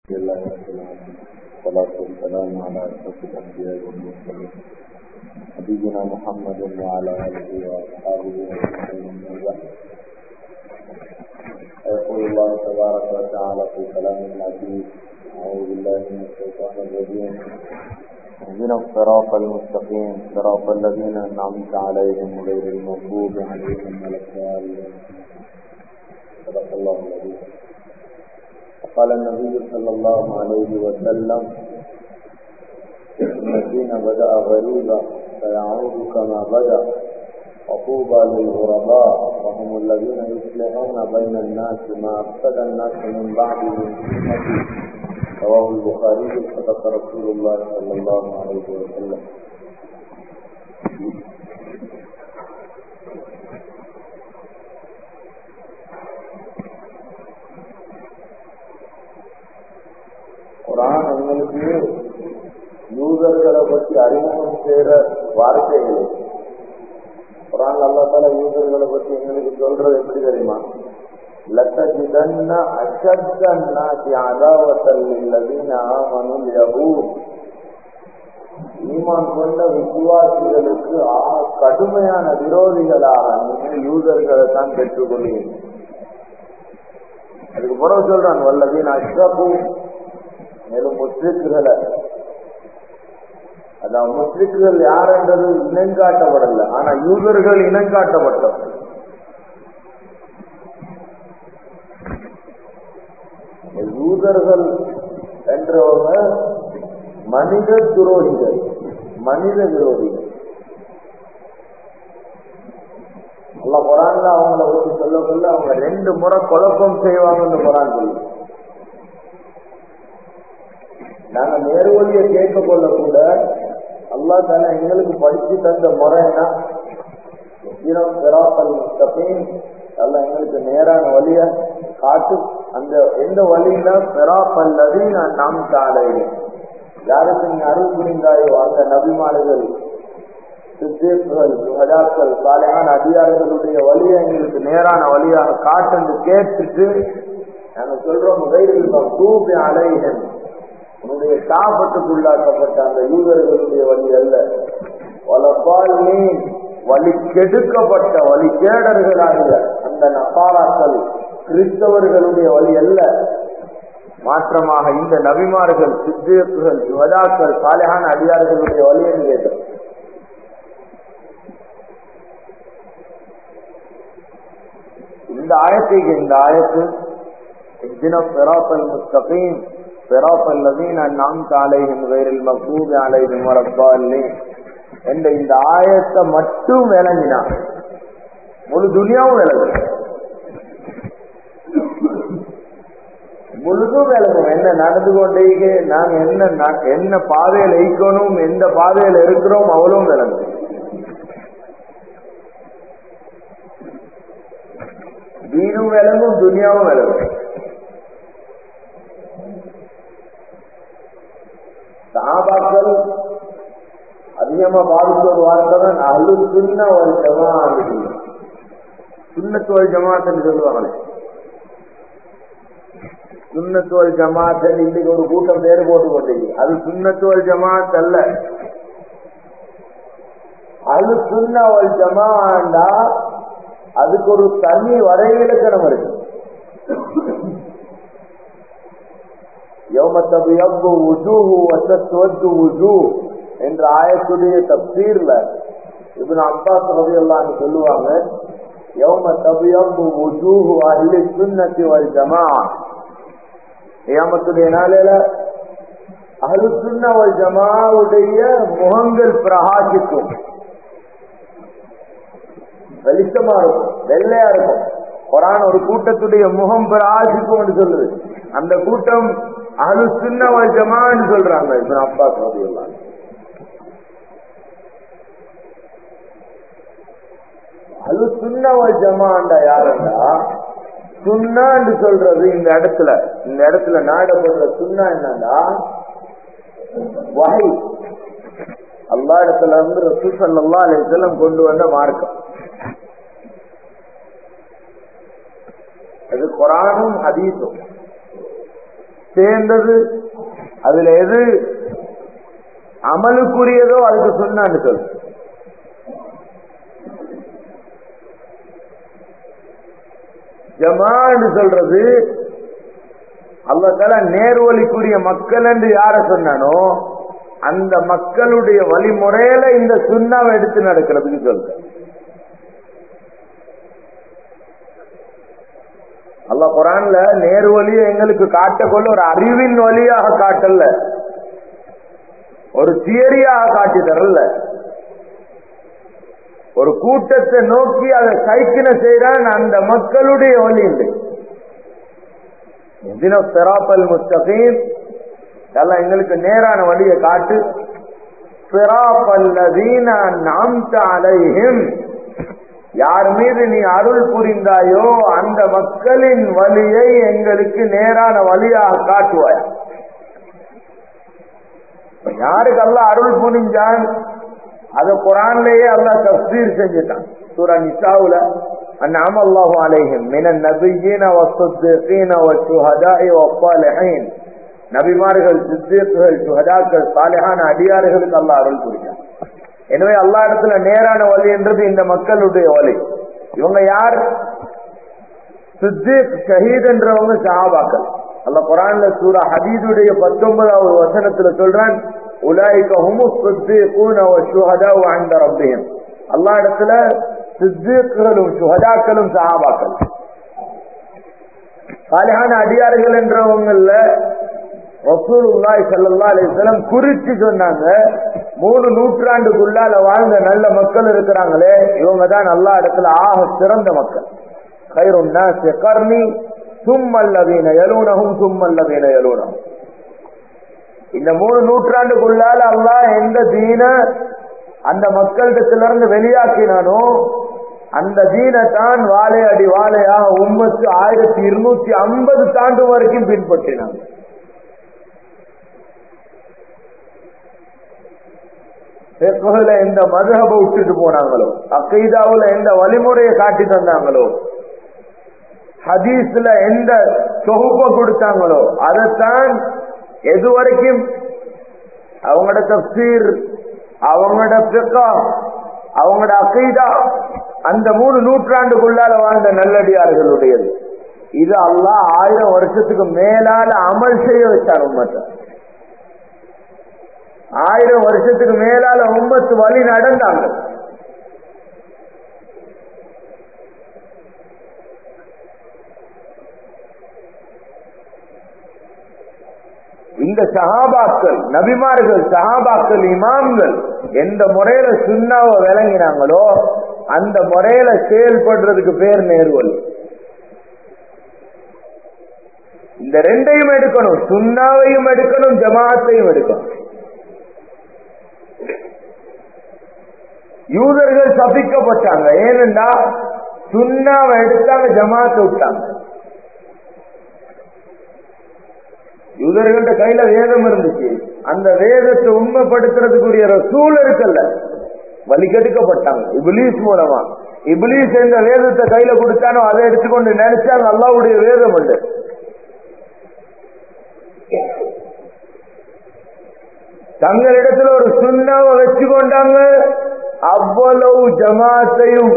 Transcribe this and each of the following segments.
لله رب العالمين والصلاة والسلام على أشرف الأنبياء والمرسلين نبينا محمد وعلى آله وأصحابه وسلم يقول الله تبارك وتعالى في كلام العزيز أعوذ بالله من الشيطان الرجيم اهدنا الصراط المستقيم صراط الذين أنعمت عليهم غير المغضوب عليهم ولا الضالين صدق الله العظيم وقال النبي صلى الله عليه وسلم إن الدين بدأ غريبا فيعود كما بدأ وطوبى للغرباء وهم الذين يصلحون بين الناس ما أفسد الناس من بعدهم أمتي رواه البخاري صدق رسول الله صلى الله عليه وسلم குரான் எங்களுக்கு யூதர்களை பற்றி அறிமுகம் செய்யற வார்த்தைகளே குரான் அல்லத்தால யூதர்களை பற்றி எங்களுக்கு சொல்றது எப்படி தெரியுமா لتجدن أشد الناس عداوة للذين آمنوا اليهود ஈமான் கொண்ட விசுவாசிகளுக்கு ஆக கடுமையான விரோதிகளாக நீங்கள் யூதர்களை தான் பெற்றுக்கொள்வீங்க அதுக்கு பிறகு சொல்றான் வல்லதீன் அஷ்ரபு மேலும் முஸ்லிக்குகளை அதான் முஸ்லிக்குகள் யார் என்றது இனங்காட்டப்படல ஆனா யூதர்கள் இனங்காட்டப்பட்டவர்கள் யூதர்கள் என்றவங்க மனித துரோகிகள் மனித விரோதிகள் அல்ல குரான்ல அவங்கள பற்றி சொல்லக்குள்ள அவங்க ரெண்டு முறை குழப்பம் செய்வாங்கன்னு குரான் சொல்லி நாங்க நேர்வழியை கேட்க கொள்ள கூட அல்லா தானே எங்களுக்கு படிச்சு தந்த முறைனா அல்ல எங்களுக்கு நேரான வழிய காட்டு அந்த எந்த வழியில பெறாப்பல்லது நான் நாம் தாழையினேன் யாருக்கு நீ அருள் புரிந்தாயோ அந்த நபிமாடுகள் சித்தேசுகள் சுகஜாக்கள் சாலையான அதிகாரிகளுடைய வழியை எங்களுக்கு நேரான வழியாக காட்டு கேட்டுட்டு நாங்க சொல்றோம் வயிறில் தூபி அலைகன் உன்னுடைய சாபத்துக்குள்ளாக்கப்பட்ட அந்த யூதர்களுடைய வழி அல்ல வளப்பால் நீ வழி கெடுக்கப்பட்ட வழி கேடர்களாகிய அந்த நசாராக்கள் கிறிஸ்தவர்களுடைய வழி அல்ல மாற்றமாக இந்த நபிமார்கள் சித்தேக்குகள் யுவதாக்கள் சாலையான அடியார்களுடைய வழி என்று கேட்டோம் இந்த ஆயத்துக்கு இந்த ஆயத்து صراط المستقيم صراط الذين أنعمت عليهم غير المغضوب عليهم ولا الضالين என்ற இந்த ஆயத்தை மட்டும் விளங்கினா முழு துணியாவும் விளங்கும் முழுதும் விளங்கும் என்ன நடந்து கொண்டே நாங்க என்ன என்ன பாதையில ஈக்கணும் எந்த பாதையில இருக்கிறோம் அவ்வளவும் விளங்கும் வீடும் விளங்கும் துணியாவும் விளங்கும் சாபாக்கள் அதிகமா பாதித்த ஒரு வார்த்தை தான் அழு சின்ன ஒரு ஜமா சுண்ணத்துவல் ஜமாத்துன்னு சொல்லுவாங்களே சுண்ணத்துவல் ஜமாத்தன் இன்னைக்கு ஒரு கூட்டம் பேர் போட்டு கொண்டீங்க அது சுண்ணத்துவல் ஜமாத் அல்ல அது சுண்ணவல் ஜமாண்டா அதுக்கு ஒரு தனி வரைவிலக்கணம் இருக்கு யௌமத்தபியப்பு உஜூஹு வசத்வத்து உஜூ என்ற ஆயத்துடைய தப்சீர்ல இவன் அப்பாஸ் ரவி எல்லாம் சொல்லுவாங்க யௌம தபியப்பு உஜூஹு அஹ்லி சுன்னத்தி வல் ஜமா ஏமத்துடைய நாளையில அஹ்லு சுன்ன வல் ஜமாவுடைய முகங்கள் பிரகாசிக்கும் வெளிச்சமா இருக்கும் வெள்ளையா இருக்கும் குரான் ஒரு கூட்டத்துடைய முகம் பிரகாசிக்கும் என்று சொல்லுது அந்த கூட்டம் அழு சின்ன வஜமான்னு சொல்றாங்க இப்ப அப்பா சொல்லிடலாம் அழு சின்ன வஜமாண்டா யாருண்டா சுண்ணான்னு சொல்றது இந்த இடத்துல இந்த இடத்துல நாடப்படுற சுண்ணா என்னன்னா வகை அல்லா இடத்துல இருந்து ரசூசல் அல்லா அலையம் கொண்டு வந்த மார்க்கம் அது குரானும் ஹதீஸும் சேர்ந்தது அதுல எது அமலுக்குரியதோ அதுக்கு சொன்னான்னு சொல்லு ஜமான்னு சொல்றது அல்லதால நேர்வழிக்குரிய மக்கள் என்று யார சொன்னானோ அந்த மக்களுடைய வழிமுறையில இந்த சுண்ணாவை எடுத்து நடக்கிறதுக்கு சொல்ற அல்ல குரான்ல நேர்வழியை எங்களுக்கு காட்டக்கொள்ள ஒரு அறிவின் வழியாக காட்டல ஒரு தியரியாக காட்டி தரல ஒரு கூட்டத்தை நோக்கி அதை சைக்கின செய்யறான் அந்த மக்களுடைய வழி இல்லை தினப்பெராப்பல் முஸ்தகீம் எல்லாம் எங்களுக்கு நேரான வழியை காட்டு அலைஹிம் யார் மீது நீ அருள் புரிந்தாயோ அந்த மக்களின் வழியை எங்களுக்கு நேரான வழியாக காட்டுவாய் யாருக்கு அல்ல அருள் புரிஞ்சான் அத குரான்லயே அல்லா தப்சீர் செஞ்சுட்டான் சூரா நிசாவுல أنعم الله عليهم من النبيين والصديقين والشهداء والصالحين நபிமார்கள் சித்தீர்கள் சுகதாக்கள் சாலையான அடியாறுகளுக்கு அல்லா அருள் புரிஞ்சான் எனவே அல்லா இடத்துல நேரான வழி என்றது இந்த மக்களுடைய வழி இவங்க யார் சித்தீக் ஷஹீத் என்றவங்க சஹாபாக்கள் அல்ல குரான்ல சூரா ஹதீதுடைய பத்தொன்பதாவது வசனத்துல சொல்றான் உலாய்க ஹுமு சித்தீகூன வஷுஹதா வஅந்த ரப்பிஹிம் அல்லா இடத்துல சித்தீக்களும் சுஹதாக்களும் சஹாபாக்கள் சாலிஹான அடியார்கள் என்றவங்கல்ல ரசூலுல்லாய் சல்லா அலிஸ்லாம் குறிச்சு சொன்னாங்க மூணு நூற்றாண்டுக்குள்ளால வாழ்ந்த நல்ல மக்கள் இருக்கிறாங்களே இவங்க தான் நல்ல இடத்துல ஆக சிறந்த மக்கள் கயிறுன்னா கர்ணி சும்மல்லவீன எலூனகும் சும்மல்லவீன எலூனகும் இந்த மூணு நூற்றாண்டுக்குள்ளால அல்லா எந்த தீன அந்த மக்களிடத்துல இருந்து வெளியாக்கினானோ அந்த தீனை தான் வாழை அடி வாழையாக உம்மத்து ஆயிரத்தி இருநூத்தி ஐம்பது தாண்டு வரைக்கும் பின்பற்றினாங்க பெக்குல எந்த மதுஹப விட்டுட்டு போனாங்களோ அக்கைதாவுல எந்த வழிமுறையை காட்டி தந்தாங்களோ ஹதீஸ்ல எந்த தொகுப்பை கொடுத்தாங்களோ அதைத்தான் எது வரைக்கும் அவங்களோட தப்சீர் அவங்களோட பிக்கா அவங்களோட அக்கைதா அந்த மூணு நூற்றாண்டுக்குள்ளால வாழ்ந்த நல்லடியார்களுடையது இது அல்லா ஆயிரம் வருஷத்துக்கு மேலால அமல் செய்ய வச்சார் உம்மத்தை ஆயிரம் வருஷத்துக்கு மேலால உம்மத்து வழி நடந்தாங்க இந்த சஹாபாக்கள் நபிமார்கள் சஹாபாக்கள் இமாம்கள் எந்த முறையில சுண்ணாவை விளங்கினாங்களோ அந்த முறையில செயல்படுறதுக்கு பேர் நேர்வல் இந்த ரெண்டையும் எடுக்கணும் சுண்ணாவையும் எடுக்கணும் ஜமாத்தையும் எடுக்கணும் யூதர்கள் சபிக்கப்பட்டாங்க ஏனென்றா சுண்ணாவை எடுத்தாங்க ஜமாத்தை விட்டாங்க யூதர்கள்ட்ட கையில வேதம் இருந்துச்சு அந்த வேதத்தை உண்மைப்படுத்துறதுக்குரிய சூழ் இருக்கல்ல வலிக்கெடுக்கப்பட்டாங்க இபிலீஸ் மூலமா இபிலீஸ் எந்த வேதத்தை கையில கொடுத்தானோ அதை எடுத்துக்கொண்டு நினைச்சாங்க அல்லாவுடைய வேதம் உண்டு தங்களிடத்துல ஒரு சுண்ணாவை வச்சு கொண்டாங்க அவ்வளவு ஜமாத்தையும்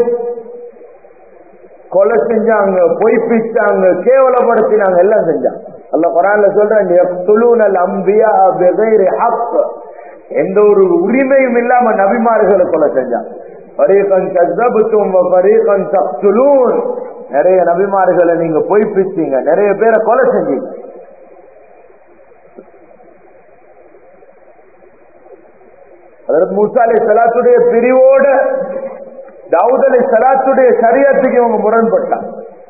கொலை செஞ்சாங்க பொய்ப்பிச்சாங்க கேவலப்படுத்தினாங்க எல்லாம் செஞ்சாங்க அல்ல குரான்ல சொல்றேன் அம்பியா எந்த ஒரு உரிமையும் இல்லாம நபிமார்களை கொலை செஞ்சாங்க பரீகன் சத்தபுத்தும் பரீகன் சப்துலூன் நிறைய நபிமார்களை நீங்க பொய்ப்பிச்சீங்க நிறைய பேரை கொலை செஞ்சீங்க அதற்கு மூசாலை சலாத்துடைய பிரிவோட தாவூத் அலி சலாத்துடைய சரியத்துக்கு இவங்க முரண்பட்டாங்க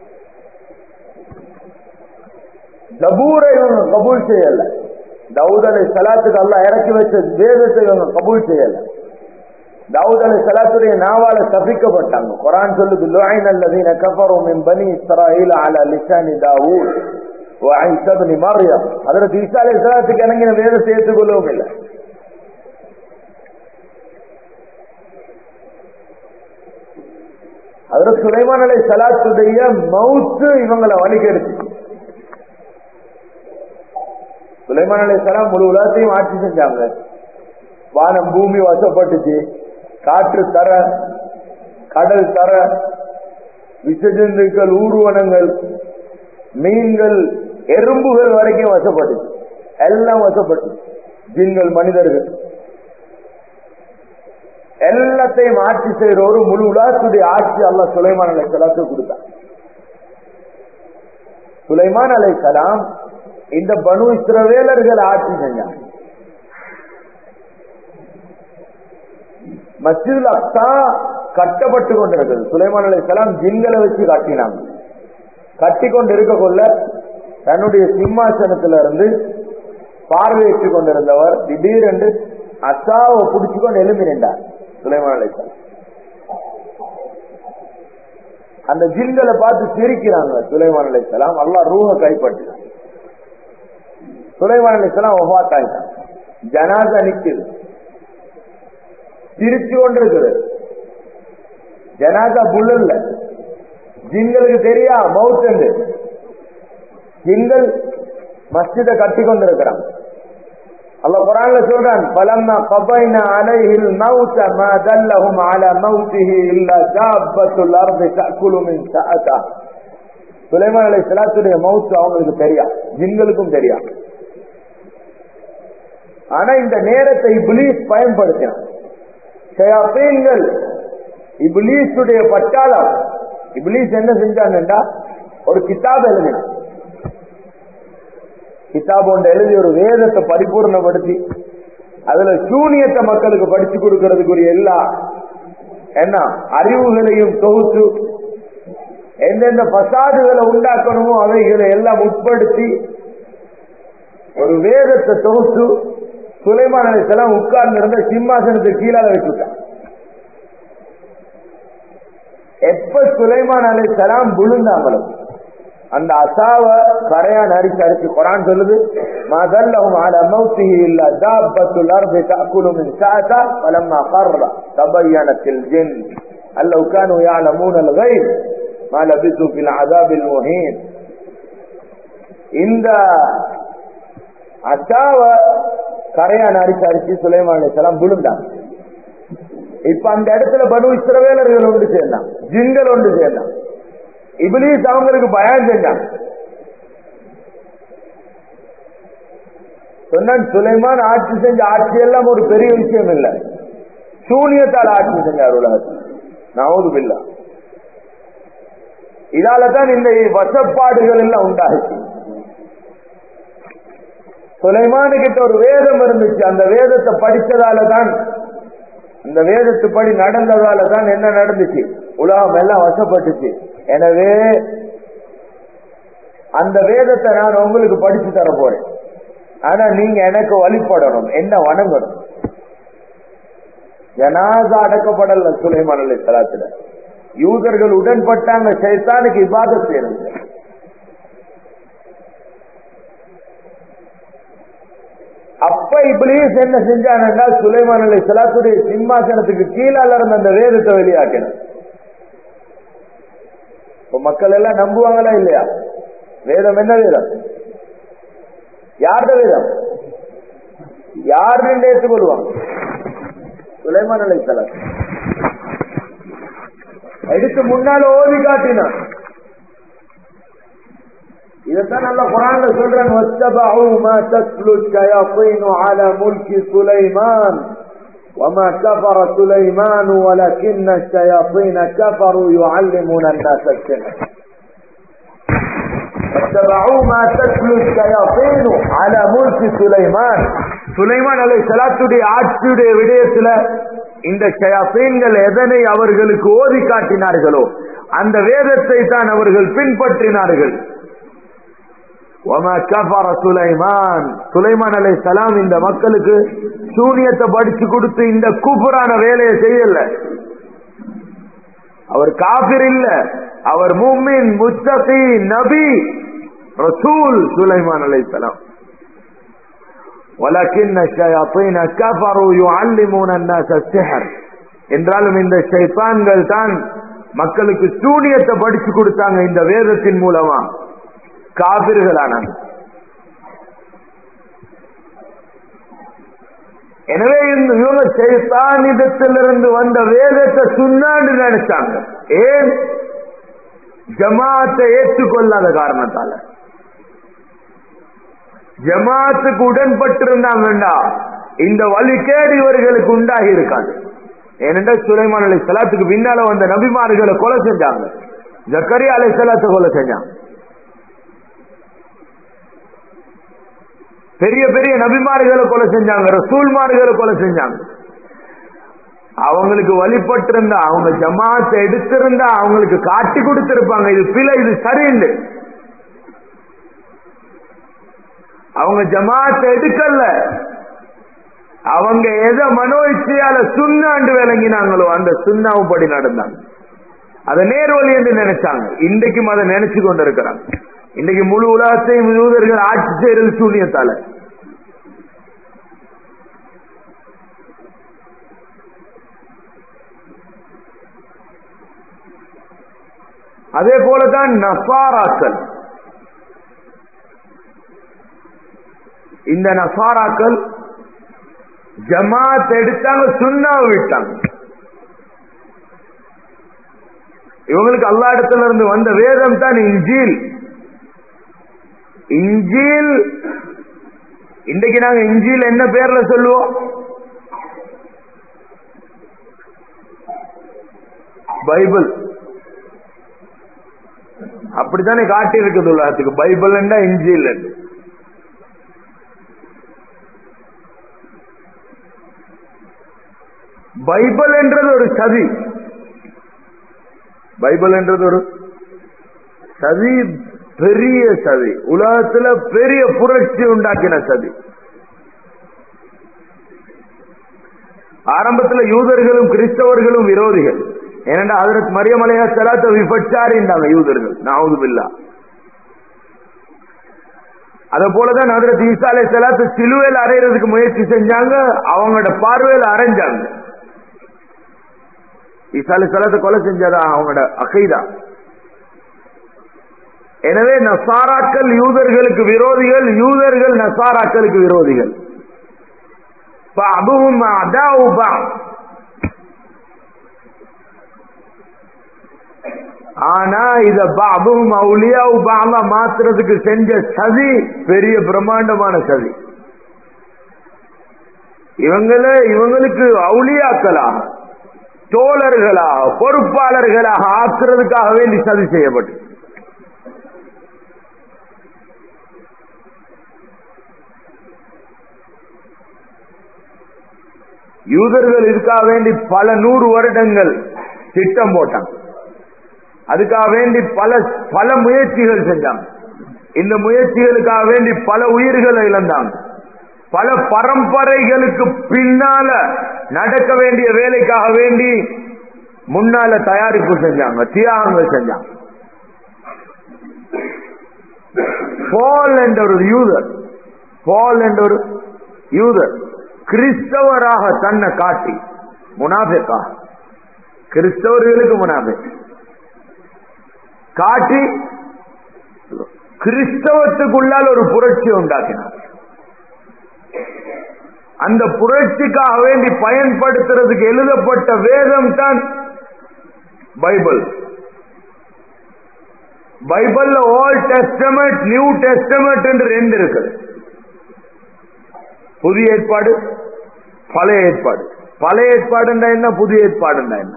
ஜபூரை இவங்க கபூல் செய்யல தாவூத் அலி சலாத்துக்கு அல்லா இறக்கி வச்ச வேதத்தை இவங்க கபூல் செய்யல தாவூத் அலி சலாத்துடைய நாவால சபிக்கப்பட்டாங்க குரான் சொல்லுது லுஐன் அல்லதீன கஃபரு மின் பனி இஸ்ராயீல் அலா லிசானி தாவூத் وعيسى بن مريم حضرت عيسى عليه الصلاه இறங்கின வேதத்தை ஏற்றுக்கொள்ளவும் இல்லை அதற்கு சுலைமான் அலை சலாத்துடைய மவுத்து இவங்களை வழிகெடுத்து சுலைமான் அலைசலாம் முழு உலகத்தையும் ஆட்சி செஞ்சாங்க வானம் பூமி வசப்பட்டுச்சு காற்று தர கடல் தர விசஜந்துக்கள் ஊர்வனங்கள் மீன்கள் எறும்புகள் வரைக்கும் வசப்பட்டுச்சு எல்லாம் வசப்பட்டு ஜின்கள் மனிதர்கள் எல்லாத்தையும் ஆட்சி செய்யற ஒரு முழு உலகத்துடைய ஆட்சி அல்ல சுலைமான் அலை சலாத்து கொடுத்தான் சுலைமான் அலை சலாம் இந்த பனு இஸ்ரவேலர்கள் ஆட்சி செஞ்சாங்க மஸ்ஜிதுல் அக்ஸா கட்டப்பட்டு கொண்டிருக்கிறது சுலைமான் அலை சலாம் ஜின்களை வச்சு கட்டினாங்க கட்டி கொண்டு இருக்க கொள்ள தன்னுடைய சிம்மாசனத்துல இருந்து பார்வையிட்டு கொண்டிருந்தவர் திடீரென்று அசாவை பிடிச்சுக்கொண்டு எழுப்பி நின்றார் சுலைமான் அலை சலாம் அந்த ஜின்களை பார்த்து சிரிக்கிறாங்க சுலைமான் அலை சலாம் அல்லா ரூஹ கைப்பற்றினான் சுலைமான் அலை சலாம் ஒஃபாத்தாயிட்டான் ஜனாதா நிக்குது சிரிச்சு கொண்டிருக்குது ஜனாதா புல்லல்ல ஜிங்களுக்கு தெரியா மவுத் ஜிங்கள் மஸ்ஜித கட்டி கொண்டிருக்கிறான் அல்ல குரான்ல சொல்றான் பலம்மா கபைன அலைஹில் மௌத மா தல்லஹும் அலா மௌத்திஹி இல்லா ஜாபத்துல் அர்தி தஅக்குலு மின் சஅதா சுலைமான் அலைஹிஸ்ஸலாத்துடைய மவுத் அவங்களுக்கு தெரியா ஜின்களுக்கும் தெரியா ஆனா இந்த நேரத்தை இப்லீஸ் பயன்படுத்தினான் ஷயாத்தீன்கள் இப்லீஸுடைய பட்டாளம் இப்லீஸ் என்ன செஞ்சான்டா ஒரு கிதாப் எழுதினான் கிதாப் ஒன்று எழுதி ஒரு வேதத்தை பரிபூர்ணப்படுத்தி அதுல சூனியத்தை மக்களுக்கு படிச்சு கொடுக்கறதுக்குரிய எல்லா என்ன அறிவுகளையும் தொகுத்து எந்தெந்த பசாதுகளை உண்டாக்கணுமோ அவைகளை எல்லாம் உட்படுத்தி ஒரு வேதத்தை தொகுத்து சுலைமான் அலிசலாம் உட்கார்ந்து இருந்த சிம்மாசனத்துக்கு கீழால வச்சுட்டான் எப்ப சுலைமான் அலிசலாம் விழுந்தாங்களோ அந்த அசாவ கரையான் அரிச்சு அரிச்சு குரான் சொல்லுது மதல்லஹும் அல மௌத்திஹி இல்ல தாப்பத்துல் அர்தி தஅக்குலு மின் சாதா فلما قر تبينت الجن أن لو كانوا يعلمون الغيب ما لبثوا في العذاب المهين இந்த அசாவ கரையான் அரிச்சு அரிச்சு சுலைமான் அலைஹிஸ்ஸலாம் விழுந்தாங்க இப்ப அந்த இடத்துல பனு இஸ்ரவேலர்கள் ஒன்று சேர்ந்தான் ஜின்கள் ஒன்று சேர்ந்தான் இபிலிஸ் அவங்களுக்கு பயம் செஞ்சான் சொன்னான் சுலைமான் ஆட்சி செஞ்ச ஆட்சி எல்லாம் ஒரு பெரிய விஷயம் இல்ல சூனியத்தால் ஆட்சி செஞ்சார் உலகத்தில் நவது பில்லா இதால தான் இந்த வசப்பாடுகள் எல்லாம் உண்டாச்சு சுலைமானு கிட்ட ஒரு வேதம் இருந்துச்சு அந்த வேதத்தை படிச்சதால தான் இந்த வேதத்துப்படி நடந்ததால தான் என்ன நடந்துச்சு உலகம் எல்லாம் வசப்பட்டுச்சு எனவே அந்த வேதத்தை நான் உங்களுக்கு படிச்சு தர போறேன் ஆனா நீங்க எனக்கு வழிபடணும் என்ன வணங்கணும் ஜனாதா அடக்கப்படல சுலைமான் அலி தலாத்துல யூதர்கள் உடன்பட்டாங்க சைத்தானுக்கு இபாத செய்யறது அப்ப இப்ளீஸ் என்ன செஞ்சானா சுலைமான் அலி சலாத்துடைய சிம்மாசனத்துக்கு கீழால இருந்த அந்த வேதத்தை வெளியாக்கணும் இப்ப மக்கள் எல்லாம் நம்புவாங்களா இல்லையா வேதம் என்ன வேதம் யார்த வேதம் யார் ஏற்றுக்கொள்வாங்க சுலைமான் அலை சலாத் எடுத்து முன்னால ஓதி காட்டினான் இதைத்தான் நல்ல குரான்ல சொல்றேன் وَاتَّبَعُوا مَا تَتْلُو الشَّيَاطِينُ عَلَى مُلْكِ سُلَيْمَانَ وَمَا كَفَرَ سُلَيْمَانُ وَلَكِنَّ الشَّيَاطِينَ كَفَرُوا يُعَلِّمُونَ النَّاسَ السِّحْرَ وَاتَّبَعُوا مَا تَتْلُو الشَّيَاطِينُ عَلى مُلْكِ سُلَيْمَانَ சுலைமான் அலை சலாத்துடைய ஆட்சியுடைய விடயத்துல இந்த ஷயாத்தீன்கள் எதனை அவர்களுக்கு ஓதி காட்டினார்களோ அந்த வேதத்தை தான் அவர்கள் பின்பற்றினார்கள் சுலைமான் சுலைமான் அலை சலாம் இந்த மக்களுக்கு சூனியத்தை படிச்சு கொடுத்து இந்த கூப்புரான வேலையை செய்யல அவர் காபிர் இல்ல அவர் மும்மின் முத்தகி நபி ரசூல் சுலைமான் அலை சலாம் ولكن الشياطين كفروا يعلمون الناس السحر என்றாலும் இந்த ஷைத்தான்கள் தான் மக்களுக்கு சூனியத்தை படிச்சு கொடுத்தாங்க இந்த வேதத்தின் மூலமா காபிர்களானாங்க எனவே இந்த இவங்க சைத்தானிடத்திலிருந்து வந்த வேதத்தை சுண்ணான்னு நினைச்சாங்க ஏன் ஜமாத்தை ஏற்றுக்கொள்ளாத காரணத்தால ஜமாத்துக்கு உடன்பட்டிருந்தாங்கண்டா இந்த வழிகேடு இவர்களுக்கு உண்டாகி இருக்காது ஏனென்றால் சுலைமான் அலை சலாத்துக்கு பின்னால வந்த நபிமார்களை கொலை செஞ்சாங்க ஜக்கரியா அலை சலாத்தை கொலை செஞ்சாங்க பெரிய பெரிய நபிமார்களை கொலை செஞ்சாங்க ரசூல்மார்களை கொலை செஞ்சாங்க அவங்களுக்கு வழிபட்டிருந்தா அவங்க ஜமாத்தை எடுத்திருந்தா அவங்களுக்கு காட்டி கொடுத்திருப்பாங்க இது பிழை இது சரிண்டு அவங்க ஜமாத்தை எடுக்கல அவங்க எதை மனோ இச்சையால சுண்ணாண்டு விளங்கினாங்களோ அந்த சுண்ணாவுப்படி நடந்தாங்க அதை நேர்வழி என்று நினைச்சாங்க இன்றைக்கும் அதை நினைச்சு கொண்டிருக்கிறாங்க இன்னைக்கு முழு உலகத்தையும் யூதர்கள் ஆட்சி செய்யறது சூன்யத்தால அதே போலதான் நசாராக்கள் இந்த நசாராக்கள் ஜமாத் எடுத்தாங்க சுண்ணாவை விட்டாங்க இவங்களுக்கு அல்லா இடத்துல இருந்து வந்த வேதம் தான் இஞ்சில் இஞ்சில் இன்றைக்கு நாங்க இஞ்சில் என்ன பேர்ல சொல்லுவோம் பைபிள் அப்படித்தானே காட்டி இருக்குது உலகத்துக்கு பைபிள் இஞ்சில் பைபிள் என்றது ஒரு சதி பைபிள் என்றது ஒரு சதி பெரிய சதி உலகத்துல பெரிய புரட்சி உண்டாக்கின சதி ஆரம்பத்தில் யூதர்களும் கிறிஸ்தவர்களும் விரோதிகள் ஏனென்றா அதற்கு மரியமலையா செலாத்த விபச்சாரின்றாங்க யூதர்கள் நாவது பில்லா அத போலதான் அதற்கு ஈசாலை செலாத்த சிலுவையில் அறையிறதுக்கு முயற்சி செஞ்சாங்க அவங்களோட பார்வையில் அரைஞ்சாங்க ஈசாலை செலாத்த கொலை செஞ்சதா அவங்களோட அகைதா எனவே நசாராக்கள் யூதர்களுக்கு விரோதிகள் யூதர்கள் நசாராக்களுக்கு விரோதிகள் ஆனா இத பாபும் அவுலியாவு பாலா மாத்துறதுக்கு செஞ்ச சதி பெரிய பிரம்மாண்டமான சதி இவங்கள இவங்களுக்கு அவுளியாக்களாக தோழர்களாக பொறுப்பாளர்களாக ஆக்குறதுக்காக வேண்டி சதி செய்யப்பட்டு யூதர்கள் இதுக்காக வேண்டி பல நூறு வருடங்கள் திட்டம் போட்டாங்க அதுக்காக வேண்டி பல பல முயற்சிகள் செஞ்சாங்க இந்த முயற்சிகளுக்காக வேண்டி பல உயிர்களை இழந்தாங்க பல பரம்பரைகளுக்கு பின்னால நடக்க வேண்டிய வேலைக்காக வேண்டி முன்னால தயாரிப்பு செஞ்சாங்க தியாகங்கள் செஞ்சாங்க பால் என்ற ஒரு யூதர் பால் என்ற ஒரு யூதர் கிறிஸ்தவராக தன்னை காட்டி முனாஃபிக்கா கிறிஸ்தவர்களுக்கு முனாஃபிக் காட்டி கிறிஸ்தவத்துக்குள்ளால் ஒரு புரட்சி உண்டாக்கினார் அந்த புரட்சிக்காக வேண்டி பயன்படுத்துறதுக்கு எழுதப்பட்ட வேதம் தான் பைபிள் பைபிள்ல ஓல்ட் டெஸ்டமெண்ட் நியூ டெஸ்டமெண்ட் என்று ரெண்டு இருக்குது புதிய ஏற்பாடு பழைய ஏற்பாடு பழைய ஏற்பாடுண்டா என்ன புதிய ஏற்பாடுண்டா என்ன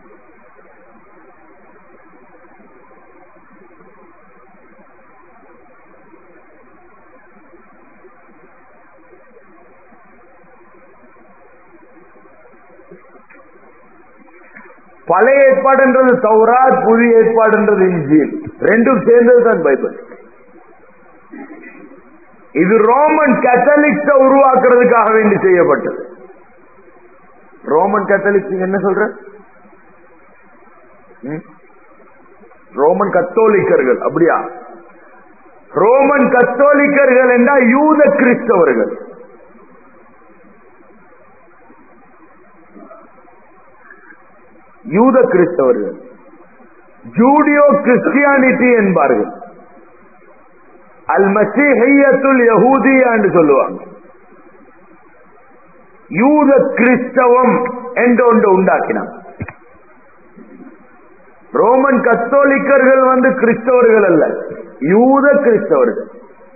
பழைய ஏற்பாடுன்றது சௌராத் புதிய ஏற்பாடுன்றது இஞ்சில் ரெண்டும் சேர்ந்தது தான் பைபிள் இது ரோமன் கேத்தலிக்ஸ உருவாக்குறதுக்காக வேண்டி செய்யப்பட்டது ரோமன் கேத்தலிக்ஸ் என்ன சொல்ற ரோமன் கத்தோலிக்கர்கள் அப்படியா ரோமன் கத்தோலிக்கர்கள் என்றால் யூத கிறிஸ்தவர்கள் யூத கிறிஸ்தவர்கள் ஜூடியோ கிறிஸ்டியானிட்டி என்பார்கள் அல் மசீஹையத்துல் யஹூதியா என்று சொல்லுவாங்க யூத கிறிஸ்தவம் என்று ஒன்று உண்டாக்கினான் ரோமன் கத்தோலிக்கர்கள் வந்து கிறிஸ்தவர்கள் அல்ல யூத கிறிஸ்தவர்கள்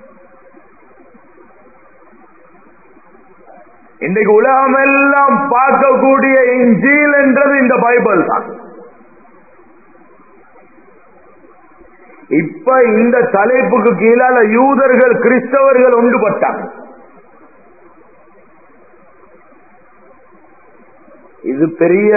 இன்றைக்கு உலகமெல்லாம் பார்க்கக்கூடிய இஞ்சீல் என்றது இந்த பைபிள் தான் இப்ப இந்த தலைப்புக்கு கீழால யூதர்கள் கிறிஸ்தவர்கள் ஒன்றுபட்டாங்க இது பெரிய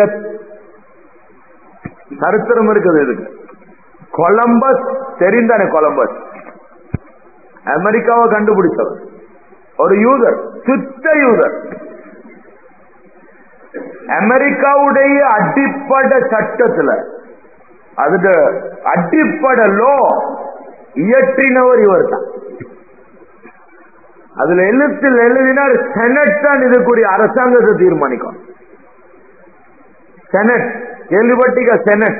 சரித்திரம் இருக்குது இதுக்கு கொலம்பஸ் தெரிந்தானே கொலம்பஸ் அமெரிக்காவை கண்டுபிடிச்சவர் ஒரு யூதர் சுத்த யூதர் அமெரிக்காவுடைய அடிப்படை சட்டத்துல அதுட அடிப்படை லோ இயற்றினவர் இவர் தான் அதுல எழுத்தில் எழுதினார் செனட் தான் இதுக்குரிய அரசாங்கத்தை தீர்மானிக்கும் செனட் கேள்விப்பட்டீங்க செனட்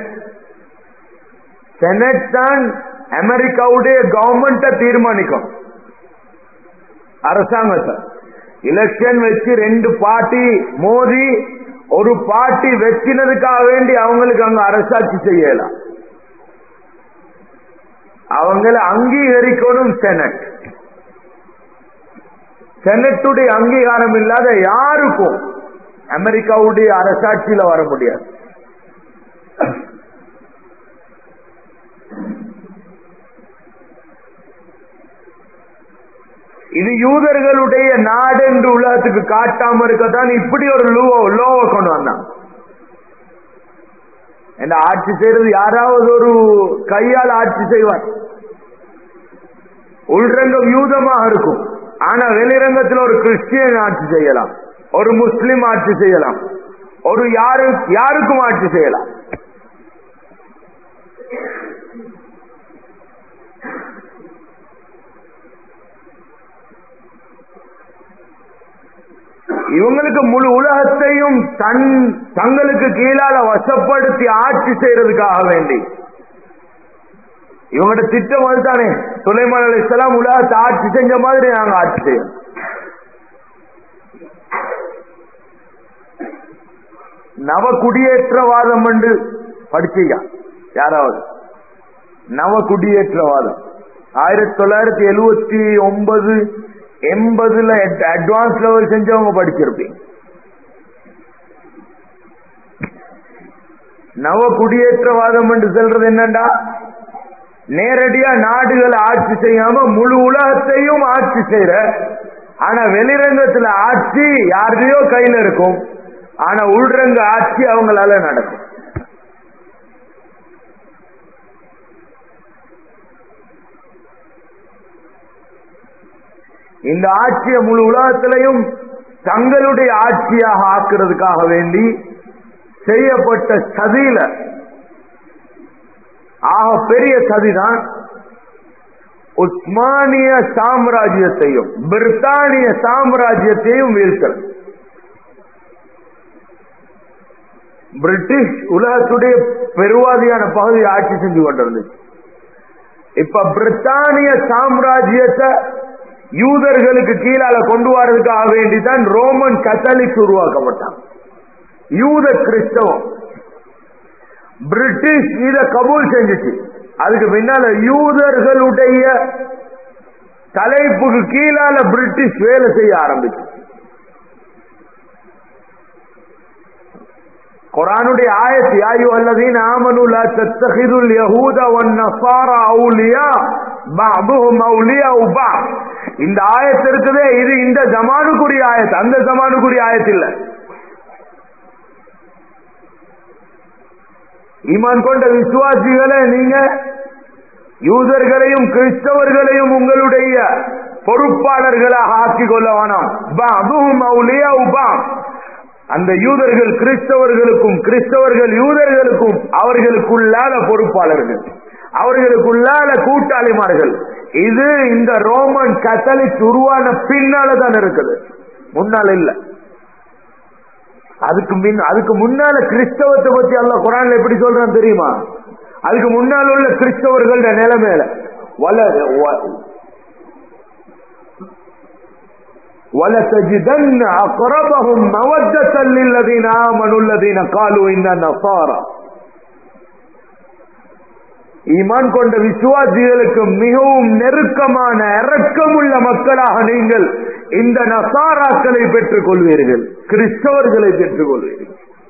செனட் தான் அமெரிக்காவுடைய கவர்மெண்ட தீர்மானிக்கும் அரசாங்கத்தை எலெக்ஷன் வச்சு ரெண்டு பார்ட்டி மோதி ஒரு பார்ட்டி வச்சினதுக்காக வேண்டி அவங்களுக்கு அங்க அரசாட்சி செய்யலாம் அவங்கள அங்கீகரிக்கணும் செனட் செனட்டுடைய அங்கீகாரம் இல்லாத யாருக்கும் அமெரிக்காவுடைய அரசாட்சியில வர முடியாது இது யூதர்களுடைய நாடு என்று உலகத்துக்கு காட்டாம இருக்கத்தான் இப்படி ஒரு லோவை கொண்டு வந்தான் என்ன ஆட்சி செய்யறது யாராவது ஒரு கையால் ஆட்சி செய்வார் உள்ரங்கம் யூதமாக இருக்கும் ஆனா வெளிரங்கத்தில் ஒரு கிறிஸ்டியன் ஆட்சி செய்யலாம் ஒரு முஸ்லிம் ஆட்சி செய்யலாம் ஒரு யாரு யாருக்கும் ஆட்சி செய்யலாம் இவங்களுக்கு முழு உலகத்தையும் தன் தங்களுக்கு கீழால வசப்படுத்தி ஆட்சி செய்யறதுக்காக வேண்டி இவங்களோட திட்டம் அதுதானே சுலைமான் அலி இஸ்லாம் உலகத்தை ஆட்சி செஞ்ச மாதிரி நாங்க ஆட்சி செய்யணும் நவ குடியேற்றவாதம் என்று படிச்சீங்க யாராவது நவ குடியேற்றவாதம் ஆயிரத்தி தொள்ளாயிரத்தி எழுவத்தி ஒன்பது எண்பதுல அட்வான்ஸ் லெவல் செஞ்சவங்க படிச்சிருப்பீங்க நவ குடியேற்றவாதம் என்று சொல்றது என்னண்டா நேரடியா நாடுகளை ஆட்சி செய்யாம முழு உலகத்தையும் ஆட்சி செய்யற ஆனா வெளிரங்கத்துல ஆட்சி யாருடையோ கையில இருக்கும் ஆனா உள்ரங்க ஆட்சி அவங்களால நடக்கும் இந்த ஆட்சியை முழு உலகத்திலையும் தங்களுடைய ஆட்சியாக ஆக்குறதுக்காக வேண்டி செய்யப்பட்ட சதியில ஆக பெரிய சதிதான் உஸ்மானிய சாம்ராஜ்யத்தையும் பிரித்தானிய சாம்ராஜ்யத்தையும் வீழ்த்தல் பிரிட்டிஷ் உலகத்துடைய பெருவாதியான பகுதியை ஆட்சி செஞ்சு கொண்டிருந்துச்சு இப்ப பிரித்தானிய சாம்ராஜ்யத்தை யூதர்களுக்கு கீழால கொண்டு வரதுக்காக வேண்டிதான் ரோமன் கத்தலிக்ஸ் உருவாக்கப்பட்டான் யூத கிறிஸ்தவம் பிரிட்டிஷ் இத கபூல் செஞ்சுச்சு அதுக்கு பின்னால யூதர்களுடைய தலைப்புக்கு கீழால பிரிட்டிஷ் வேலை செய்ய ஆரம்பிச்சு குரானுடைய ஆயத்து யாயு அல்லதீன் ஆமனுலா தத்தஹிதுல் யஹூத வன் நசாரா அவுலியா பஅதுஹும் அவுலியா உபா இந்த ஆயத்து இருக்குதே இது இந்த ஜமானுக்குரிய ஆயத்து அந்த ஜமானுக்குரிய ஆயத்து இல்ல ஈமான் கொண்ட விசுவாசிகளை நீங்க யூதர்களையும் கிறிஸ்தவர்களையும் உங்களுடைய பொறுப்பாளர்களாக ஆக்கிக் கொள்ள வேணாம் அதுவும் அவுலியா உபா அந்த யூதர்கள் கிறிஸ்தவர்களுக்கும் கிறிஸ்தவர்கள் யூதர்களுக்கும் அவர்களுக்குள்ளான பொறுப்பாளர்கள் அவர்களுக்குள்ளான கூட்டாளிமார்கள் இது இந்த ரோமன் கத்தலிக் உருவான பின்னால தான் இருக்குது முன்னால இல்ல அதுக்கு முன் அதுக்கு முன்னால கிறிஸ்தவத்தை பத்தி அல்ல குரான்ல எப்படி சொல்றான் தெரியுமா அதுக்கு முன்னால் உள்ள கிறிஸ்தவர்கள நிலைமையில வல وَلَتَجِدَنَّ أَقْرَبَهُمْ مَوَدَّةً لِلَّذِينَ آمَنُوا الَّذِينَ قَالُوا إِنَّا نَصَارَى ஈமான் கொண்ட விசுவாசிகளுக்கு மிகவும் நெருக்கமான இரக்கமுள்ள மக்களாக நீங்கள் இந்த நசாராக்களை பெற்றுக் கொள்வீர்கள் கிறிஸ்தவர்களை பெற்றுக் கொள்வீர்கள்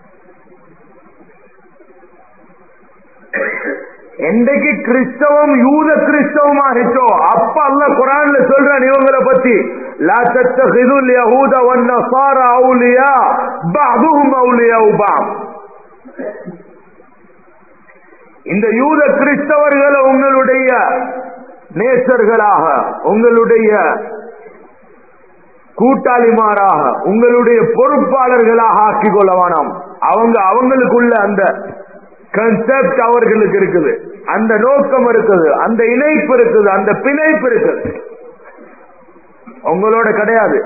என்றைக்கு கிறிஸ்தவம் யூத கிறிஸ்தவம் ஆகிட்டோ அப்ப அல்ல குரான்ல சொல்றான் இவங்களை பத்தி லா தத்தகிதுல் யஹூத வன் நஸாரா அவுலியா பஅதுஹும் அவுலியா பஅத் இந்த யூத கிறிஸ்தவர்களை உங்களுடைய நேசர்களாக உங்களுடைய கூட்டாளிமாராக உங்களுடைய பொறுப்பாளர்களாக ஆக்கிக் கொள்ள வேணாம் அவங்க அவங்களுக்குள்ள அந்த கன்செப்ட் அவர்களுக்கு இருக்குது அந்த நோக்கம் இருக்குது அந்த இணைப்பு இருக்குது அந்த பிணைப்பு இருக்குது உங்களோட கிடையாது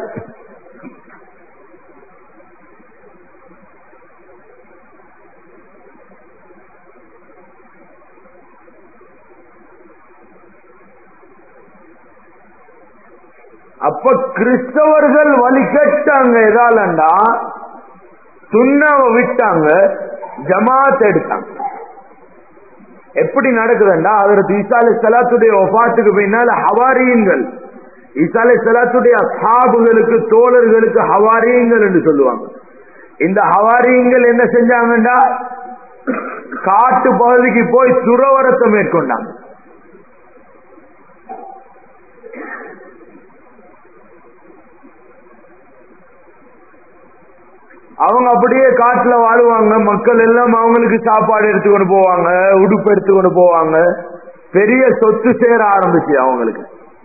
அப்ப கிறிஸ்தவர்கள் வழி கேட்டாங்க எதாலண்டா சுண்ணாவை விட்டாங்க ஜமாத் எடுத்தாங்க எப்படி நடக்குதுண்டா அதற்கு ஈசாலை சலாத்துடைய ஒபாத்துக்கு பின்னால ஹவாரியங்கள் ஈசாலை சலாத்துடைய சாபுகளுக்கு தோழர்களுக்கு ஹவாரியங்கள் என்று சொல்லுவாங்க இந்த ஹவாரியங்கள் என்ன செஞ்சாங்கண்டா காட்டு பகுதிக்கு போய் துறவரத்தை மேற்கொண்டாங்க அவங்க அப்படியே காட்டுல வாழுவாங்க மக்கள் எல்லாம் அவங்களுக்கு சாப்பாடு எடுத்துக்கொண்டு போவாங்க உடுப்பு எடுத்துக்கொண்டு போவாங்க பெரிய சொத்து சேர ஆரம்பிச்சு அவங்களுக்கு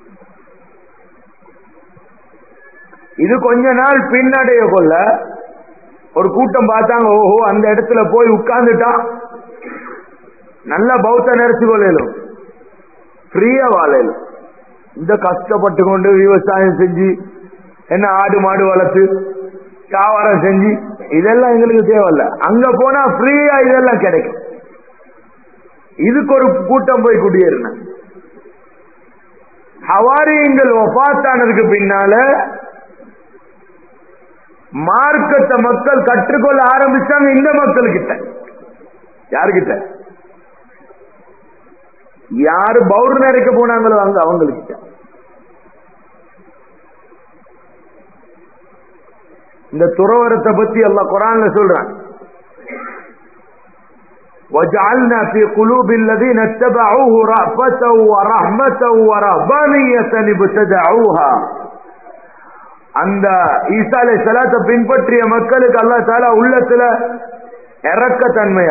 இது கொஞ்ச நாள் பின்னடைய கொள்ள ஒரு கூட்டம் பார்த்தாங்க ஓஹோ அந்த இடத்துல போய் உட்கார்ந்துட்டா நல்ல பௌத்த நினைச்சு கொள்ளும் ஃப்ரீயா வாழையிலும் இந்த கஷ்டப்பட்டு கொண்டு விவசாயம் செஞ்சு என்ன ஆடு மாடு வளர்த்து வியாபாரம் செஞ்சு இதெல்லாம் எங்களுக்கு தேவையில்ல அங்க போனா ஃப்ரீயா இதெல்லாம் கிடைக்கும் இதுக்கு ஒரு கூட்டம் போய் குடியேறின ஹவாரியங்கள் ஒப்பாத்தானதுக்கு பின்னால மார்க்கத்தை மக்கள் கற்றுக்கொள்ள ஆரம்பிச்சாங்க இந்த மக்கள் கிட்ட யாருக்கிட்ட யாரு பவுர் நிறைக்க போனாங்களோ அங்க அவங்களுக்கு இந்த துறவரத்தை பத்தி அல்லா குரான்ல சொல்றான் وجعلنا في قلوب الذين اتبعوه رأفة ورحمة ورهبانية ابتدعوها அந்த ஈசாலை சலாத்தை பின்பற்றிய மக்களுக்கு அல்லா தாலா உள்ளத்துல இறக்கத்தன்மைய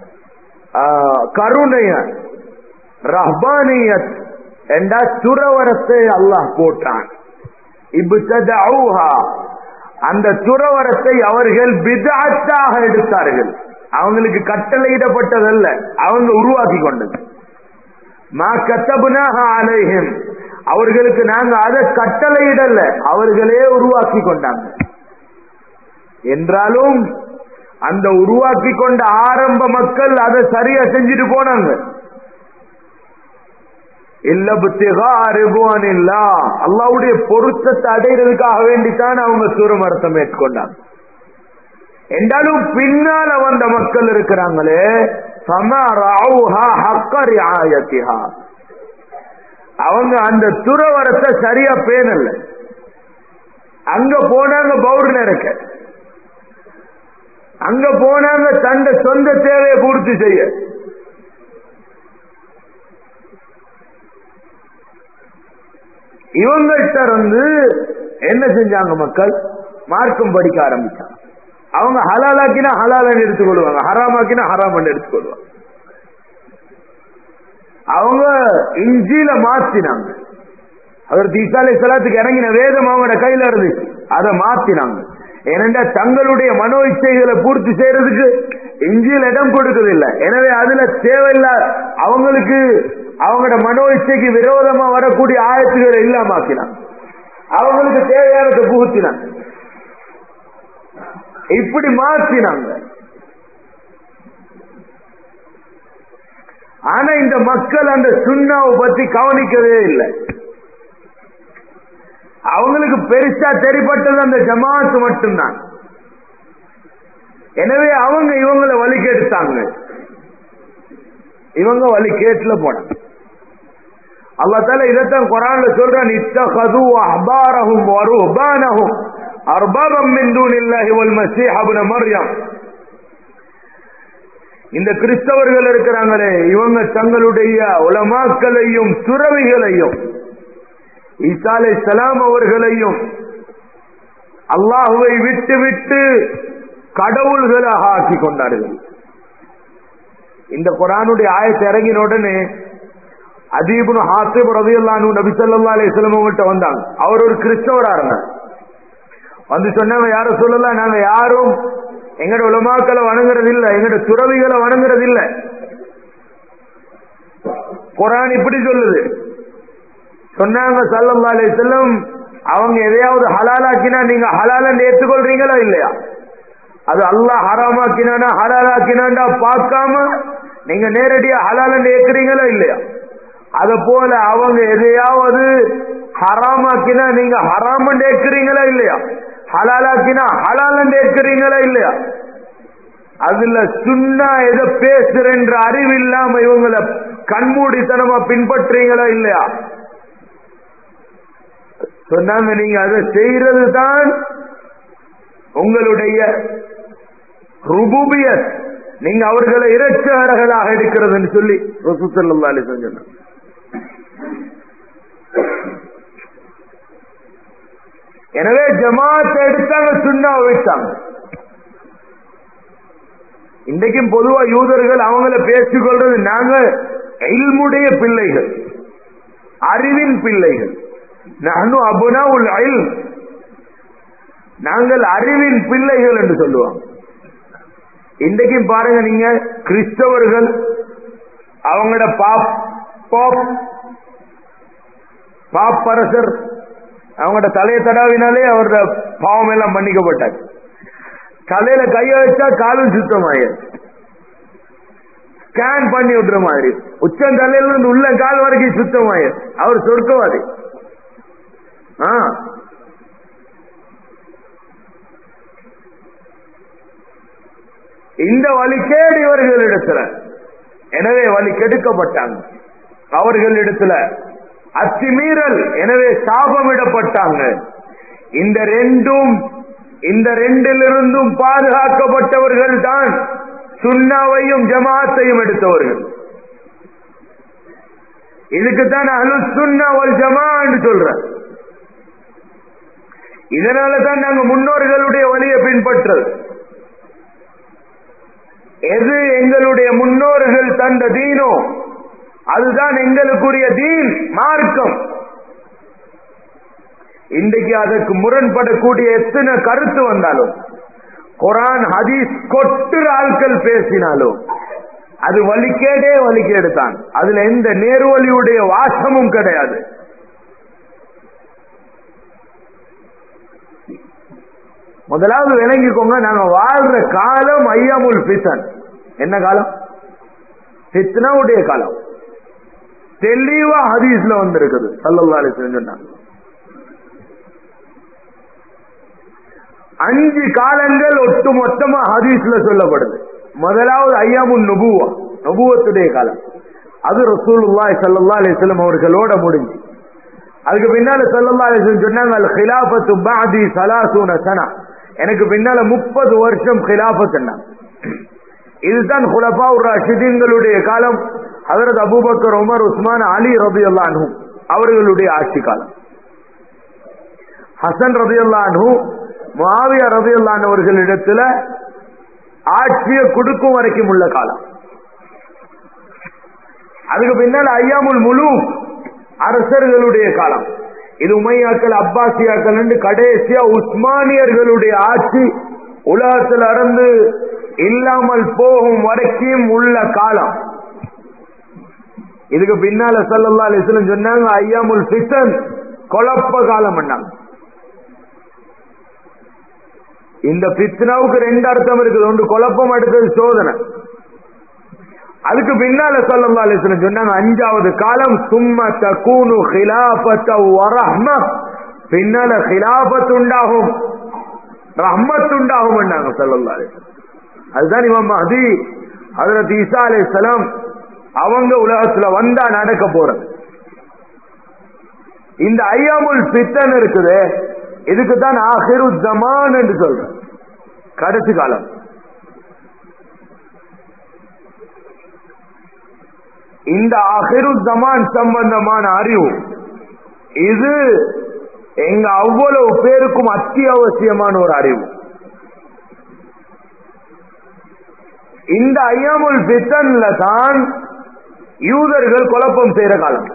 கருணைய ரஹ்பானியத் என்ற துறவரத்தை அல்லாஹ் போட்டான் இப்ததஊஹா அந்த துறவரத்தை அவர்கள் பிதாத்தாக எடுத்தார்கள் அவங்களுக்கு கட்டளையிடப்பட்டதல்ல அவங்க உருவாக்கி கொண்டது மா கத்தபுனாக அலைஹிம் அவர்களுக்கு நாங்க அதை கட்டளையிடல அவர்களே உருவாக்கி கொண்டாங்க என்றாலும் அந்த உருவாக்கி கொண்ட ஆரம்ப மக்கள் அதை சரியா செஞ்சுட்டு போனாங்க அல்லாவுடைய பொருத்தத்தை அடைகிறதுக்காக வேண்டித்தான் அவங்க சூரமரத்தை மேற்கொண்டாங்க என்றாலும் பின்னால வந்த மக்கள் இருக்கிறாங்களே அவங்க அந்த துறவரத்தை சரியா பேணல அங்க போனாங்க பவுர் நிறக்க அங்க போனாங்க தந்த சொந்த தேவையை பூர்த்தி செய்ய இவங்கள்ட்ட இருந்து என்ன செஞ்சாங்க மக்கள் மார்க்கம் படிக்க ஆரம்பிச்சாங்க அவங்க ஹலாலாக்கினா ஹலாலன்னு எடுத்துக்கொள்வாங்க ஹராமாக்கினா ஹராமன் எடுத்துக்கொள்வாங்க அவங்க இஞ்சியில மாத்தினாங்க அவர் தீசாலை சலாத்துக்கு இறங்கின வேதம் அவங்களோட கையில இருந்துச்சு அதை மாத்தினாங்க ஏனென்றா தங்களுடைய மனோ இச்சைகளை பூர்த்தி செய்யறதுக்கு இஞ்சியில் இடம் கொடுக்கறதில்லை எனவே அதுல தேவையில்ல அவங்களுக்கு அவங்களோட மனோ இச்சைக்கு விரோதமா வரக்கூடிய ஆயத்துகளை இல்லாமாக்கினாங்க அவங்களுக்கு தேவையானதை புகுத்தினாங்க இப்படி மாற்றினாங்க ஆனா இந்த மக்கள் அந்த சுண்ணாவை பத்தி கவனிக்கவே இல்லை அவங்களுக்கு பெருசா தெரிப்பட்டது அந்த ஜமாத்து மட்டும்தான் எனவே அவங்க இவங்களை வழி கெடுத்தாங்க இவங்க வழி கேட்டுல போனாங்க அல்லா தால இதைத்தான் குரான்ல சொல்றான் இத்தகது அஹ்பாரஹும் வருஹ்பானஹும் அர்பாபம் மின் தூனில்லாஹி வல் மஸீஹ் இப்னு மர்யம் இந்த கிறிஸ்தவர்கள் இருக்கிறாங்களே இவங்க தங்களுடைய உலமாக்களையும் துறவிகளையும் ஈசா அலைஹிஸ்ஸலாம் அவர்களையும் அல்லாஹுவை விட்டு விட்டு கடவுள்களாக ஆக்கி கொண்டார்கள் இந்த குரானுடைய ஆயத்தை இறங்கின உடனே அதீபுன் ஹாசிப் ரதியுல்லானு நபி ஸல்லல்லாஹு அலைஹி வஸல்லம் அவங்கள்ட்ட வந்தாங்க அவர் ஒரு கிறிஸ்தவரா இருந்தார் வந்து சொன்னாங்க யாரும் சொல்லலாம் நாங்க யாரும் எங்கட உலமாக்களை வணங்குறது இல்ல எங்கட துறவிகளை வணங்குறது இல்ல குரான் இப்படி சொல்லுது சொன்னாங்க சல்லல்லா அலைஹி வஸல்லம் அவங்க எதையாவது ஹலாலாக்கினா நீங்க ஹலாலன்னு ஏற்றுக்கொள்றீங்களா இல்லையா அது அல்லாஹ் ஹராமாக்கினானா ஹலாலாக்கினாண்டா பார்க்காம நீங்க நேரடியா ஹலாலன்னு ஏற்கிறீங்களா இல்லையா அத போல அவங்க எதையாவது ஹராமாக்கினா நீங்க ஹராமன்னு ஏற்கிறீங்களா இல்லையா ஹலாலாக்கினா ஹலாலன்னு ஏற்கிறீங்களா இல்லையா அதுல சுண்ணா எதை பேசுறன்ற அறிவு இல்லாம இவங்களை கண்மூடித்தனமா பின்பற்றீங்களா இல்லையா சொன்னாங்க நீங்க அதை செய்யறது தான் உங்களுடைய ருபூபியத் நீங்க அவர்களை இரட்சகர்களாக எடுக்கிறதுன்னு சொல்லி ரசூசல்லா அலி சொன்னாங்க எனவே ஜமாத் எடுத்தாங்க சுண்ணா வச்சாங்க இன்றைக்கும் பொதுவா யூதர்கள் அவங்கள பேசிக்கொள்றது நாங்க இல்முடைய பிள்ளைகள் அறிவின் பிள்ளைகள் நானும் அபுனா உள் அயில் நாங்கள் அறிவின் பிள்ளைகள் என்று சொல்லுவாங்க இன்றைக்கும் பாருங்க நீங்க கிறிஸ்தவர்கள் அவங்களோட பாப் பாப் பாப்பரசர் அவங்களோட தலையை தடாவினாலே அவரோட பாவம் எல்லாம் மன்னிக்கப்பட்டார் தலையில கைய வச்சா காலும் சுத்தமாயிருச்சு ஸ்கேன் பண்ணி விட்டுற மாதிரி உச்சம் தலையில இருந்து உள்ள கால் வரைக்கும் சுத்தமாயிரு அவர் சொர்க்கவாதி ஆ இந்த வழிகேடு இவர்களிடத்துல எனவே வழி கெடுக்கப்பட்டாங்க அவர்களிடத்துல அத்துமீறல் எனவே சாபமிடப்பட்டாங்க இந்த ரெண்டும் இந்த ரெண்டிலிருந்தும் பாதுகாக்கப்பட்டவர்கள் தான் சுண்ணாவையும் ஜமாத்தையும் எடுத்தவர்கள் இதுக்குத்தான் அலு சுண்ணா வல் ஜமா என்று சொல்ற இதனால தான் நாங்க முன்னோர்களுடைய வழியை பின்பற்றது எது எங்களுடைய முன்னோர்கள் தந்த தீனோ அதுதான் எங்களுக்குரிய தீன் மார்க்கம் இன்றைக்கு அதற்கு முரண்படக்கூடிய எத்தனை கருத்து வந்தாலும் குரான் ஹதீஸ் கொட்டுற ஆட்கள் பேசினாலும் அது வலிக்கேடே வலிக்கேடு தான் அதுல எந்த நேர்வழியுடைய வாசமும் கிடையாது முதலாவது விளங்கிக்கோங்க நாங்க வாழ்ற காலம் ஐயாமுல் பித்தன் என்ன காலம் பித்னாவுடைய காலம் தெளிவா ஹதீஸ்ல வந்திருக்குது சல்லல்லா அலிஸ்லம் சொன்னாங்க அஞ்சு காலங்கள் ஒட்டு மொத்தமா ஹதீஸ்ல சொல்லப்படுது முதலாவது ஐயாமுன் நுபுவா நபுவத்துடைய காலம் அது ரசூலுல்லாய் சல்லா அலிஸ்லம் அவர்களோட முடிஞ்சு அதுக்கு பின்னால சல்லல்லா அலிஸ்லம் சொன்னாங்க அல் ஹிலாபத்து பாதி சலாசூன சனா எனக்கு பின்னால முப்பது வருஷம் ஹிலாபத் இதுதான் ஹுலபா ரஷிதீன்களுடைய காலம் ஹதரத் அபூபக்கர் உமர் உஸ்மான் அலி ரபி அல்லானு அவர்களுடைய ஆட்சி காலம் ஹசன் ரபி அல்லானு மாவியா ரபி அல்லான் அவர்களிடத்துல ஆட்சியை கொடுக்கும் வரைக்கும் உள்ள காலம் அதுக்கு பின்னால் ஐயாமுல் முழு அரசர்களுடைய காலம் இது உமையாக்கள் அப்பாசியாக்கள் என்று கடைசியா உஸ்மானியர்களுடைய ஆட்சி உலகத்தில் அறந்து இல்லாமல் போகும் வரைக்கும் உள்ள காலம் இதுக்கு பின்னால சல்லல்லா அலிஸ்லம் சொன்னாங்க ஐயாமுல் பித்தன் குழப்ப காலம் பண்ணாங்க இந்த பித்னாவுக்கு ரெண்டு அர்த்தம் இருக்குது ஒன்று குழப்பம் அடுத்தது சோதனை அதுக்கு பின்னால சல்லல்லா அலிஸ்லம் சொன்னாங்க அஞ்சாவது காலம் சும்ம தகூனு ஹிலாபத்த வரஹ்ம பின்னால ஹிலாபத் உண்டாகும் ரஹ்மத் உண்டாகும் என்றாங்க ஸல்லல்லாஹு அலைஹி வஸல்லம். அதுதான் இமாம் மஹதி ஹஜரத் ஈசா அலைஹிஸ்ஸலாம் அவங்க உலகத்துல வந்தா நடக்க போறது இந்த ஐயாமுல் பித்தன் இருக்குது இதுக்கு தான் ஆஹிரு ஜமான் என்று சொல்றேன் கடைசி காலம் இந்த ஆஹிரு ஜமான் சம்பந்தமான அறிவு இது எங்க அவ்வளவு பேருக்கும் அத்தியாவசியமான ஒரு அறிவு இந்த ஐயாமுல் பித்தன்ல தான் யூதர்கள் குழப்பம் செய்யற காலம்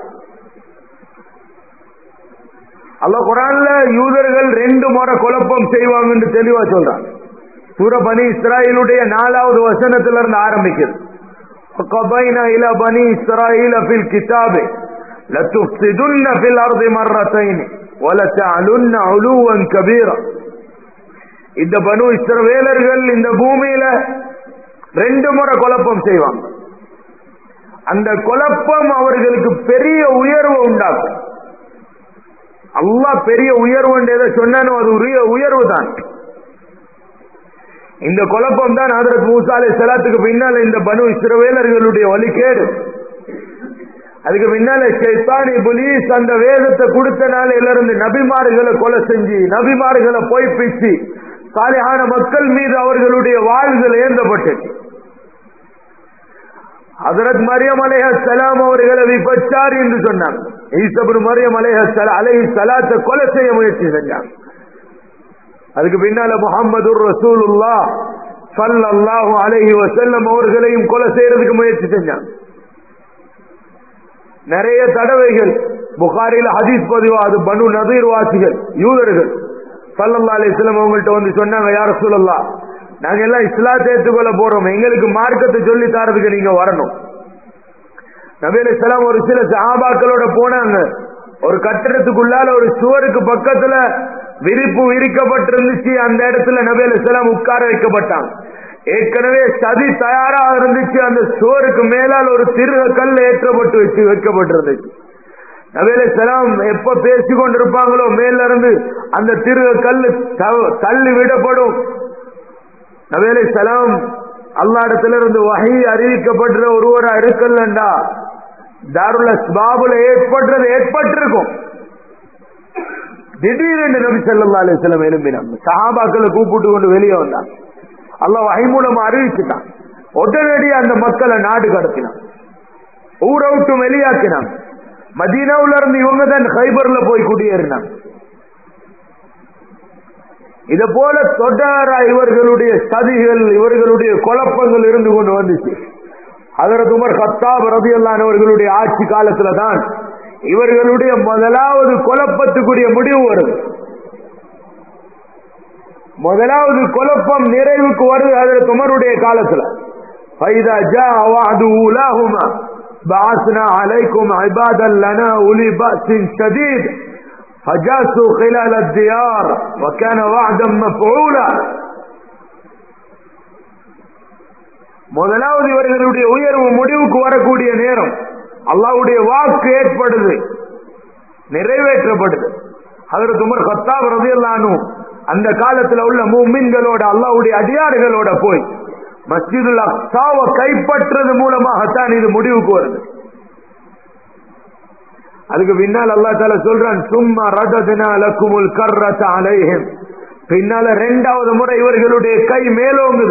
அல்ல குரான்ல யூதர்கள் ரெண்டு முறை குழப்பம் செய்வாங்கன்னு தெளிவா சொல்றான் சூர பனி இஸ்ராயிலுடைய நாலாவது வசனத்துல இருந்து ஆரம்பிக்குது وقضينا إلى بني إسرائيل في الكتاب لتفسدن في الأرض مرتين ولتعلن علوا كبيرا இந்த பனு இஸ்ரவேலர்கள் இந்த பூமியில ரெண்டு முறை குழப்பம் செய்வாங்க அந்த குழப்பம் அவர்களுக்கு பெரிய உயர்வு உண்டாக்கும் அல்லாஹ் பெரிய உயர்வு எதை சொன்னானோ அது உரிய உயர்வு தான் இந்த குழப்பம் தான் ஹதரத் மூசா அலை சலாத்துக்கு பின்னால இந்த பனு இஸ்ரவேலர்களுடைய வழிகேடு அதுக்கு பின்னால ஷைத்தானி புலீஸ் அந்த வேதத்தை கொடுத்த நாளில இருந்து நபிமார்களை கொலை செஞ்சு நபிமார்களை பொய்ப்பிச்சு சாலியான மக்கள் மீது அவர்களுடைய வாழ்கள் ஏந்தப்பட்டுச்சு ஹதரத் மரியம் அலேஹ சலாம் அவர்களை விபச்சார் என்று சொன்னாங்க ஈசபுர் மரியம் அலேஹ அலை சலாத்தை கொலை செய்ய முயற்சி செஞ்சாங்க அதுக்கு பின்னால முகமது ரசூலுல்லா சல்லல்லாஹு அலைஹி வஸல்லம் அவர்களையும் கொலை செய்யறதுக்கு முயற்சி செஞ்சாங்க நிறைய தடவைகள் புகாரில ஹதீஸ் பதிவா அது பனு நதீர் வாசிகள் யூதர்கள் சல்லல்லா அலிஸ்லாம் அவங்கள்ட்ட வந்து சொன்னாங்க யார சூழல்லா நாங்க எல்லாம் இஸ்லாத்தை ஏற்றுக்கொள்ள போறோம் எங்களுக்கு மார்க்கத்தை சொல்லி தரதுக்கு நீங்க வரணும் நபி அலிஸ்லாம் ஒரு சில சஹாபாக்களோட போனாங்க ஒரு கட்டிடத்துக்குள்ளால ஒரு சுவருக்கு பக்கத்துல விரிப்பு விரிக்கப்பட்டிருந்துச்சு அந்த இடத்துல நபி அலிஸ்லாம் உட்கார வைக்கப்பட்டாங்க ஏற்கனவே சதி தயாராக இருந்துச்சு அந்த சுவருக்கு மேலால் ஒரு திருக கல் ஏற்றப்பட்டு வச்சு வைக்கப்பட்டிருந்துச்சு நபேல சலாம் எப்ப பேசி கொண்டிருப்பாங்களோ மேல இருந்து அந்த திருக கல்லு தள்ளி விடப்படும் நபேலை சலாம் அல்லா இடத்துல இருந்து வகை அறிவிக்கப்படுற ஒருவரா இருக்கலண்டா தாருல பாபுல ஏற்படுறது ஏற்பட்டிருக்கும் திடீரென்று நபி சல்லா அலிஸ்லாம் எழும்பினாங்க சஹாபாக்களை கூப்பிட்டு கொண்டு வெளியே வந்தாங்க அல்ல வகை மூலமா அறிவிச்சுட்டான் உடனடியே அந்த மக்களை நாடு கடத்தினான் ஊரை விட்டு வெளியாக்கினான் மதீனாவுல இருந்து இவங்க தான் ஹைபர்ல போய் குடியேறினாங்க இத போல தொடரா இவர்களுடைய சதிகள் இவர்களுடைய குழப்பங்கள் இருந்து கொண்டு வந்துச்சு அதற்கு உமர் ஹத்தாப் ரபியல்லான் அவர்களுடைய ஆட்சி காலத்துல தான் இவர்களுடைய முதலாவது குழப்பத்துக்குரிய முடிவு வருது முதலாவது குழப்பம் நிறைவுக்கு வருது அதற்கு உமருடைய காலத்துல فإذا جاء وعد أولاهما بعثنا عليكم عبادا لنا أولي بأس شديد فجاسوا خلال الديار وكان وعدا مفعولا முதலாவது இவர்களுடைய உயர்வு முடிவுக்கு வரக்கூடிய நேரம் அல்லாவுடைய வாக்கு ஏற்படுது நிறைவேற்றப்படுது அதற்கு உமர் கத்தாப் ரதியல்லானு அந்த காலத்துல உள்ள மூமின்களோட அல்லாவுடைய அடியாறுகளோட போய் மஸ்ஜிதுல் அக்சாவை கைப்பற்றது மூலமாகத்தான் இது முடிவுக்கு வருது அதுக்கு பின்னால் அல்லா தால சொல்றான் சும்மா ரததினா லக்குமுல் கர்ரத அலைஹிம் பின்னால ரெண்டாவது முறை இவர்களுடைய கை மேலோங்குது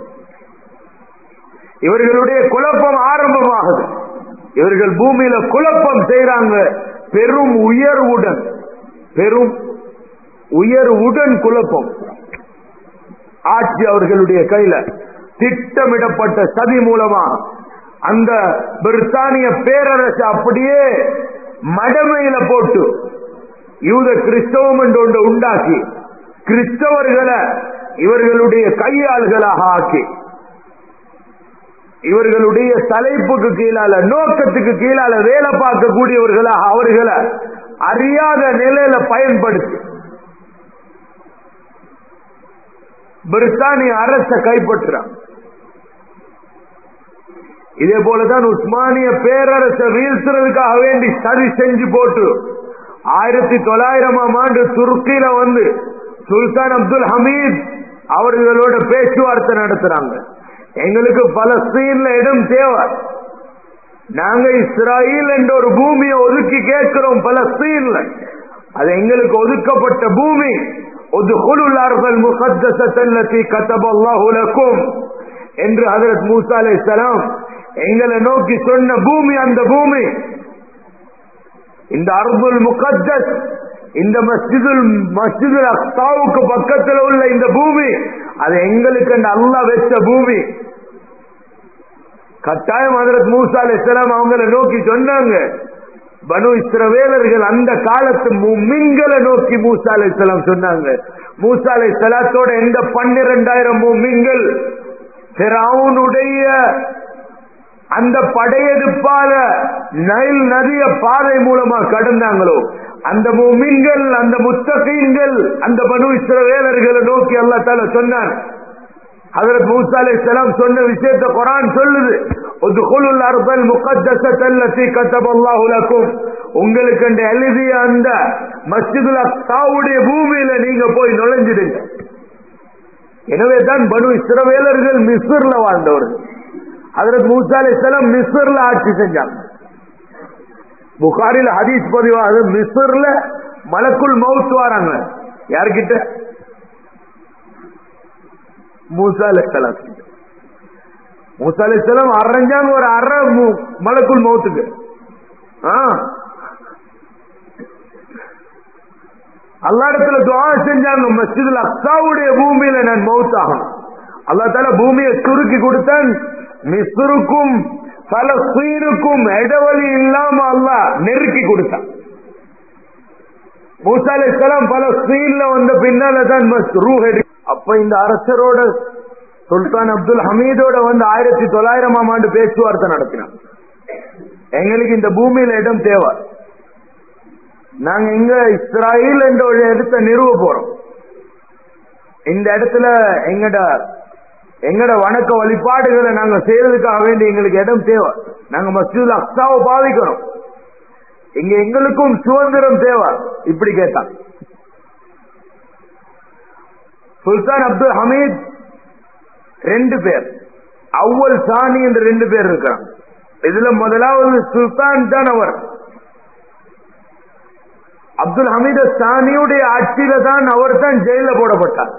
இவர்களுடைய குழப்பம் ஆரம்பமாகுது இவர்கள் பூமியில குழப்பம் செய்யறாங்க பெரும் உயர்வுடன் பெரும் உயர்வுடன் குழப்பம் ஆட்சி அவர்களுடைய கையில திட்டமிடப்பட்ட சதி மூலமா அந்த பிரித்தானிய பேரரசு அப்படியே மடமையில போட்டு யூத கிறிஸ்தவம் என்று ஒன்று உண்டாக்கி கிறிஸ்தவர்களை இவர்களுடைய கையாள்களாக ஆக்கி இவர்களுடைய தலைப்புக்கு கீழால நோக்கத்துக்கு கீழால வேலை பார்க்கக்கூடியவர்களாக அவர்களை அறியாத நிலையில பயன்படுத்தி பிரித்தானிய அரச கைப்பற்றான் இதே போலதான் உஸ்மானிய பேரரசை வீழ்த்துறதுக்காக வேண்டி சதி செஞ்சு போட்டு ஆயிரத்தி தொள்ளாயிரமாம் ஆண்டு துருக்கியில வந்து சுல்தான் அப்துல் ஹமீத் அவர்களோட பேச்சுவார்த்தை நடத்துறாங்க எங்களுக்கு பலஸ்தீன்ல இடம் தேவை நாங்க இஸ்ராயில் என்ற ஒரு பூமியை ஒதுக்கி கேட்கிறோம் பலஸ்தீன்ல அது எங்களுக்கு ஒதுக்கப்பட்ட பூமி ஒதுகுலுள்ளார்கள் முகத்தசத்தல்லத்தி கத்தபல்லாஹுலக்கும் என்று ஹதரத் மூசா அலைஹிஸ்ஸலாம் எங்களை நோக்கி சொன்ன பூமி அந்த பூமி இந்த அர்புல் முகத்தஸ் இந்த மஸ்ஜிதுல் மஸ்ஜிதுல் அக்சாவுக்கு பக்கத்தில் உள்ள இந்த பூமி அது எங்களுக்கு அல்லாஹ் வச்ச பூமி கட்டாயம் ஹதரத் மூசா அலைஹிஸ்ஸலாம் அவங்கள நோக்கி சொன்னாங்க பனு இஸ்ரவேலர்கள் அந்த காலத்து மும்மின்களை நோக்கி மூசா அலைஹிஸ்ஸலாம் சொன்னாங்க மூசா அலைஹிஸ்ஸலாத்தோட எந்த பன்னிரெண்டாயிரம் மும்மின்கள் ஃபிரௌனுடைய அந்த படையெடுப்பால நைல் நதிய பாதை மூலமா கடந்தாங்களோ அந்த முமின்கள் அந்த முத்தகீன்கள் அந்த பனு இஸ்ரவேலர்களை நோக்கி அல்லா தால சொன்னான் ஹதரத் மூசா அலைஹிஸ்ஸலாம் சொன்ன விஷயத்தை குர்ஆன் சொல்லுது உத்குலுல் அர்தல் முகத்தஸத அல்லதி கதபல்லாஹு லக்கும் உங்களுக்கு அந்த எழுதிய அந்த மஸ்ஜிதுல் அக்ஸாவுடைய பூமியில நீங்க போய் நுழைஞ்சிடுங்க எனவே தான் பனு இஸ்ரவேலர்கள் மிஸ்ர்ல வாழ்ந்தவர்கள் ஹதரத் மூசா அலைஹிஸ்ஸலாம் மிஸ்ர்ல ஆட்சி செஞ்சாங்க புகாரில் ஹதீஸ் பதிவாக மிஸ்ர்ல மலக்குள் மவுத் வராங்க யார்கிட்ட மூசா அலைஹிஸ்ஸலாம் மூசா அலைஹிஸ்ஸலாம் அரைஞ்சாங்க ஒரு அரை மு- மலக்குள் மவுத்துக்கு ஆ அல்லாடத்துல துவா செஞ்சாங்க மஸ்ஜிதுல் அக்ஸாவுடைய பூமியில நான் மவுத்தாகும் அல்லா தால பூமியை சுருக்கி கொடுத்தான் மிஸ்ருக்கும் பலஸ்தீனுக்கும் இடைவெளி இல்லாம அல்லாஹ் நெருக்கி கொடுத்தான் மூசா அலைஹிஸ்ஸலாம் பலஸ்தீன்ல வந்த பின்னால தான் மஸ் ரூஹ் எடு அப்ப இந்த அரசரோட சுல்தான் அப்துல் ஹமீதோட வந்து ஆயிரத்தி தொள்ளாயிரமாம் ஆண்டு பேச்சுவார்த்தை நடத்தினான் எங்களுக்கு இந்த பூமியில இடம் தேவை நாங்க இங்க இஸ்ராயில் என்ற ஒரு இடத்தை நிறுவ போறோம் இந்த இடத்துல எங்கட எங்கட வணக்க வழிபாடுகளை நாங்க செய்யறதுக்காக வேண்டி எங்களுக்கு இடம் தேவை நாங்க மஸ்ஜிதுல் அக்ஸாவை பாதிக்கணும் இங்க எங்களுக்கும் சுதந்திரம் தேவை இப்படி கேட்டான் சுல்தான் அப்துல் ஹமீத் ரெண்டு பேர் அவ்வல் சாணி என்று ரெண்டு பேர் இருக்காங்க இதுல முதலாவது சுல்தான் தான் அவர் அப்துல் ஹமீத் சானியுடைய ஆட்சியில தான் அவர் தான் ஜெயில போடப்பட்டார்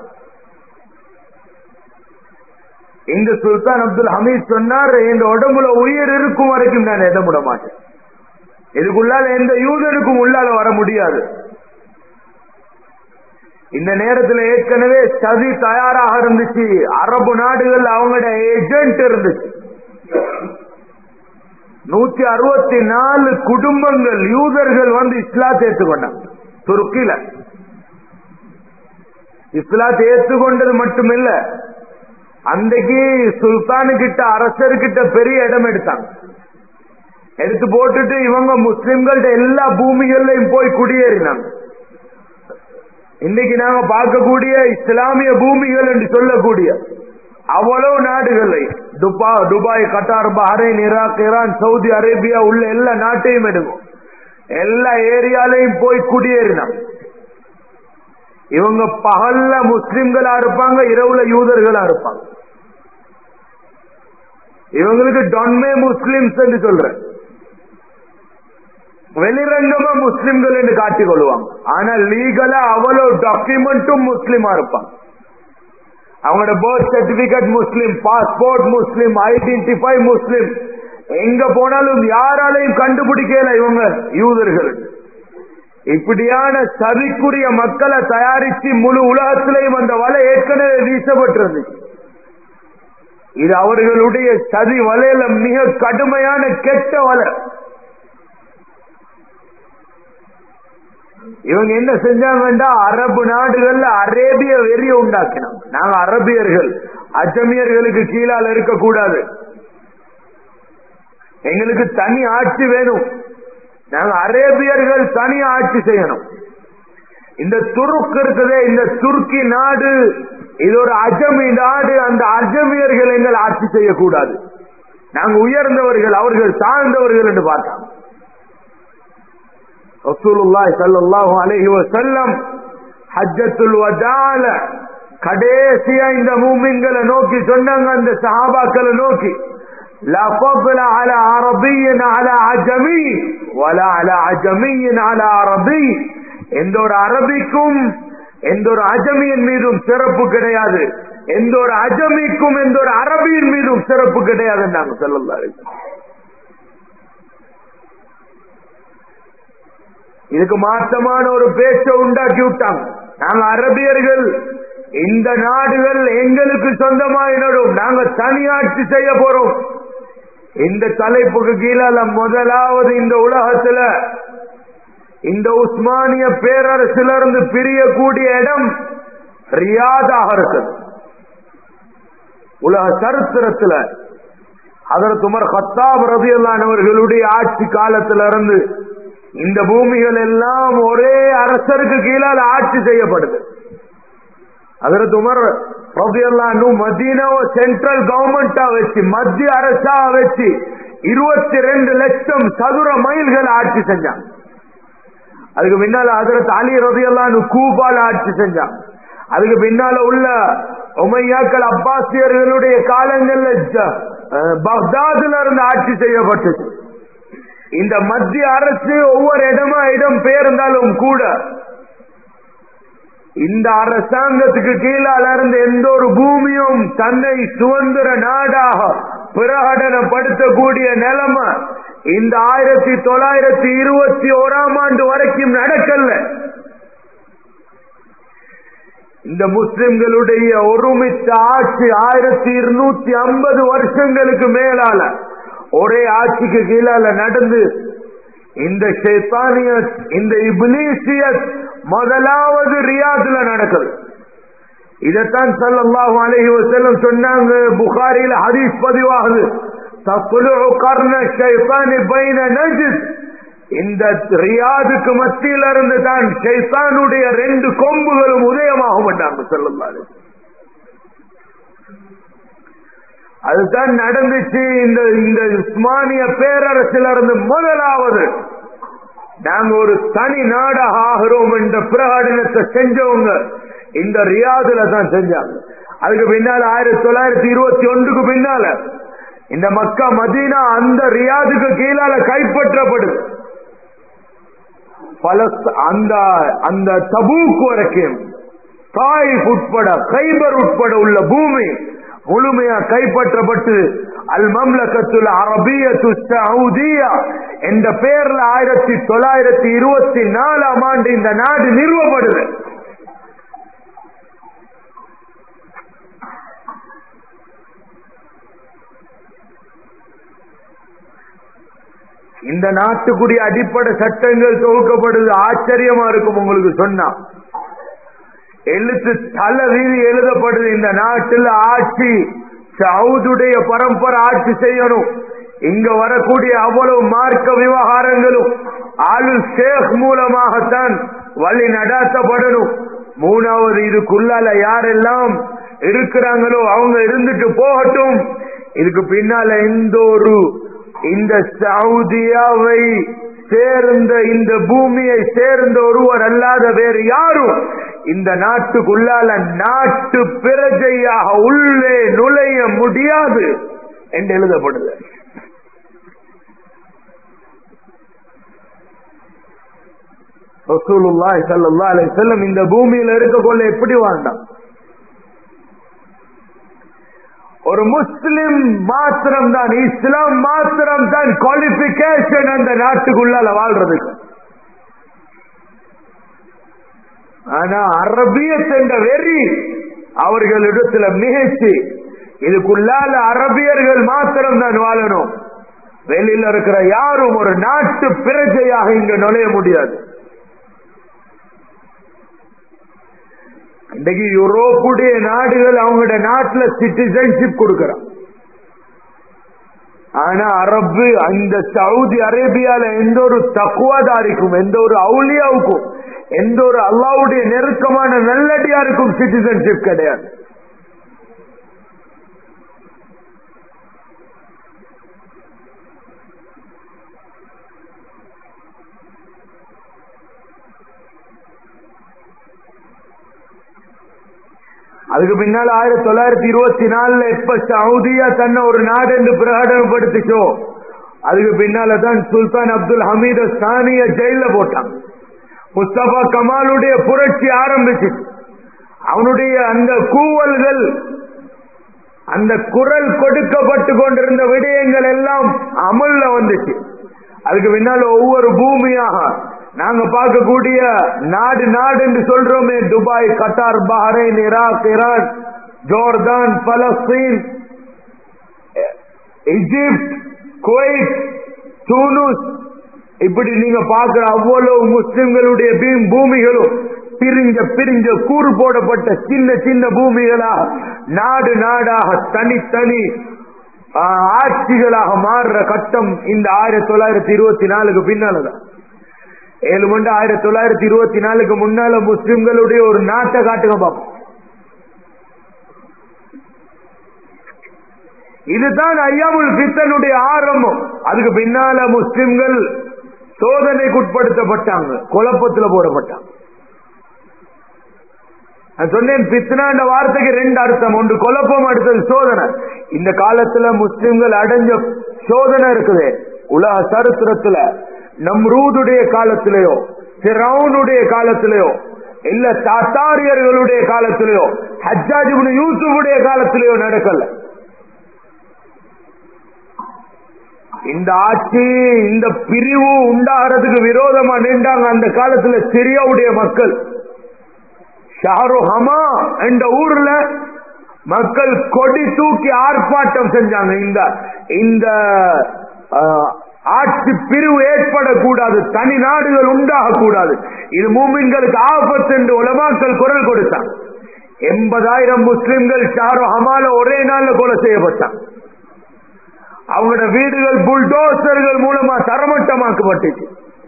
இந்த சுல்தான் அப்துல் ஹமீத் சொன்னார் என் உடம்புல உயிர் இருக்கும் வரைக்கும் நான் எதை விட மாட்டேன் இதுக்குள்ளால எந்த யூதருக்கும் உள்ளால வர முடியாது இந்த நேரத்தில் ஏற்கனவே சதி தயாராக இருந்துச்சு அரபு நாடுகள் அவங்களோட ஏஜென்ட் இருந்துச்சு நூத்தி அறுபத்தி நாலு குடும்பங்கள் யூதர்கள் வந்து இஸ்லாத்தை ஏற்றுக்கொண்டாங்க துருக்கியில இஸ்லாத்தை ஏற்றுக்கொண்டது மட்டுமில்ல அன்றைக்கு சுல்தானு கிட்ட அரசர்கிட்ட பெரிய இடம் எடுத்தாங்க எடுத்து போட்டுட்டு இவங்க முஸ்லிம்கள்ட்ட எல்லா பூமிகள்லையும் போய் குடியேறினாங்க இன்னைக்கு நாங்க பார்க்கக்கூடிய இஸ்லாமிய பூமிகள் என்று சொல்லக்கூடிய அவ்வளவு நாடுகளை துபா Dubai Qatar Bahrain Iraq Iran Saudi Arabia உள்ள எல்லா நாட்டையும் எடுக்கும் எல்லா ஏரியாலையும் போய் குடியேறினான் இவங்க பகல்ல முஸ்லிம்களா இருப்பாங்க இரவுல யூதர்களா இருப்பாங்க இவங்களுக்கு டொன்மே முஸ்லிம்ஸ் என்று சொல்றேன் வெளிரங்கமா முஸ்லிம்கள் என்று காட்டிக் கொள்வாங்க ஆனா லீகலா அவ்வளவு டாக்குமெண்ட்டும் முஸ்லிமா இருப்பாங்க அவங்களோட பர்த் சர்டிபிகேட் முஸ்லிம் பாஸ்போர்ட் முஸ்லிம் ஐடென்டிஃபை முஸ்லிம் எங்க போனாலும் யாராலையும் கண்டுபிடிக்கல இவங்க யூதர்கள் இப்படியான சதிக்குரிய மக்களை தயாரிச்சு முழு உலகத்திலையும் அந்த வலை ஏற்கனவே வீசப்பட்டிருந்துச்சு இது அவர்களுடைய சதி வலையில மிக கடுமையான கெட்ட வலை இவங்க என்ன செஞ்சாங்கண்டா அரபு நாடுகள்ல அரேபிய வெறிய உண்டாக்கினாங்க நாங்க அரபியர்கள் அஜமியர்களுக்கு கீழால இருக்கக்கூடாது எங்களுக்கு தனி ஆட்சி வேணும் நாங்க அரேபியர்கள் தனி ஆட்சி செய்யணும் இந்த துருக் இருக்குதே இந்த துருக்கி நாடு இது ஒரு அஜமி நாடு அந்த அஜமியர்கள் எங்கள் ஆட்சி செய்யக்கூடாது நாங்க உயர்ந்தவர்கள் அவர்கள் தாழ்ந்தவர்கள் என்று பார்த்தாங்க ரசூலுல்லாஹி ஸல்லல்லாஹு அலைஹி வஸல்லம் ஹஜ்ஜத்துல் வதால கடைசியா இந்த மூமின்களை நோக்கி சொன்னாங்க அந்த சஹாபாக்களை நோக்கி لا فضل على عربي على عجمي ولا على عجمي على عربي எந்த ஒரு அரபிக்கும் எந்த ஒரு அஜமியின் மீதும் சிறப்பு கிடையாது எந்த ஒரு அஜமிக்கும் எந்த ஒரு அரபியின் மீதும் சிறப்பு கிடையாது நாங்க சொல்லலாம் இதுக்கு மாற்றமான ஒரு பேச்சை உண்டாக்கி விட்டாங்க நாங்க அரபியர்கள் இந்த நாடுகள் எங்களுக்கு சொந்தமாயினடும் நாங்க தனியாட்சி செய்ய போறோம் இந்த தலைப்புக்கு கீழால முதலாவது இந்த உலகத்துல இந்த உஸ்மானிய பேரரசுல இருந்து பிரியக்கூடிய இடம் ரியாதாக இருக்குது உலக சரித்திரத்துல அதற்கு உமர் ஹத்தாப் ரதியல்லானவர்களுடைய ஆட்சி காலத்துல இருந்து இந்த பூமிகள் எல்லாம் ஒரே அரசருக்கு கீழால் ஆட்சி செய்யப்படுது அதற்கு உமர் ரதியல்லானு மதீனாவை சென்ட்ரல் கவர்மெண்டா வச்சு மத்திய அரசா வச்சு இருபத்தி ரெண்டு லட்சம் சதுர மைல்கள் ஆட்சி செஞ்சாங்க அதுக்கு பின்னால அதற்கு அலி ரதியல்லானு கூபால ஆட்சி செஞ்சாங்க அதுக்கு பின்னால உள்ள உமையாக்கள் அப்பாசியர்களுடைய காலங்கள்ல பக்தாதுல இருந்து ஆட்சி செய்யப்பட்டது இந்த மத்திய அரசு ஒவ்வொரு இடமா இடம் பெயர்ந்தாலும் கூட இந்த அரசாங்கத்துக்கு கீழால இருந்து எந்த ஒரு பூமியும் தன்னை சுதந்திர நாடாக பிரகடனப்படுத்தக்கூடிய நிலைமை இந்த ஆயிரத்தி தொள்ளாயிரத்தி இருபத்தி ஓராம் ஆண்டு வரைக்கும் நடக்கல இந்த முஸ்லிம்களுடைய ஒருமித்த ஆட்சி ஆயிரத்தி இருநூத்தி ஐம்பது வருஷங்களுக்கு மேலால ஒரே ஆட்சிக்கு கீழால நடந்து இந்த ஷேத்தானிய இந்த இப்லீசியத் முதலாவது ரியாதுல நடக்குது இதைத்தான் சல்லல்லாஹு அலைஹி வஸல்லம் சொன்னாங்க புகாரில ஹதீஸ் பதிவாகுது தத்லுஉ கர்ண ஷைத்தானி பைன நஜித் இந்த ரியாதுக்கு மத்தியில இருந்து தான் ஷைத்தானுடைய ரெண்டு கொம்புகளும் உதயமாகும் என்றாங்க சொல்லல்லாரு அதுதான் நடந்துச்சு இந்த இந்த உஸ்மானிய பேரரசில இருந்து முதலாவது நாங்க ஒரு தனி நாடாக ஆகிறோம் என்ற பிரகடனத்தை செஞ்சவங்க இந்த ரியாதுல தான் செஞ்சாங்க அதுக்கு பின்னால ஆயிரத்தி தொள்ளாயிரத்தி இருபத்தி ஒன்றுக்கு பின்னால இந்த மக்கா மதீனா அந்த ரியாதுக்கு கீழால கைப்பற்றப்படுது பல அந்த அந்த தபூக் வரைக்கும் தாயிப் உட்பட கைபர் உட்பட உள்ள பூமி முழுமையா கைப்பற்றப்பட்டு அல் மம்லகத்துல் அரபியத்து சவுதியா என்ற பெயர்ல ஆயிரத்தி தொள்ளாயிரத்தி இருபத்தி நாலாம் ஆண்டு இந்த நாடு நிறுவப்படுது இந்த நாட்டுக்குரிய அடிப்படை சட்டங்கள் தொகுக்கப்படுது ஆச்சரியமா இருக்கும் உங்களுக்கு சொன்னா எழுத்து தல வீதி எழுதப்படுது இந்த நாட்டில் ஆட்சி சவுதுடைய பரம்பரை ஆட்சி செய்யணும் இங்க வரக்கூடிய அவ்வளவு மார்க்க விவகாரங்களும் ஆளு ஷேக் மூலமாகத்தான் வழி நடாத்தப்படணும் மூணாவது இதுக்குள்ளால யாரெல்லாம் இருக்கிறாங்களோ அவங்க இருந்துட்டு போகட்டும் இதுக்கு பின்னால எந்த ஒரு இந்த சவுதியாவை சேர்ந்த இந்த பூமியை சேர்ந்த ஒருவர் அல்லாத வேறு யாரும் இந்த நாட்டுக்குள்ளால நாட்டு பிரஜையாக உள்ளே நுழைய முடியாது என்று எழுதப்படுது ரசூலுல்லாஹி ஸல்லல்லாஹு அலைஹி வஸல்லம் இந்த பூமியில இருக்கக்குள்ள எப்படி வாழ்ந்தான் ஒரு முஸ்லிம் மாத்திரம் தான் இஸ்லாம் மாத்திரம் தான் குவாலிபிகேஷன் அந்த நாட்டுக்குள்ளால வாழ்றதுக்கு ஆனா அரபியத் என்ற வெறி அவர்களிடத்துல மிகச்சி இதுக்குள்ளால அரபியர்கள் மாத்திரம் தான் வாழணும் வெளியில இருக்கிற யாரும் ஒரு நாட்டு பிரஜையாக இங்க நுழைய முடியாது இன்றைக்கு யூரோப்புடைய நாடுகள் அவங்களோட நாட்டுல சிட்டிசன்ஷிப் கொடுக்கிறான் ஆனா அரபு அந்த சவுதி அரேபியால எந்த ஒரு தக்குவாதாரிக்கும் எந்த ஒரு அவுலியாவுக்கும் எந்த ஒரு அல்லாவுடைய நெருக்கமான நல்லடியாருக்கும் சிட்டிசன்ஷிப் கிடையாது அதுக்கு பின்னால ஆயிரத்தி தொள்ளாயிரத்தி இருபத்தி நாலுல எப்ப சவுதியா தன்னை ஒரு நாடு என்று பிரகடனப்படுத்திச்சோ அதுக்கு பின்னால தான் சுல்தான் அப்துல் ஹமீத் சானிய ஜெயில போட்டான் முஸ்தபா கமாலுடைய புரட்சி ஆரம்பிச்சு அவனுடைய அந்த கூவல்கள் அந்த குரல் கொடுக்கப்பட்டு கொண்டிருந்த விடயங்கள் எல்லாம் அமல்ல வந்துச்சு அதுக்கு பின்னால ஒவ்வொரு பூமியாக நாங்க பார்க்கக்கூடிய நாடு நாடு என்று சொல்றோமே Dubai Qatar Bahrain Iraq Iran Jordan Palestine Egypt Kuwait தூனுஸ் இப்படி நீங்க பார்க்கிற அவ்வளவு முஸ்லிம்களுடைய பீ- பூமிகளும் பிரிஞ்ச பிரிஞ்ச கூறு போடப்பட்ட சின்ன சின்ன பூமிகளாக நாடு நாடாக தனித்தனி ஆ, ஆட்சிகளாக மாறுற கட்டம் இந்த ஆயிரத்தி தொள்ளாயிரத்தி இருபத்தி நாலுக்கு பின்னாலதான் ஏழு மண்டு ஆயிரத்தி தொள்ளாயிரத்தி இருபத்தி நாலுக்கு முன்னால முஸ்லிம்களுடைய ஒரு நாட்டை காட்டுங்க பார்ப்போம் இதுதான் ஐயாமுல் பித்தனுடைய ஆரம்பம் அதுக்கு பின்னால முஸ்லிம்கள் சோதனைக்குட்படுத்தப்பட்டாங்க குழப்பத்துல போடப்பட்டாங்க நான் சொன்னேன் பித்னா என்ற வார்த்தைக்கு ரெண்டு அர்த்தம் ஒன்று குழப்பம் அடுத்தது சோதனை இந்த காலத்துல முஸ்லிம்கள் அடைஞ்ச சோதனை இருக்குது உலக சரித்திரத்துல நம்ரூதுடைய காலத்திலேயோ சிரவுனுடைய காலத்திலேயோ இல்ல தாத்தாரியர்களுடைய காலத்திலேயோ ஹஜ்ஜாஜிபுன் யூசுஃபுடைய காலத்திலேயோ நடக்கல இந்த ஆட்சி இந்த பிரிவு உண்டாகிறதுக்கு விரோதமா நின்றாங்க அந்த காலத்துல சிரியாவுடைய மக்கள் ஷாரு ஹமா என்ற ஊர்ல மக்கள் கொடி தூக்கி ஆர்ப்பாட்டம் செஞ்சாங்க இந்த இந்த ஆஹ், ஆட்சி பிரிவு ஏற்படக்கூடாது தனி நாடுகள் உண்டாக கூடாது இது மூமின்களுக்கு ஆபத்து என்று உலமாக்கள் குரல் கொடுத்தாங்க எண்பதாயிரம் முஸ்லிம்கள் ஷாரு ஹமால ஒரே நாள்ல கொலை செய்யப்பட்டாங்க அவங்களோட வீடுகள் புல்டோசர்கள் மூலமா தரமட்டமாக்கப்பட்டுச்சு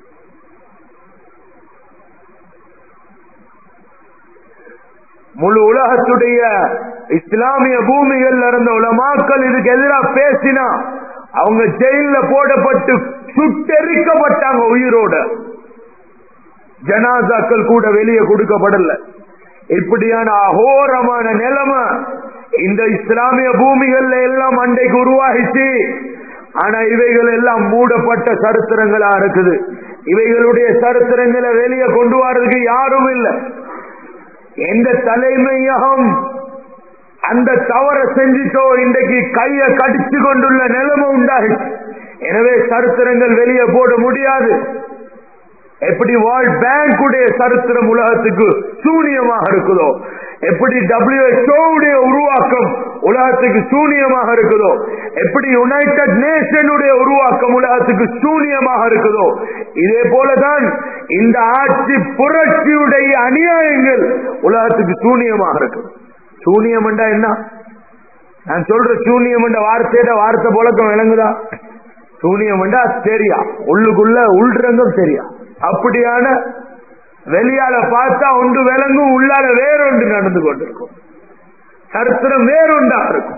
முழு உலகத்துடைய இஸ்லாமிய பூமிகள்ல இருந்த உலமாக்கள் இதுக்கு எதிராக பேசினா அவங்க ஜெயில போடப்பட்டு சுட்டெரிக்கப்பட்டாங்க உயிரோட ஜனாசாக்கள் கூட வெளியே கொடுக்கப்படல இப்படியான அகோரமான நிலைமை இந்த இஸ்லாமிய பூமிகள்ல எல்லாம் அண்டைக்கு உருவாகிச்சு ஆனா இவைகள் எல்லாம் மூடப்பட்ட சரித்திரங்களா இருக்குது இவைகளுடைய சரித்திரங்களை வெளியே கொண்டு வர்றதுக்கு யாரும் இல்லை எந்த தலைமையகம் அந்த தவற செஞ்சிட்டோ இன்றைக்கு கைய கடிச்சு கொண்டுள்ள நிலைமை உண்டாகிச்சு எனவே சரித்திரங்கள் வெளியே போட முடியாது எப்படி வேர்ல்ட் பேங்க் உடைய சரித்திரம் உலகத்துக்கு சூனியமாக இருக்குதோ எப்படி WHO உடைய உருவாக்கம் உலகத்துக்கு சூனியமாக இருக்குதோ எப்படி யுனைடெட் நேஷனுடைய உருவாக்கம் உலகத்துக்கு சூனியமாக இருக்குதோ இதே போலதான் இந்த ஆட்சி புரட்சியுடைய அநியாயங்கள் உலகத்துக்கு சூனியமாக இருக்கு சூனியம் என்றா என்ன நான் சொல்ற சூனியம் என்ற வார்த்தையிட வார்த்தை புழக்கம் விளங்குதா சூனியம் என்றா தெரியா உள்ளுக்குள்ள உள்ரங்கம் தெரியா அப்படியான வெளியால பார்த்தா ஒன்று விளங்கும் உள்ளால வேறொன்று நடந்து கொண்டிருக்கும் சரித்திரம் வேறொன்றா இருக்கும்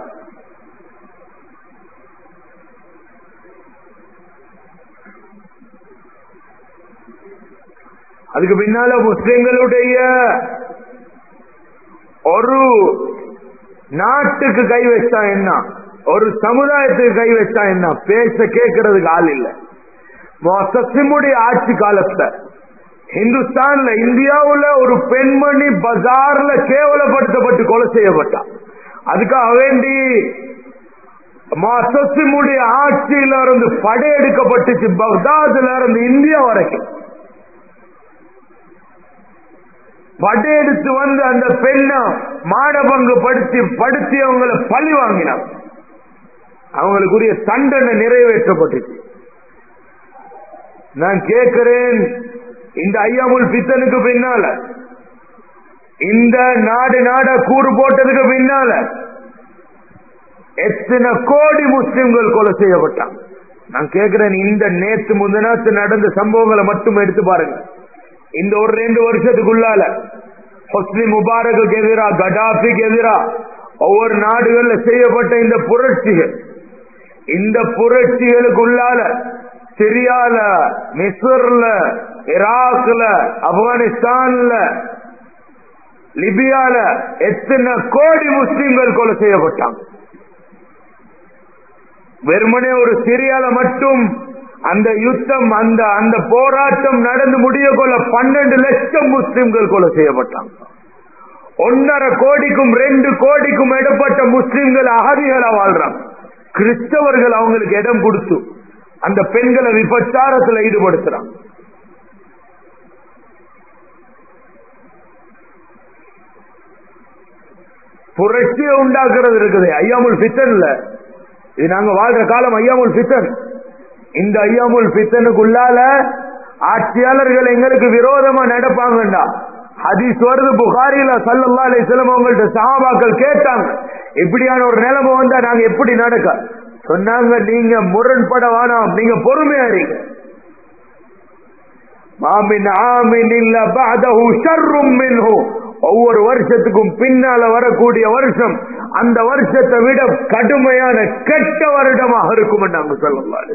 அதுக்கு பின்னால முஸ்லிம்களுடைய ஒரு நாட்டுக்கு கை வச்சா என்ன ஒரு சமுதாயத்துக்கு கை வச்சா என்ன பேச கேட்கறதுக்கு ஆள் இல்லை மொசசிமுடைய ஆட்சி காலத்துல இந்துஸ்தான்ல இந்தியாவுல ஒரு பெண்மணி பஜார்ல கேவலப்படுத்தப்பட்டு கொலை செய்யப்பட்டா அதுக்காக வேண்டி மொசசிமுடைய ஆட்சியில இருந்து படையெடுக்கப்பட்டுச்சு பக்தாதுல இருந்து இந்தியா வரைக்கும் படையெடுத்து வந்து அந்த பெண்ணை மாடபங்கு படுத்தி படுத்தி அவங்களை பழி வாங்கினான் அவங்களுக்குரிய தண்டனை நிறைவேற்றப்பட்டுச்சு நான் கேட்கிறேன் இந்த ஐயாமுல் பித்தனுக்கு பின்னால இந்த நாடு நாட கூறு போட்டதுக்கு பின்னால எத்தனை கோடி முஸ்லிம்கள் கொலை செய்யப்பட்டாங்க நான் கேட்கிறேன் இந்த நேத்து முந்தினாத்து நடந்த சம்பவங்களை மட்டும் எடுத்து பாருங்க இந்த ஒரு ரெண்டு வருஷத்துக்குள்ளால ஹொஸ்னி முபாரக்கு எதிரா கடாபிக்கு எதிரா ஒவ்வொரு நாடுகள்ல செய்யப்பட்ட இந்த புரட்சிகள் இந்த புரட்சிகளுக்குள்ளால சிரியால மிஸ்ர்ல ஈராக்ல ஆப்கானிஸ்தான்ல லிபியால எத்தனை கோடி முஸ்லிம்கள் கொலை செய்யப்பட்டாங்க வெறுமனே ஒரு சிரியால மட்டும் அந்த யுத்தம் அந்த அந்த போராட்டம் நடந்து முடிய கொள்ள பன்னெண்டு லட்சம் முஸ்லிம்கள் கொலை செய்யப்பட்டாங்க ஒன்னரை கோடிக்கும் ரெண்டு கோடிக்கும் இடப்பட்ட முஸ்லிம்கள் அகதிகளா வாழ்றாங்க கிறிஸ்தவர்கள் அவங்களுக்கு இடம் கொடுத்து அந்த பெண்களை விபச்சாரத்துல ஈடுபடுத்துறாங்க புரட்சியை உண்டாக்குறது இருக்குது ஐயாமுல் பித்தன்ல இது நாங்க வாழ்ற காலம் ஐயாமுல் பித்தன் இந்த ஐயாமுல் பித்தனுக்குள்ளால ஆட்சியாளர்கள் எங்களுக்கு விரோதமா நடப்பாங்கண்டா ஹதீஸ் வருது புகாரில சல்லல்லா அலிஸ்லம் அவங்கள்ட்ட சஹாபாக்கள் கேட்டாங்க இப்படியான ஒரு நிலைமை வந்தா நாங்க எப்படி நடக்க சொன்னாங்க நீங்க முரண்பட வேணாம் நீங்க பொறுமையா இருங்க மாமின் ஆமின் இல்ல பஅதஹு ஷர்ரும் மின்ஹு ஒவ்வொரு வருஷத்துக்கும் பின்னால வரக்கூடிய வருஷம் அந்த வருஷத்தை விட கடுமையான கெட்ட வருடமாக இருக்கும் நாங்க சொல்லலாம்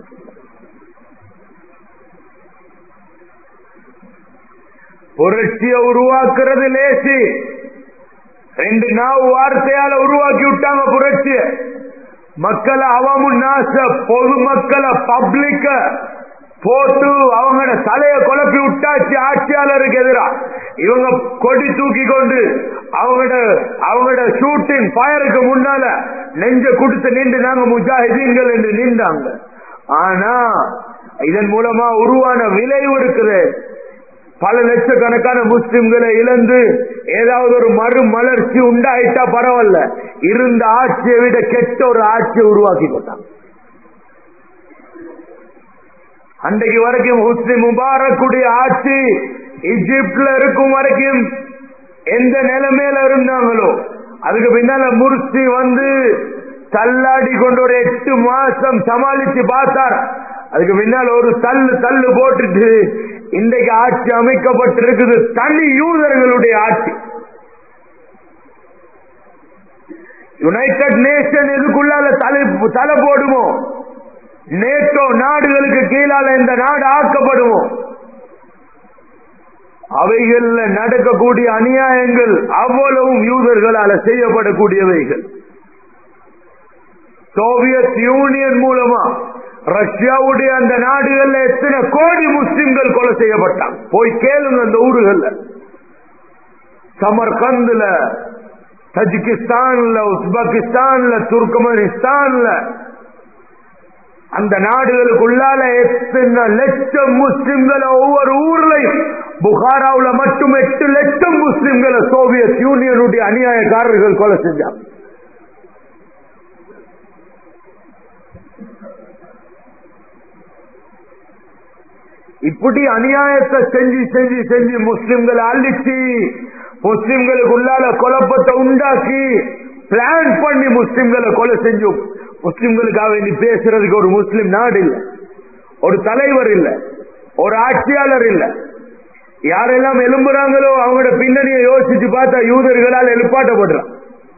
புரட்சியை உருவாக்குறது லேசி ரெண்டு நாவு வார்த்தையால உருவாக்கி விட்டாங்க புரட்சிய மக்களை அவமும் நாச பொது மக்களை பப்ளிக்க போட்டு அவங்களோட தலைய குழப்பி விட்டாச்சு ஆட்சியாளருக்கு எதிரா இவங்க கொடி தூக்கி கொண்டு அவங்களோட அவங்களோட ஷூட்டிங் ஃபயருக்கு முன்னால நெஞ்ச கொடுத்து நின்று நாங்க முஜாஹிதீன்கள் என்று நின்றாங்க ஆனா இதன் மூலமா உருவான விளைவு இருக்குது பல லட்சக்கணக்கான முஸ்லிம்களை இழந்து ஏதாவது ஒரு மறுமலர்ச்சி உண்டாயிட்டா பரவாயில்ல இருந்த ஆட்சியை விட கெட்ட ஒரு ஆட்சியை உருவாக்கி கொண்டாங்க அன்றைக்கு வரைக்கும் ஹுஸ்னி முபாரக்குடைய ஆட்சி இஜிப்ட்ல இருக்கும் வரைக்கும் எந்த நிலைமையில இருந்தாங்களோ அதுக்கு பின்னால முர்சி வந்து தள்ளாடி கொண்டு ஒரு எட்டு மாசம் சமாளிச்சு பார்த்தார் அதுக்கு பின்னால் ஒரு தள்ளு தள்ளு போட்டுட்டு இன்றைக்கு ஆட்சி அமைக்கப்பட்டிருக்குது தனி யூதர்களுடைய ஆட்சி யுனைடெட் நேஷன் இதுக்குள்ளால தலை தலை போடுமோ நேட்டோ நாடுகளுக்கு கீழால இந்த நாடு ஆக்கப்படுமோ அவைகள்ல நடக்கக்கூடிய அநியாயங்கள் அவ்வளவும் யூதர்களால செய்யப்படக்கூடியவைகள் சோவியத் யூனியன் மூலமா ரஷ்யாவுடைய அந்த நாடுகள்ல எத்தனை கோடி முஸ்லிம்கள் கொலை செய்யப்பட்டாங்க போய் கேளுங்க அந்த ஊர்கள்ல சமர்கந்துல தஜிகிஸ்தான்ல உஸ்பெகிஸ்தான்ல துர்கமனிஸ்தான்ல அந்த நாடுகளுக்குள்ளால எத்தனை லட்சம் முஸ்லிம்களை ஒவ்வொரு ஊர்லையும் புகாராவுல மட்டும் எட்டு லட்சம் முஸ்லிம்களை சோவியத் யூனியனுடைய அநியாயக்காரர்கள் கொலை செஞ்சாங்க இப்படி அநியாயத்தை செஞ்சு செஞ்சு செஞ்சு முஸ்லிம்களை அழிச்சு முஸ்லிம்களுக்கு உள்ளால குழப்பத்தை உண்டாக்கி பிளான் பண்ணி முஸ்லிம்களை கொலை செஞ்சோம் முஸ்லிம்களுக்காக வேண்டி பேசுறதுக்கு ஒரு முஸ்லிம் நாடு இல்ல ஒரு தலைவர் இல்ல ஒரு ஆட்சியாளர் இல்ல யாரெல்லாம் எழும்புறாங்களோ அவங்களோட பின்னணியை யோசிச்சு பார்த்தா யூதர்களால் எழுப்பாட்டப்படுறான்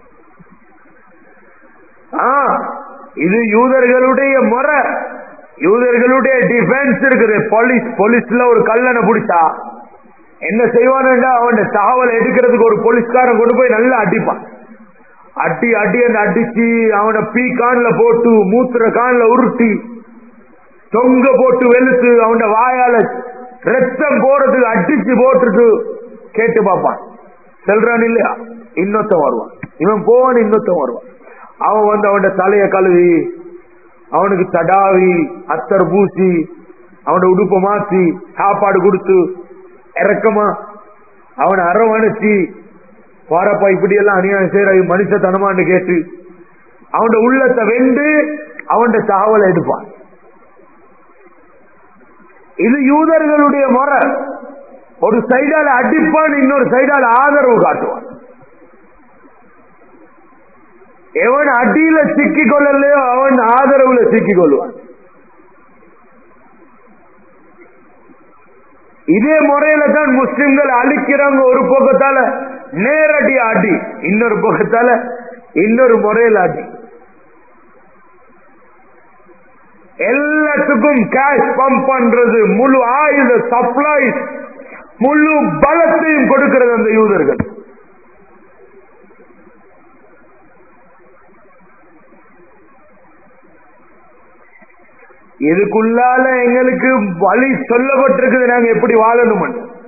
ஆ இது யூதர்களுடைய முறை யூதர்களுடைய டிஃபென்ஸ் இருக்குது போலீஸ் போலீஸ்ல ஒரு கல்லனை பிடிச்சா என்ன செய்வானுண்டா அவன் தகவல் எடுக்கிறதுக்கு ஒரு போலீஸ்காரன் கொண்டு போய் நல்லா அடிப்பான் அடி அடி அந்த அடிச்சு அவனை பீ கான்ல போட்டு மூத்திர கான்ல உருட்டி தொங்க போட்டு வெளுத்து அவன வாயால ரத்தம் போறதுக்கு அடிச்சு போட்டுட்டு கேட்டு பார்ப்பான் செல்றான் இல்லையா இன்னொத்தம் வருவான் இவன் போவான் இன்னொத்தம் வருவான் அவன் வந்து அவன் தலைய கழுவி அவனுக்கு தடாவி அத்தர் பூசி அவனோட உடுப்ப மாத்தி சாப்பாடு கொடுத்து இறக்கமா அவனை அரவணைச்சு பாரப்பா இப்படி எல்லாம் அநியாயம் செய்யற மனுஷத்தனமான்னு கேட்டு அவனோட உள்ளத்தை வெண்டு அவன் தகவலை எடுப்பான் இது யூதர்களுடைய முறை ஒரு சைடால அடிப்பான் இன்னொரு சைடால ஆதரவு காட்டுவான் எவன் அடியில சிக்கிக் கொள்ளலையோ அவன் ஆதரவுல சிக்கிக் கொள்வான் இதே முறையில தான் முஸ்லிம்கள் அழிக்கிறாங்க ஒரு பக்கத்தால நேரடி அடி இன்னொரு பக்கத்தால இன்னொரு முறையில் அடி எல்லாத்துக்கும் கேஷ் பம்ப் பண்றது முழு ஆயுத சப்ளை முழு பலத்தையும் கொடுக்கிறது அந்த யூதர்கள் இதுக்குள்ளால எங்களுக்கு வழி சொல்லப்பட்டிருக்குது நாங்க எப்படி வாழணும்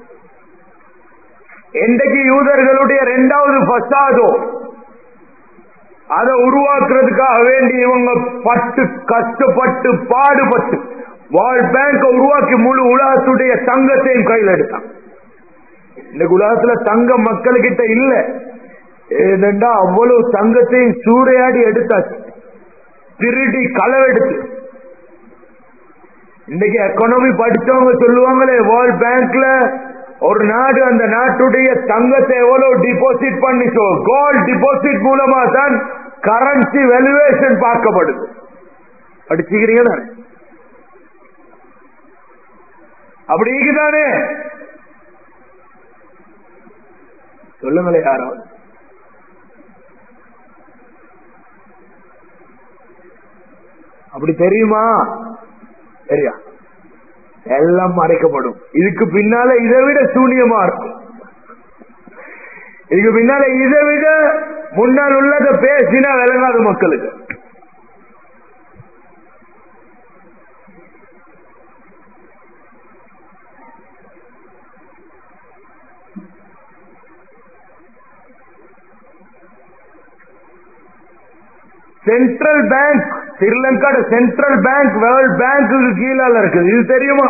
என்றைக்கு யூதர்களுடைய இரண்டாவது பசாதோ அதை உருவாக்குறதுக்காக வேண்டி இவங்க பட்டு கஷ்டப்பட்டு பாடுபட்டு வேர்ல்ட் பேங்க் உருவாக்கி முழு உலகத்துடைய தங்கத்தையும் கையில் எடுத்தான் இந்த உலகத்துல தங்கம் மக்கள்கிட்ட இல்ல ஏனென்றா அவ்வளவு தங்கத்தையும் சூறையாடி எடுத்தாச்சு திருடி களவெடுத்து இன்னைக்கு எக்கனாமி படிச்சவங்க சொல்லுவாங்களே வேர்ல்ட் பேங்க்ல ஒரு நாடு அந்த நாட்டுடைய தங்கத்தை எவ்வளவு டிபாசிட் பண்ணிச்சோ கோல்ட் டிபாசிட் மூலமா தான் கரன்சி வெலுவேஷன் பார்க்கப்படுது படிச்சுக்கிறீங்களா அப்படி இருக்குதானே சொல்லுங்களே யாராவது அப்படி தெரியுமா சரியா எல்லாம் மறைக்கப்படும் இதுக்கு பின்னால இதை விட சூனியமா இருக்கும் இதுக்கு பின்னால இதை விட முன்னால் உள்ளத பேசினா விளங்காது மக்களுக்கு சென்ட்ரல் பேங்க் ஸ்ரீலங்காட சென்ட்ரல் பேங்க் வேர்ல்ட் பேங்க்கு கீழால இருக்குது இது தெரியுமா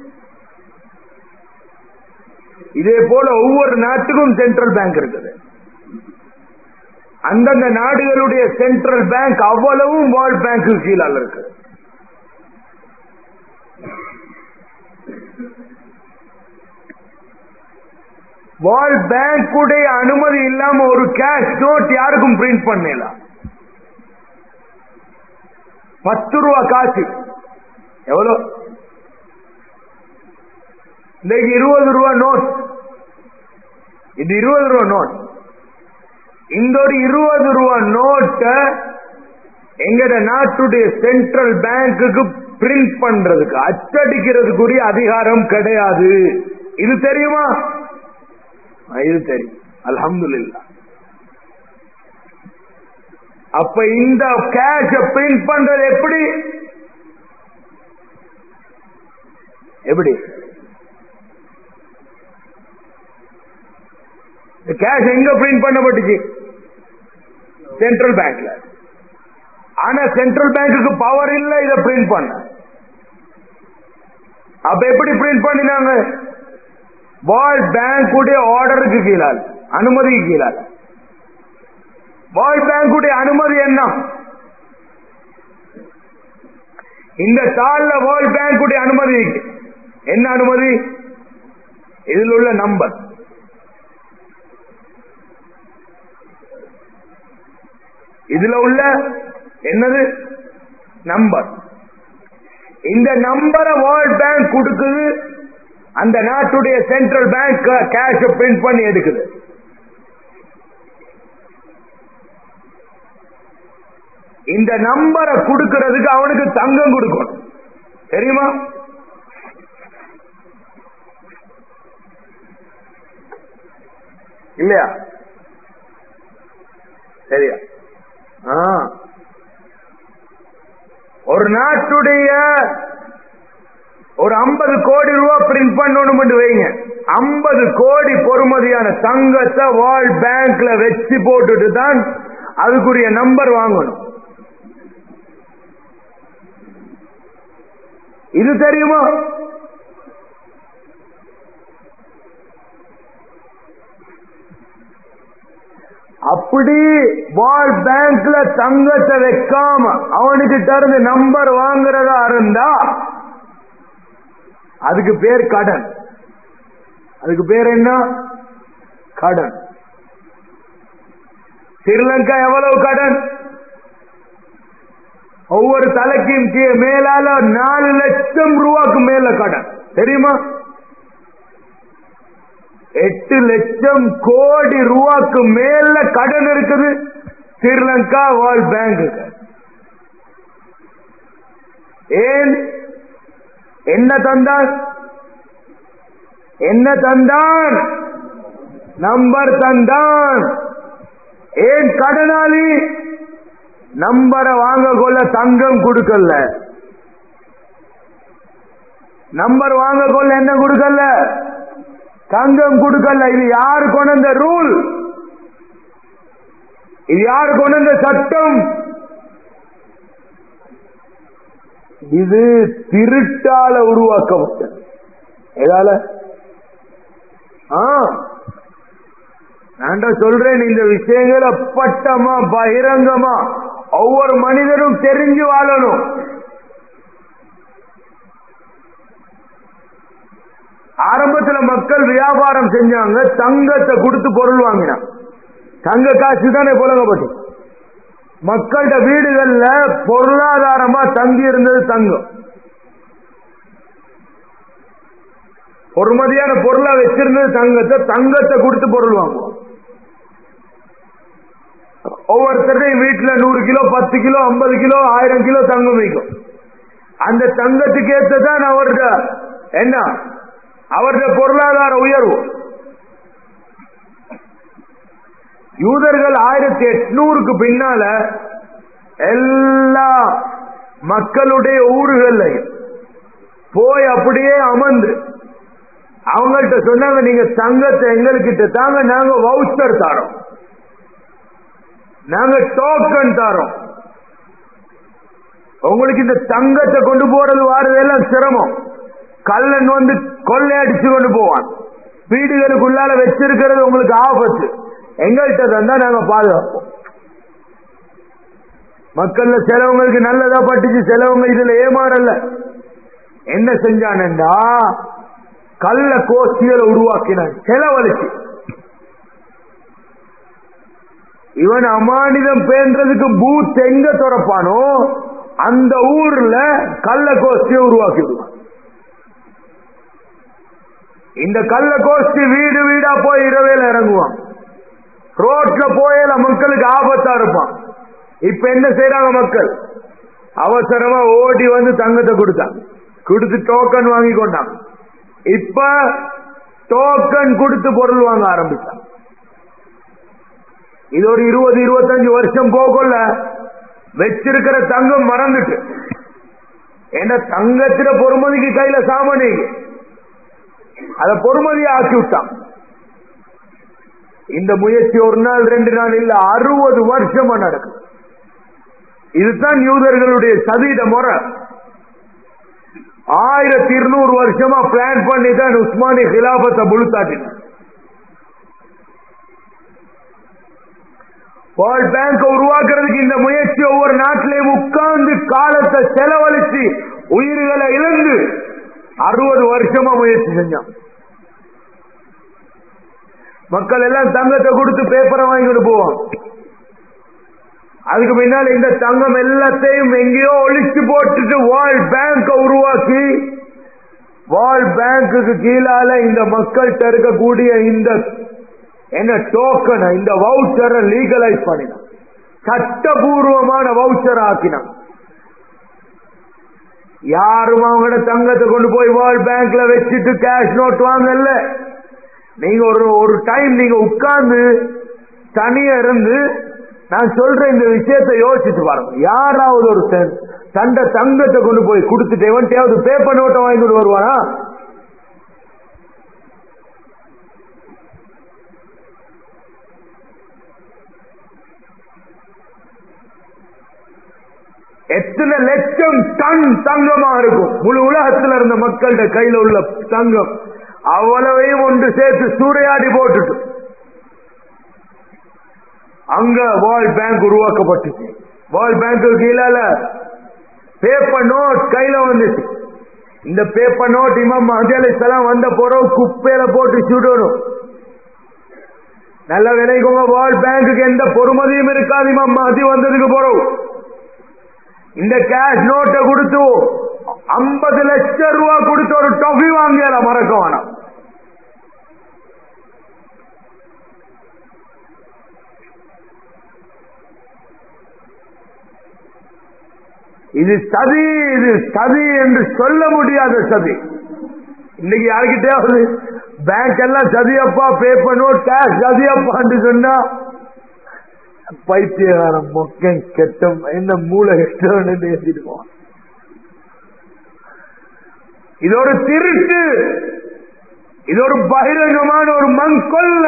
இதே போல ஒவ்வொரு நாட்டுக்கும் சென்ட்ரல் பேங்க் இருக்குது அந்தந்த நாடுகளுடைய சென்ட்ரல் பேங்க் அவ்வளவும் வேர்ல்ட் பேங்க்கு கீழால இருக்கு வேர்ல்ட் பேங்குடைய அனுமதி இல்லாம ஒரு கேஷ் நோட் யாருக்கும் பிரிண்ட் பண்ணலாம் பத்து ரூபா காசு எவ்வளோ இன்னைக்கு இருபது ரூபா நோட் இது இருபது ரூபா நோட் இந்த ஒரு இருபது ரூபா நோட்டை எங்கட நாட்டுடைய சென்ட்ரல் பேங்குக்கு பிரிண்ட் பண்றதுக்கு அச்சடிக்கிறதுக்குரிய அதிகாரம் கிடையாது இது தெரியுமா இது தெரியும் அல்ஹம்துலில்லாஹ் அப்ப இந்த கேஷ பிரிண்ட் பண்றது எப்படி எப்படி கேஷ் எங்க பிரிண்ட் பண்ணப்பட்டுச்சு சென்ட்ரல் பேங்க்ல ஆனா சென்ட்ரல் பேங்குக்கு பவர் இல்ல இத பிரிண்ட் பண்ண அப்ப எப்படி பிரிண்ட் பண்ணினாங்க வேர்ல்ட் பேங்க் ஆர்டருக்கு கீழால் அனுமதிக்கு கீழால் வேர்ல்ட் பேங்குடைய அனுமதி என்ன இந்த தாள்ல வேர்ல்ட் பேங்குடைய அனுமதி என்ன அனுமதி இதில் உள்ள நம்பர் இதுல உள்ள என்னது நம்பர் இந்த நம்பரை வேர்ல்ட் பேங்க் கொடுக்குது அந்த நாட்டுடைய சென்ட்ரல் பேங்க் கேஷ் பிரிண்ட் பண்ணி எடுக்குது இந்த நம்பரை கொடுக்கிறதுக்கு அவனுக்கு தங்கம் கொடுக்கணும் தெரியுமா இல்லையா சரியா ஆ. ஒரு நாட்டுடைய ஒரு ஐம்பது கோடி ரூபா பிரிண்ட் பண்ணணும் வைங்க ஐம்பது கோடி பொறுமதியான தங்கத்தை வேர்ல்ட் பேங்க்ல வச்சு போட்டுட்டு தான் அதுக்குரிய நம்பர் வாங்கணும் இது தெரியுமா அப்படி வேர்ல்ட் பேங்க்ல தங்கத்தை வைக்காம அவனுக்கிட்ட இருந்து நம்பர் வாங்குறதா இருந்தா அதுக்கு பேர் கடன் அதுக்கு பேர் என்ன கடன் ஸ்ரீலங்கா எவ்வளவு கடன் ஒவ்வொரு தலைக்கும் கீழே மேலால நாலு லட்சம் ரூபாய்க்கு மேல கடன் தெரியுமா எட்டு லட்சம் கோடி ரூபாய்க்கு மேல கடன் இருக்குது ஸ்ரீலங்கா வேர்ல்ட் பேங்க் ஏன் என்ன தந்தான் என்ன தந்தான் நம்பர் தந்தான் ஏன் கடனாளி நம்பரை வாங்க கொள்ள தங்கம் கொடுக்கல நம்பர் வாங்க கொள்ள என்ன கொடுக்கல தங்கம் கொடுக்கல இது யாரு கொண்டு வந்த ரூல் இது யாரு கொண்டு வந்த சட்டம் இது திருட்டால உருவாக்கப்பட்டது எதால ஆ நான் சொல்றேன் இந்த விஷயங்களை பட்டமா பகிரங்கமா ஒவ்வொரு மனிதரும் தெரிஞ்சு வாழணும் ஆரம்பத்துல மக்கள் வியாபாரம் செஞ்சாங்க தங்கத்தை கொடுத்து பொருள் வாங்கினாங்க தங்க காசு தானே புழங்கப்பட்டு மக்கள்கிட்ட வீடுகள்ல பொருளாதாரமா தங்கி இருந்தது தங்கம் பொறுமதியான பொருளா வச்சிருந்தது தங்கத்தை தங்கத்தை கொடுத்து பொருள் வாங்குவோம் ஒவ்வொருத்தரையும் வீட்டுல நூறு கிலோ பத்து கிலோ ஐம்பது கிலோ ஆயிரம் கிலோ தங்கம் வைக்கும் அந்த தங்கத்துக்கு ஏற்றதான் அவர்கிட்ட என்ன அவருடைய பொருளாதார உயர்வு யூதர்கள் ஆயிரத்தி எட்நூறுக்கு பின்னால எல்லா மக்களுடைய ஊர்கள்ல போய் அப்படியே அமர்ந்து அவங்கள்ட்ட சொன்னாங்க நீங்க தங்கத்தை எங்கள்கிட்ட தாங்க நாங்க வவுச்சர் தாரோம் நாங்க டோக்கன் தாரோம் உங்களுக்கு இந்த தங்கத்தை கொண்டு போறது வாரதெல்லாம் சிரமம் கல்லன் வந்து கொள்ளையடிச்சு கொண்டு போவான் வீடுகளுக்குள்ளால வச்சிருக்கிறது உங்களுக்கு ஆபத்து எங்கள்கிட்ட தந்தா நாங்க பாதுகாப்போம் மக்கள்ல சிலவங்களுக்கு நல்லதா பட்டுச்சு சிலவங்க இதுல ஏமாறல என்ன செஞ்சானண்டா கள்ள கோஷ்டிகளை உருவாக்கினான் செலவழிச்சு இவன் அமானிதம் பேன்றதுக்கு பூத் எங்க துறப்பானோ அந்த ஊர்ல கள்ள கோஷ்டியை உருவாக்கி விடுவான் இந்த கள்ள கோஷ்டி வீடு வீடா போய் இரவேல இறங்குவான் ரோட்ல போயில மக்களுக்கு ஆபத்தா இருப்பான் இப்ப என்ன செய்யறாங்க மக்கள் அவசரமா ஓடி வந்து தங்கத்தை கொடுத்தாங்க கொடுத்து டோக்கன் வாங்கி கொண்டாங்க இப்ப டோக்கன் கொடுத்து பொருள் வாங்க ஆரம்பிச்சாங்க இது ஒரு இருபது இருபத்தஞ்சு வருஷம் போகல வச்சிருக்கிற தங்கம் மறந்துட்டு என்ன தங்கத்தில பொறுமதிக்கு கையில சாமானி அத பொறுமதியை ஆக்கி விட்டான் இந்த முயற்சி ஒரு நாள் ரெண்டு நாள் இல்ல அறுபது வருஷமா நடக்கும் இதுதான் யூதர்களுடைய சதீத முறை ஆயிரத்தி இருநூறு வருஷமா பிளான் பண்ணி தான் உஸ்மானிய கிலாபத்தை முழுத்தாட்டினார் வேர்ல்ட் பேங்க் உருவாக்குறதுக்கு இந்த முயற்சி ஒவ்வொரு நாட்டிலையும் உட்கார்ந்து காலத்தை செலவழிச்சு உயிர்களை இழந்து அறுபது வருஷமா முயற்சி செஞ்சான் மக்கள் எல்லாம் தங்கத்தை கொடுத்து பேப்பரை வாங்கிட்டு போவான் அதுக்கு பின்னால் இந்த தங்கம் எல்லாத்தையும் எங்கேயோ ஒழிச்சு போட்டுட்டு வேர்ல்ட் பேங்க உருவாக்கி வேர்ல்ட் பேங்குக்கு கீழால இந்த மக்கள்கிட்ட இருக்கக்கூடிய இந்த என்ன டோக்கனை இந்த வவுச்சரை லீகலைஸ் பண்ணினான் சட்டபூர்வமான வவுச்சர் ஆக்கினான் யாரும் அவங்களோட தங்கத்தை கொண்டு போய் வேர்ல்ட் பேங்க்ல வச்சுட்டு கேஷ் நோட் வாங்கல நீங்க ஒரு ஒரு டைம் நீங்க உட்கார்ந்து தனியா இருந்து நான் சொல்ற இந்த விஷயத்தை யோசிச்சு பாருங்க யாராவது ஒரு தண்ட தங்கத்தை கொண்டு போய் கொடுத்துட்டு எவன்ட்டையாவது பேப்பர் நோட்டை வாங்கிட்டு வருவானா எத்தனை லட்சம் டன் தங்கமா இருக்கும் முழு உலகத்தில் இருந்த மக்கள்கிட்ட கையில உள்ள தங்கம் அவ்வளவையும் ஒன்று சேர்த்து சூறையாடி போட்டுட்டு அங்க வேர்ல்ட் பேங்க் உருவாக்கப்பட்டுச்சு வேர்ல்ட் பேங்க் கீழால பேப்பர் நோட் கையில வந்துச்சு இந்த பேப்பர் நோட் இமாம் மஹதி அலிஸ்லாம் வந்த பிறகு குப்பையில போட்டு சுடணும் நல்ல விலைக்குங்க வேர்ல்ட் பேங்குக்கு எந்த பொறுமதியும் இருக்காது இமாம் மஹதி வந்ததுக்கு பிறகு இந்த கேஷ் நோட்டை கொடுத்து ஐம்பது லட்சம் ரூபாய் கொடுத்து ஒரு டொஃபி வாங்கலாம் மறக்க வேணாம் இது சதி இது சதி என்று சொல்ல முடியாத சதி இன்னைக்கு யாருக்கிட்டே பேங்க் எல்லாம் சதியப்பா பேப்பர் நோட் கேஷ் சதியப்பான்னு சொன்னா பைத்தியகாரம் மொக்கம் கெட்டம் என்ன மூளை கெட்டவன்னு பேசிடுவோம் இது ஒரு திருட்டு இது ஒரு பகிரங்கமான ஒரு மங்கொல்ல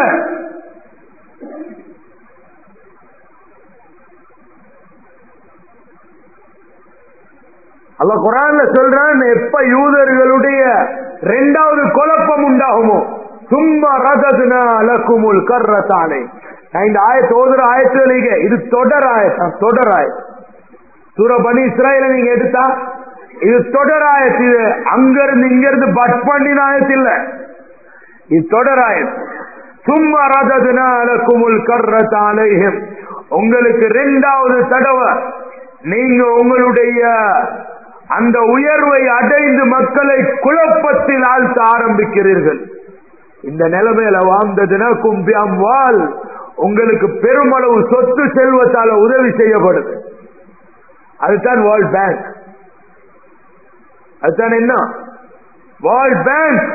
அல்ல குரான்ல சொல்றான் எப்ப யூதர்களுடைய இரண்டாவது குழப்பம் உண்டாகுமோ சும்மா ரததுனா அலக்குமுல் கர்ரத்தானே நான் இந்த ஆயத்து ஓதுற ஆயத்துಗಳಿಗೆ இது தொடர் ஆயத்தான் தொடர் ஆயத் சூர பனி இஸ்ராயல நீங்க எடுத்தா இது தொடர் ஆயத்து இது அங்கிருந்து இங்கிருந்து பட் பண்ணின ஆயத்து இல்ல இது தொடர் ஆயத் சும்மா ரததுனா அலக்குமுல் கர்ரத்தானேஹிம் உங்களுக்கு இரண்டாவது தடவை நீங்க உங்களுடைய அந்த உயர்வை அடைந்து மக்களை குழப்பத்தில் ஆழ்த்த ஆரம்பிக்கிறீர்கள் இந்த நிலைமையில வாழ்ந்ததுனா கும்பி அம்வால் உங்களுக்கு பெருமளவு சொத்து செல்வத்தால உதவி செய்யப்படுது அதுதான் வேர்ல்ட் பேங்க் அதுதான் என்ன வேர்ல்ட் பேங்க்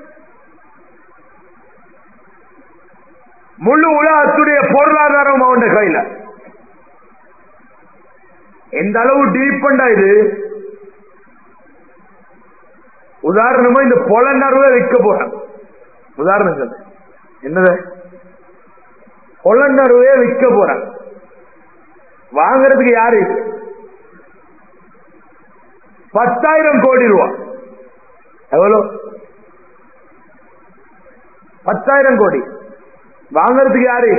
முழு உலகத்துடைய பொருளாதாரம் அவன் கையில எந்த அளவு டீப்பண்டா இது உதாரணமா இந்த பொலநர்வை விற்க போறான் உதாரணம் சொல்ல என்னது பொலநர்வே விற்க போறான் வாங்குறதுக்கு யாரு பத்தாயிரம் கோடி ரூபா எவ்வளவு பத்தாயிரம் கோடி வாங்குறதுக்கு யாரு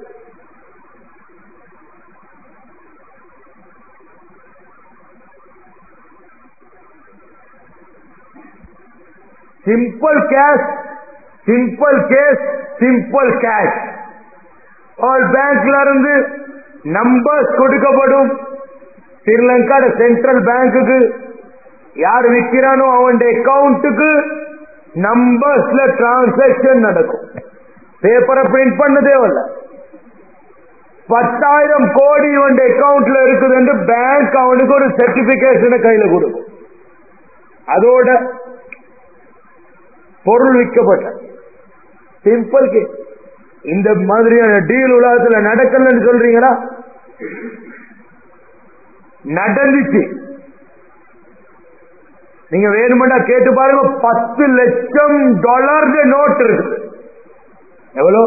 simple cash simple cash simple cash all பேங்க்ல இருந்து நம்பர்ஸ் கொடுக்கப்படும் ஸ்ரீலங்காட சென்ட்ரல் பேங்குக்கு யார் விற்கிறானோ அவன் அக்கௌண்ட்டுக்கு நம்பர்ஸ்ல டிரான்சாக்சன் நடக்கும் பேப்பரை பிரிண்ட் பண்ண தேவையில்ல பத்தாயிரம் கோடி இவன் அக்கௌண்ட்ல இருக்குது என்று பேங்க் அவனுக்கு ஒரு சர்டிபிகேஷனை கையில கொடுக்கும் அதோட பொருள் விற்கப்பட்ட சிம்பிள் கே இந்த மாதிரியான டீல் உலகத்தில் நடக்கலன்னு சொல்றீங்களா நடந்துச்சு நீங்க வேணுமெண்டா கேட்டு பாருங்க பத்து லட்சம் டாலர் நோட் இருக்கு எவ்வளோ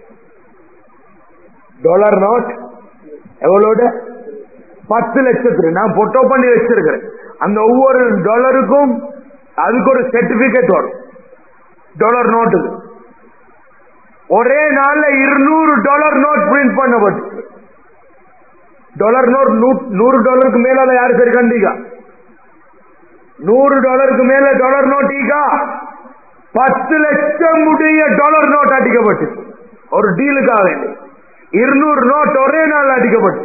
டாலர் நோட் எவ்வளோட பத்து லட்சத்துக்கு நான் போட்டோ பண்ணி வச்சிருக்கிறேன் அந்த ஒவ்வொரு டாலருக்கும் அதுக்கு ஒரு சர்டிபிகேட் வரும் டாலர் நோட்டுக்கு ஒரே நாள்ல இருநூறு டாலர் நோட் பிரிண்ட் பண்ணப்பட்டு டாலர் நோட் நூறு டாலருக்கு மேல யாரு சரி கண்டிக்கா நூறு டாலருக்கு மேல டாலர் நோட் ஈகா பத்து லட்சம் உடைய டாலர் நோட் அடிக்கப்பட்டு ஒரு டீலுக்காக வேண்டி இருநூறு நோட் ஒரே நாள் அடிக்கப்பட்டு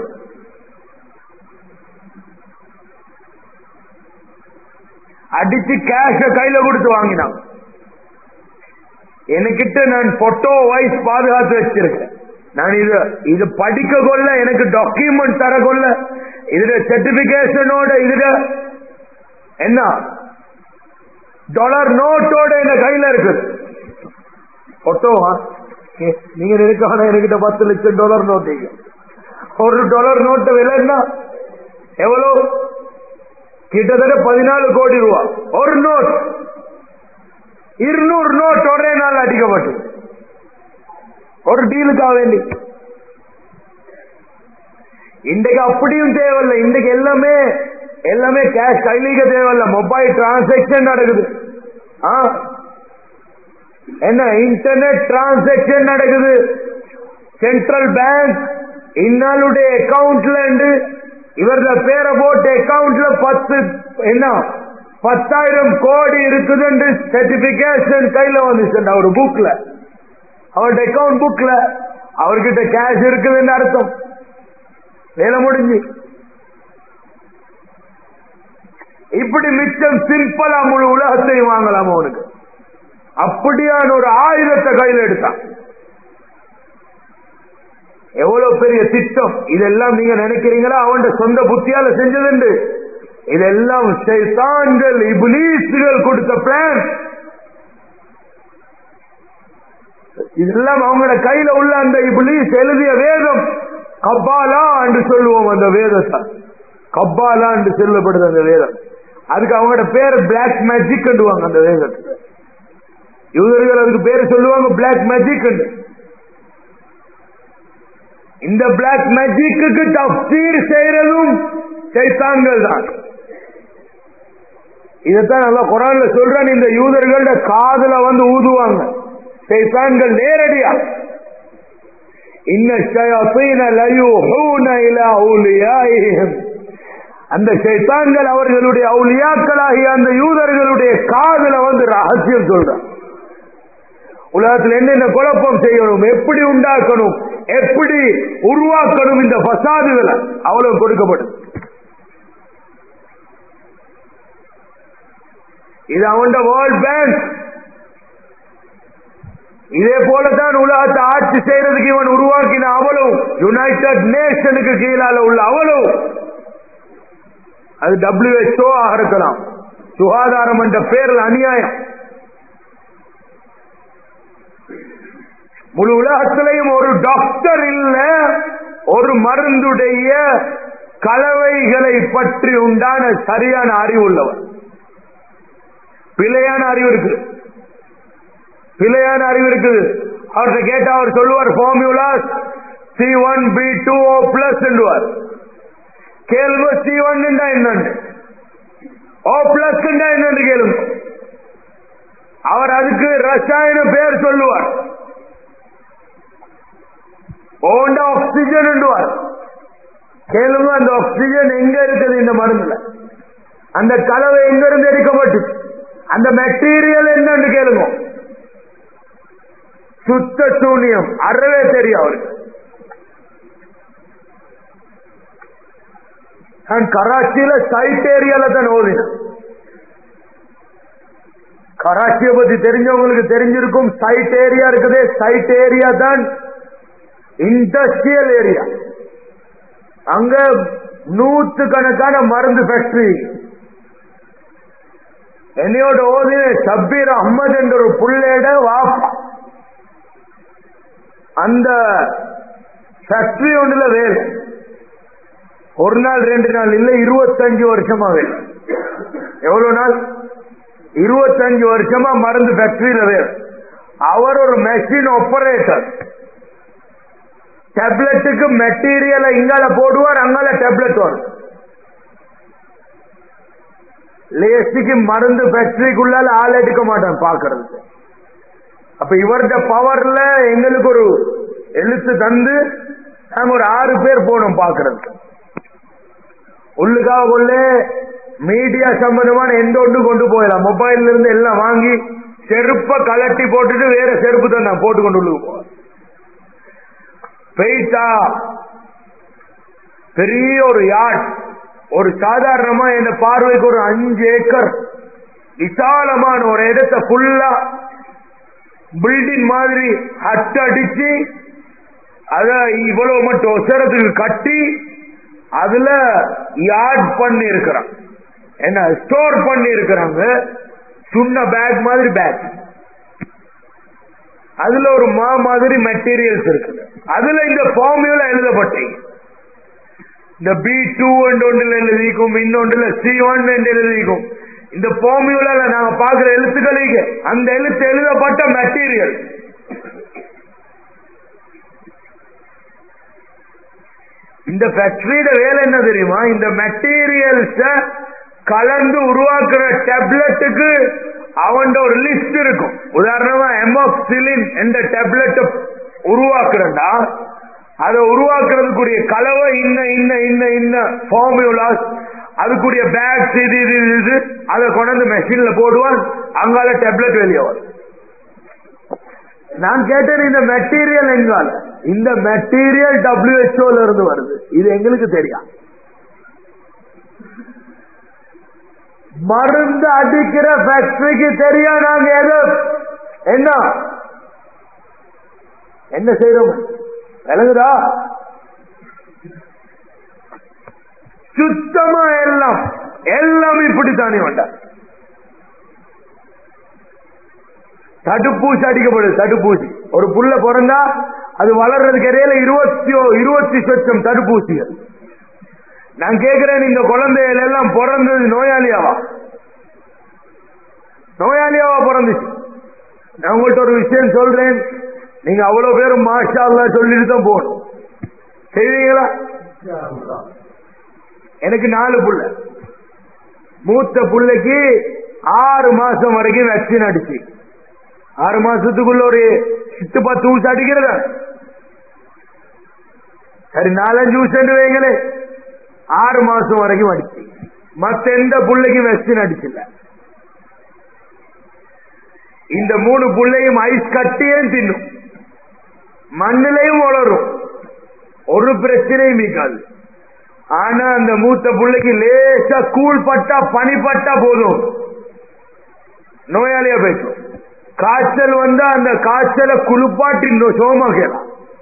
அடிச்சு கேஷ கையில கொடுத்து வாங்கினான் என்கிட்ட நான் போட்டோ வைஸ் பாதுகாத்து வச்சிருக்கேன் நான் இது இது படிக்க கொள்ள எனக்கு டாக்குமெண்ட் தர கொள்ள இதுல சர்டிபிகேஷனோட இதுல என்ன டாலர் நோட்டோட என் கையில இருக்குது போட்டோவா நீங்க நினைக்க என்கிட்ட பத்து லட்சம் டாலர் நோட் ஒரு டாலர் நோட்டு விலை என்ன எவ்வளவு கிட்டத்தட்ட பதினாலு கோடி ரூபா ஒரு நோட் இருநூறு நோட் ஒரே நாள் அடிக்கப்பட்டு ஒரு டீலுக்காக வேண்டி இன்றைக்கு அப்படியும் தேவையில்லை இன்றைக்கு எல்லாமே எல்லாமே கேஷ் கைலிக்க தேவையில்லை மொபைல் டிரான்சாக்சன் நடக்குது ஆ என்ன இன்டர்நெட் டிரான்சாக்சன் நடக்குது சென்ட்ரல் பேங்க் இன்னாளுடைய அக்கவுண்ட்ல இருந்து இவரது பேரை போட்டு அக்கவுண்ட்ல பத்து என்ன பத்தாயிரம் கோடி இருக்குது சர்டிபிகேஷன் கையில வந்துச்சு அவர் புக்ல அவருடைய அக்கவுண்ட் புக்ல அவர்கிட்ட கேஷ் இருக்குதுன்னு அர்த்தம் வேலை முடிஞ்சு இப்படி மிச்சம் சிம்பிளா முழு உலகத்தையும் வாங்கலாம் அவனுக்கு அப்படியான ஒரு ஆயுதத்தை கையில் எடுத்தான் எவ்வளவு பெரிய திட்டம் இதெல்லாம் நீங்க நினைக்கிறீங்களா அவன் சொந்த புத்தியால செஞ்சதுண்டு இதெல்லாம் சைத்தான்கள் இபுலீஸ்கள் கொடுத்த பிளான் இதெல்லாம் அவங்களோட கையில உள்ள அந்த இபுலீஸ் எழுதிய வேதம் கப்பாலா என்று சொல்லுவோம் அந்த வேதத்தை கப்பாலா என்று சொல்லப்படுது அந்த வேதம் அதுக்கு அவங்களோட பேர் பிளாக் மேஜிக் அந்த வேதத்துக்கு யூதர்கள் அதுக்கு பேர் சொல்லுவாங்க பிளாக் மேஜிக் இந்த பிளாக் மேஜிக்கு தப்சீர் செய்யறதும் சைத்தான்கள் தான் இதைத்தான் நல்லா குரான்ல சொல்றேன் இந்த யூதர்களோட காதுல வந்து ஊதுவாங்க சைத்தான்கள் நேரடியா இன்ன ஷயாத்தீன லயூஹூன இலா அவுலியாயிஹிம் அந்த சைத்தான்கள் அவர்களுடைய அவுலியாக்களாகிய அந்த யூதர்களுடைய காதுல வந்து ரகசியம் சொல்றான் உலகத்தில் என்னென்ன குழப்பம் செய்யணும் எப்படி உண்டாக்கணும் எப்படி உருவாக்கணும் இந்த பசாதுகளை அவ்வளவு கொடுக்கப்படும் இது அவன் வேர்ல்ட் பேங்க் இதே போலதான் உலகத்தை ஆட்சி செய்யறதுக்கு இவன் உருவாக்கின அவளும் யுனைடெட் நேஷனுக்கு கீழால உள்ள அவளும் அது டபிள்யூஹெச்ஓ ஆக இருக்கலாம் சுகாதாரம் என்ற பேரில் அநியாயம் முழு உலகத்திலையும் ஒரு டாக்டர் இல்ல ஒரு மருந்துடைய கலவைகளை பற்றி உண்டான சரியான அறிவு உள்ளவர் பிழையான அறிவு இருக்குது பிழையான அறிவு இருக்குது அவர்கிட்ட கேட்டா அவர் சொல்லுவார் formula C one B two O plus என்றுவார் கேள்வி சி ஒன் என்னன்னு ஓ பிளஸ் என்னன்னு கேளுங்க அவர் அதுக்கு ரசாயன பேர் சொல்லுவார் ஓண்ட ஆக்சிஜன் என்றுவார் கேளுங்க அந்த ஆக்சிஜன் எங்க இருக்குது இந்த மருந்துல அந்த கலவை எங்க இருந்து எடுக்கப்பட்டு அந்த மெட்டீரியல் என்னன்னு கேளுங்க சுத்த சூனியம் அறவே தெரியும் அவருக்கு நான் கராச்சியில சைட் ஏரியால தான் ஓதினேன் கராச்சியை பத்தி தெரிஞ்சவங்களுக்கு தெரிஞ்சிருக்கும் சைட் ஏரியா இருக்குதே சைட் ஏரியா தான் இண்டஸ்ட்ரியல் ஏரியா அங்க நூத்து கணக்கான மருந்து ஃபேக்டரி என்னையோட ஓதி சப்பீர் அஹமது என்ற ஒரு புள்ளேட வாப்பா அந்த ஃபேக்டரி ஒன்றுல வேலை ஒரு நாள் ரெண்டு நாள் இல்ல இருபத்தஞ்சு வருஷமா வேலை எவ்வளவு நாள் இருபத்தஞ்சு வருஷமா மருந்து ஃபேக்டரியில வேலை அவர் ஒரு மெஷின் ஆபரேட்டர் டேப்லெட்டுக்கு மெட்டீரியலை இங்கால போடுவார் அங்கால டேப்லெட் வரும் லேசிக்கு மருந்து ஃபேக்டரிக்குள்ளால ஆள் எடுக்க மாட்டான் பாக்குறதுக்கு அப்ப இவர்கிட்ட பவர்ல எங்களுக்கு ஒரு எழுத்து தந்து நாங்க ஒரு ஆறு பேர் போனோம் பாக்குறதுக்கு உள்ளுக்காக கொள்ள மீடியா சம்பந்தமான எந்த ஒன்று கொண்டு போயிடலாம் மொபைல்ல இருந்து எல்லாம் வாங்கி செருப்ப கலட்டி போட்டுட்டு வேற செருப்பு தான் நான் போட்டு கொண்டு உள்ளுக்கு போவேன் பெய்தா பெரிய ஒரு யாட் ஒரு சாதாரணமா இந்த பார்வைக்கு ஒரு அஞ்சு ஏக்கர் விசாலமான ஒரு இடத்தை ஃபுல்லா பில்டிங் மாதிரி ஹட் அடிச்சு அத இவ்வளவு மட்டும் ஒசரத்துக்கு கட்டி அதுல யார்ட் பண்ணி இருக்கிறான் என்ன ஸ்டோர் பண்ணி இருக்கிறாங்க சுண்ண பேக் மாதிரி பேக் அதுல ஒரு மா மாதிரி மெட்டீரியல்ஸ் இருக்குது அதுல இந்த ஃபார்முலா எழுதப்பட்டு இந்த பி டூ ஒன்றில் எழுதிக்கும் இன்னொன்றுல சி ஒன் என்று எழுதிக்கும் இந்த ஃபார்முலால நாங்க பாக்குற எழுத்துக்களுக்கு அந்த எழுத்து எழுதப்பட்ட மெட்டீரியல் இந்த ஃபேக்டரியோட வேலை என்ன தெரியுமா இந்த மெட்டீரியல்ஸ கலந்து உருவாக்குற டேப்லெட்டுக்கு அவன் ஒரு லிஸ்ட் இருக்கும் உதாரணமா எமோக்சிலின் என்ற டேப்லெட் உருவாக்குறா அதை உருவாக்குறதுக்குரிய கலவை இன்ன இன்ன இன்ன இன்ன ஃபார்முலாஸ் அதுக்குரிய பேக்ஸ் இது இது இது, இது அதை கொண்டு மெஷின்ல போடுவான் அங்கால டேப்லெட் வெளியே வரும் நான் கேட்டேன் இந்த மெட்டீரியல் எங்கால இந்த மெட்டீரியல் டபிள்யூஹெச்ஓல இருந்து வருது இது எங்களுக்கு தெரியும் மருந்து அடிக்கிற ஃபேக்டரிக்கு தெரியும் நாங்க எது என்ன என்ன செய்யறோம் விளங்குதா சுத்தமா எல்லாம் எல்லாம் இப்படித்தானே வேண்டாம் தடுப்பூசி அடிக்கப்படுது தடுப்பூசி ஒரு புள்ள பிறந்தா அது வளர்றதுக்கு இடையில இருபத்தி இருபத்தி சொச்சம் தடுப்பூசிகள் நான் கேட்கிறேன் இந்த குழந்தைகள் எல்லாம் பிறந்தது நோயாளியாவா நோயாளியாவா பிறந்துச்சு நான் உங்கள்ட்ட ஒரு விஷயம் சொல்றேன் நீங்க அவ்வளவு பேரும் மாஷா அல்லா சொல்லிட்டு தான் போகணும் செய்வீங்களா எனக்கு நாலு புள்ள மூத்த புள்ளைக்கு ஆறு மாசம் வரைக்கும் வேக்சின் அடிச்சு ஆறு மாசத்துக்குள்ள ஒரு சித்து பத்து ஊசி அடிக்கிறதா சரி நாலஞ்சு ஊசி வைங்களே ஆறு மாசம் வரைக்கும் அடிச்சு மத்த எந்த புள்ளைக்கும் வேக்சின் அடிச்சில்ல இந்த மூணு புள்ளையும் ஐஸ் கட்டியே தின்னும் மண்ணிலையும் வளரும் ஒரு பிரச்சனையும் இருக்காது ஆனா அந்த மூத்த பிள்ளைக்கு லேசா கூழ் பட்டா பனி பட்டா போதும் நோயாளியா போயிடும் காய்ச்சல் வந்தா அந்த காய்ச்சலை குளிப்பாட்டி சோமாக்கலாம்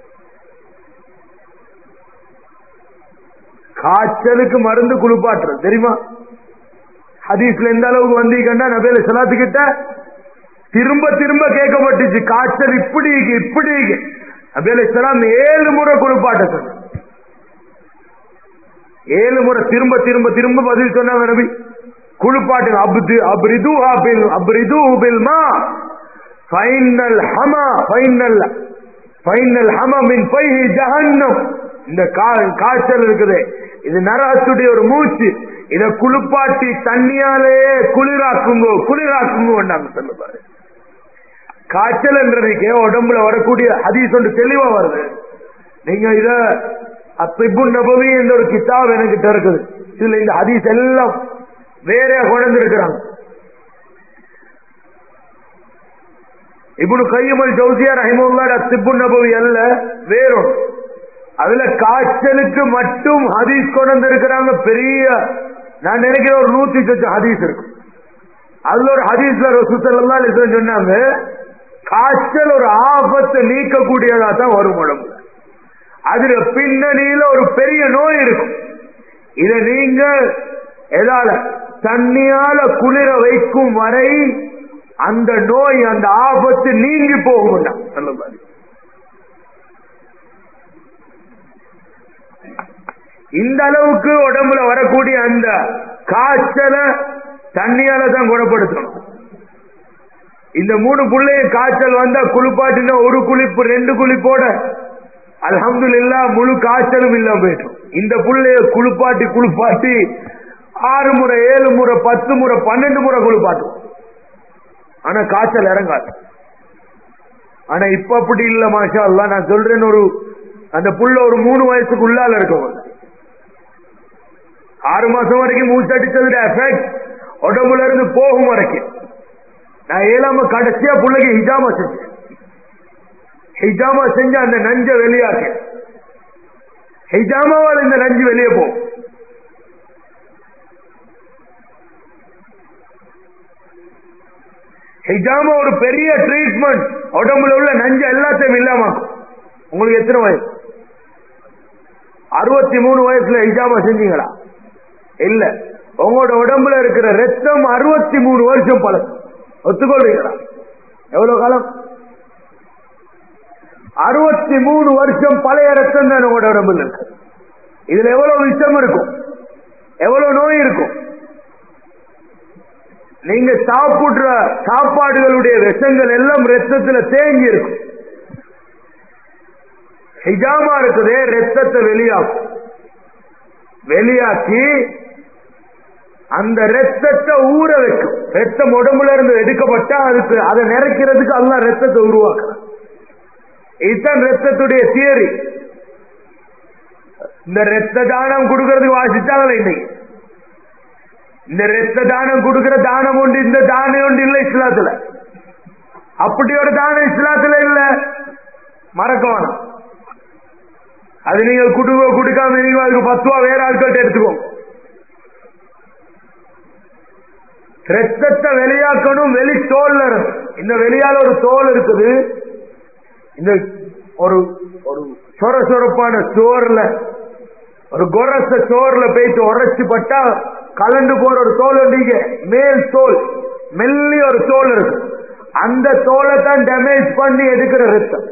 காய்ச்சலுக்கு மருந்து குளிப்பாட்டுறது தெரியுமா ஹதீஸ்ல எந்த அளவுக்கு வந்தீங்கன்னா நபேல சலாத்துக்கிட்ட திரும்ப திரும்ப கேட்கப்பட்டுச்சு காய்ச்சல் இப்படி இப்படி நபேல சலாம் ஏழு முறை குளிப்பாட்ட சொன்ன ஏழு முறை திரும்ப திரும்ப திரும்ப பதில் சொன்னாங்க நபி குளிப்பாட்டுங்க அப்து அப்ரிது பில் அப்ரிது பில் மா ஃபைனல் ஹமா ஃபைனல் ஃபைனல் ஹமா மின் ஃபைஹி ஜஹன்னம் இந்த காய்ச்சல் இருக்குது இது நரகத்துடைய ஒரு மூச்சு இத குளிப்பாட்டி தண்ணியாலே குளிராக்குங்கோ குளிராக்குங்கோ சொல்லுவாரு காய்ச்சல் என்றதுக்கே உடம்புல வரக்கூடிய ஹதீஸ் ஒன்று தெளிவா வருது நீங்க இத அப்பிபு நபவி என்ற ஒரு கிதாப் என்கிட்ட இருக்குது இதுல இந்த ஹதீஸ் எல்லாம் வேற கொண்டு இருக்கிறாங்க இப்படி கையமல் ஜவுசியா ரஹிமுல்லாட அத்திபு நபவி அல்ல வேறொன்று அதுல காய்ச்சலுக்கு மட்டும் ஹதீஸ் கொண்டு இருக்கிறாங்க பெரிய நான் நினைக்கிறேன் ஒரு நூத்தி சொச்சம் ஹதீஸ் இருக்கும் அதுல ஒரு ஹதீஸ்ல சுத்தலா சொன்னாங்க காய்ச்சல் ஒரு ஆபத்தை நீக்கக்கூடியதா தான் வரும் உடம்புல அதுல பின்னணியில ஒரு பெரிய நோய் இருக்கும் இத நீங்க எதால தண்ணியால குளிர வைக்கும் வரை அந்த நோய் அந்த ஆபத்து நீங்கி போகும் சொல்லுங்க இந்த அளவுக்கு உடம்புல வரக்கூடிய அந்த காய்ச்சலை தண்ணியால தான் குணப்படுத்தணும் இந்த மூணு பிள்ளைய காய்ச்சல் வந்தா குளிப்பாட்டினா ஒரு குளிப்பு ரெண்டு குளிப்போட அலமது இல்லா முழு காய்ச்சலும் இல்லாம போயிட்டோம் இந்த புள்ளைய குளிப்பாட்டி குளிப்பாட்டி ஆறு முறை ஏழு முறை பத்து முறை பன்னெண்டு முறை குளிப்பாட்டும் ஆனா காய்ச்சல் இறங்காது ஆனா இப்ப அப்படி இல்ல மாஷா அல்ல நான் சொல்றேன் ஒரு அந்த புள்ள ஒரு மூணு வயசுக்கு உள்ளால இருக்கவங்க ஆறு மாசம் வரைக்கும் மூச்சடிச்சதுல எஃபெக்ட் உடம்புல இருந்து போகும் வரைக்கும் நான் ஏழாம கடைசியா பிள்ளைக்கு ஹிஜாமா செஞ்சேன் ஹிஜாமா செஞ்சு அந்த நஞ்ச வெளியாக்க ஹிஜாமாவால் இந்த நஞ்சு வெளியே போகும் ஹிஜாமா ஒரு பெரிய ட்ரீட்மெண்ட் உடம்புல உள்ள நஞ்ச எல்லாத்தையும் இல்லாமாக்கும் உங்களுக்கு எத்தனை வயசு அறுபத்தி மூணு வயசுல ஹிஜாமா செஞ்சீங்களா இல்ல உங்களோட உடம்புல இருக்கிற ரத்தம் அறுபத்தி மூணு வருஷம் பழசு ஒத்துக்கொள்றீங்களா எவ்வளவு காலம் அறுபத்தி மூணு வருஷம் பழைய ரத்தம் தான் உங்களோட உடம்புல இருக்கு இதுல எவ்வளவு விஷம் இருக்கும் எவ்வளவு நோய் இருக்கும் நீங்க சாப்பிடுற சாப்பாடுகளுடைய விஷங்கள் எல்லாம் ரத்தத்துல தேங்கி இருக்கும் ஹிஜாமா இருக்குதே ரத்தத்தை வெளியாக்கும் வெளியாக்கி அந்த ரத்தத்தை ஊற வைக்கும் ரத்தம் உடம்புல இருந்து எடுக்கப்பட்டா அதுக்கு அதை நிறைக்கிறதுக்கு அல்ல ரத்தத்தை உருவாக்குறான் இதுதான் ரத்தத்துடைய தியரி இந்த ரத்த தானம் கொடுக்கறதுக்கு வாசிச்சாங்களே இன்னைக்கு இந்த ரத்த தானம் கொடுக்கிற தானம் உண்டு இந்த தானம் உண்டு இல்ல இஸ்லாத்துல அப்படியோட தானம் இஸ்லாத்துல இல்ல மறக்க வேணாம் அது நீங்க குடுக்க கொடுக்காம நீங்க அதுக்கு பத்து ரூபா வேற ஆட்கள்ட்ட எடுத்துக்கோங்க ரத்தத்தை வெளியாக்கணும் வெளி தோல்ல இருக்கு இந்த வெளியால ஒரு தோல் இருக்குது இந்த ஒரு ஒரு சொர சொரப்பான சோர்ல ஒரு கொரச சோர்ல போயிட்டு உரைச்சு பட்டா கலண்டு போற ஒரு தோல் நீங்க மேல் தோல் மெல்லி ஒரு தோல் இருக்கு அந்த தோலை தான் டேமேஜ் பண்ணி எடுக்கிற ரத்தம்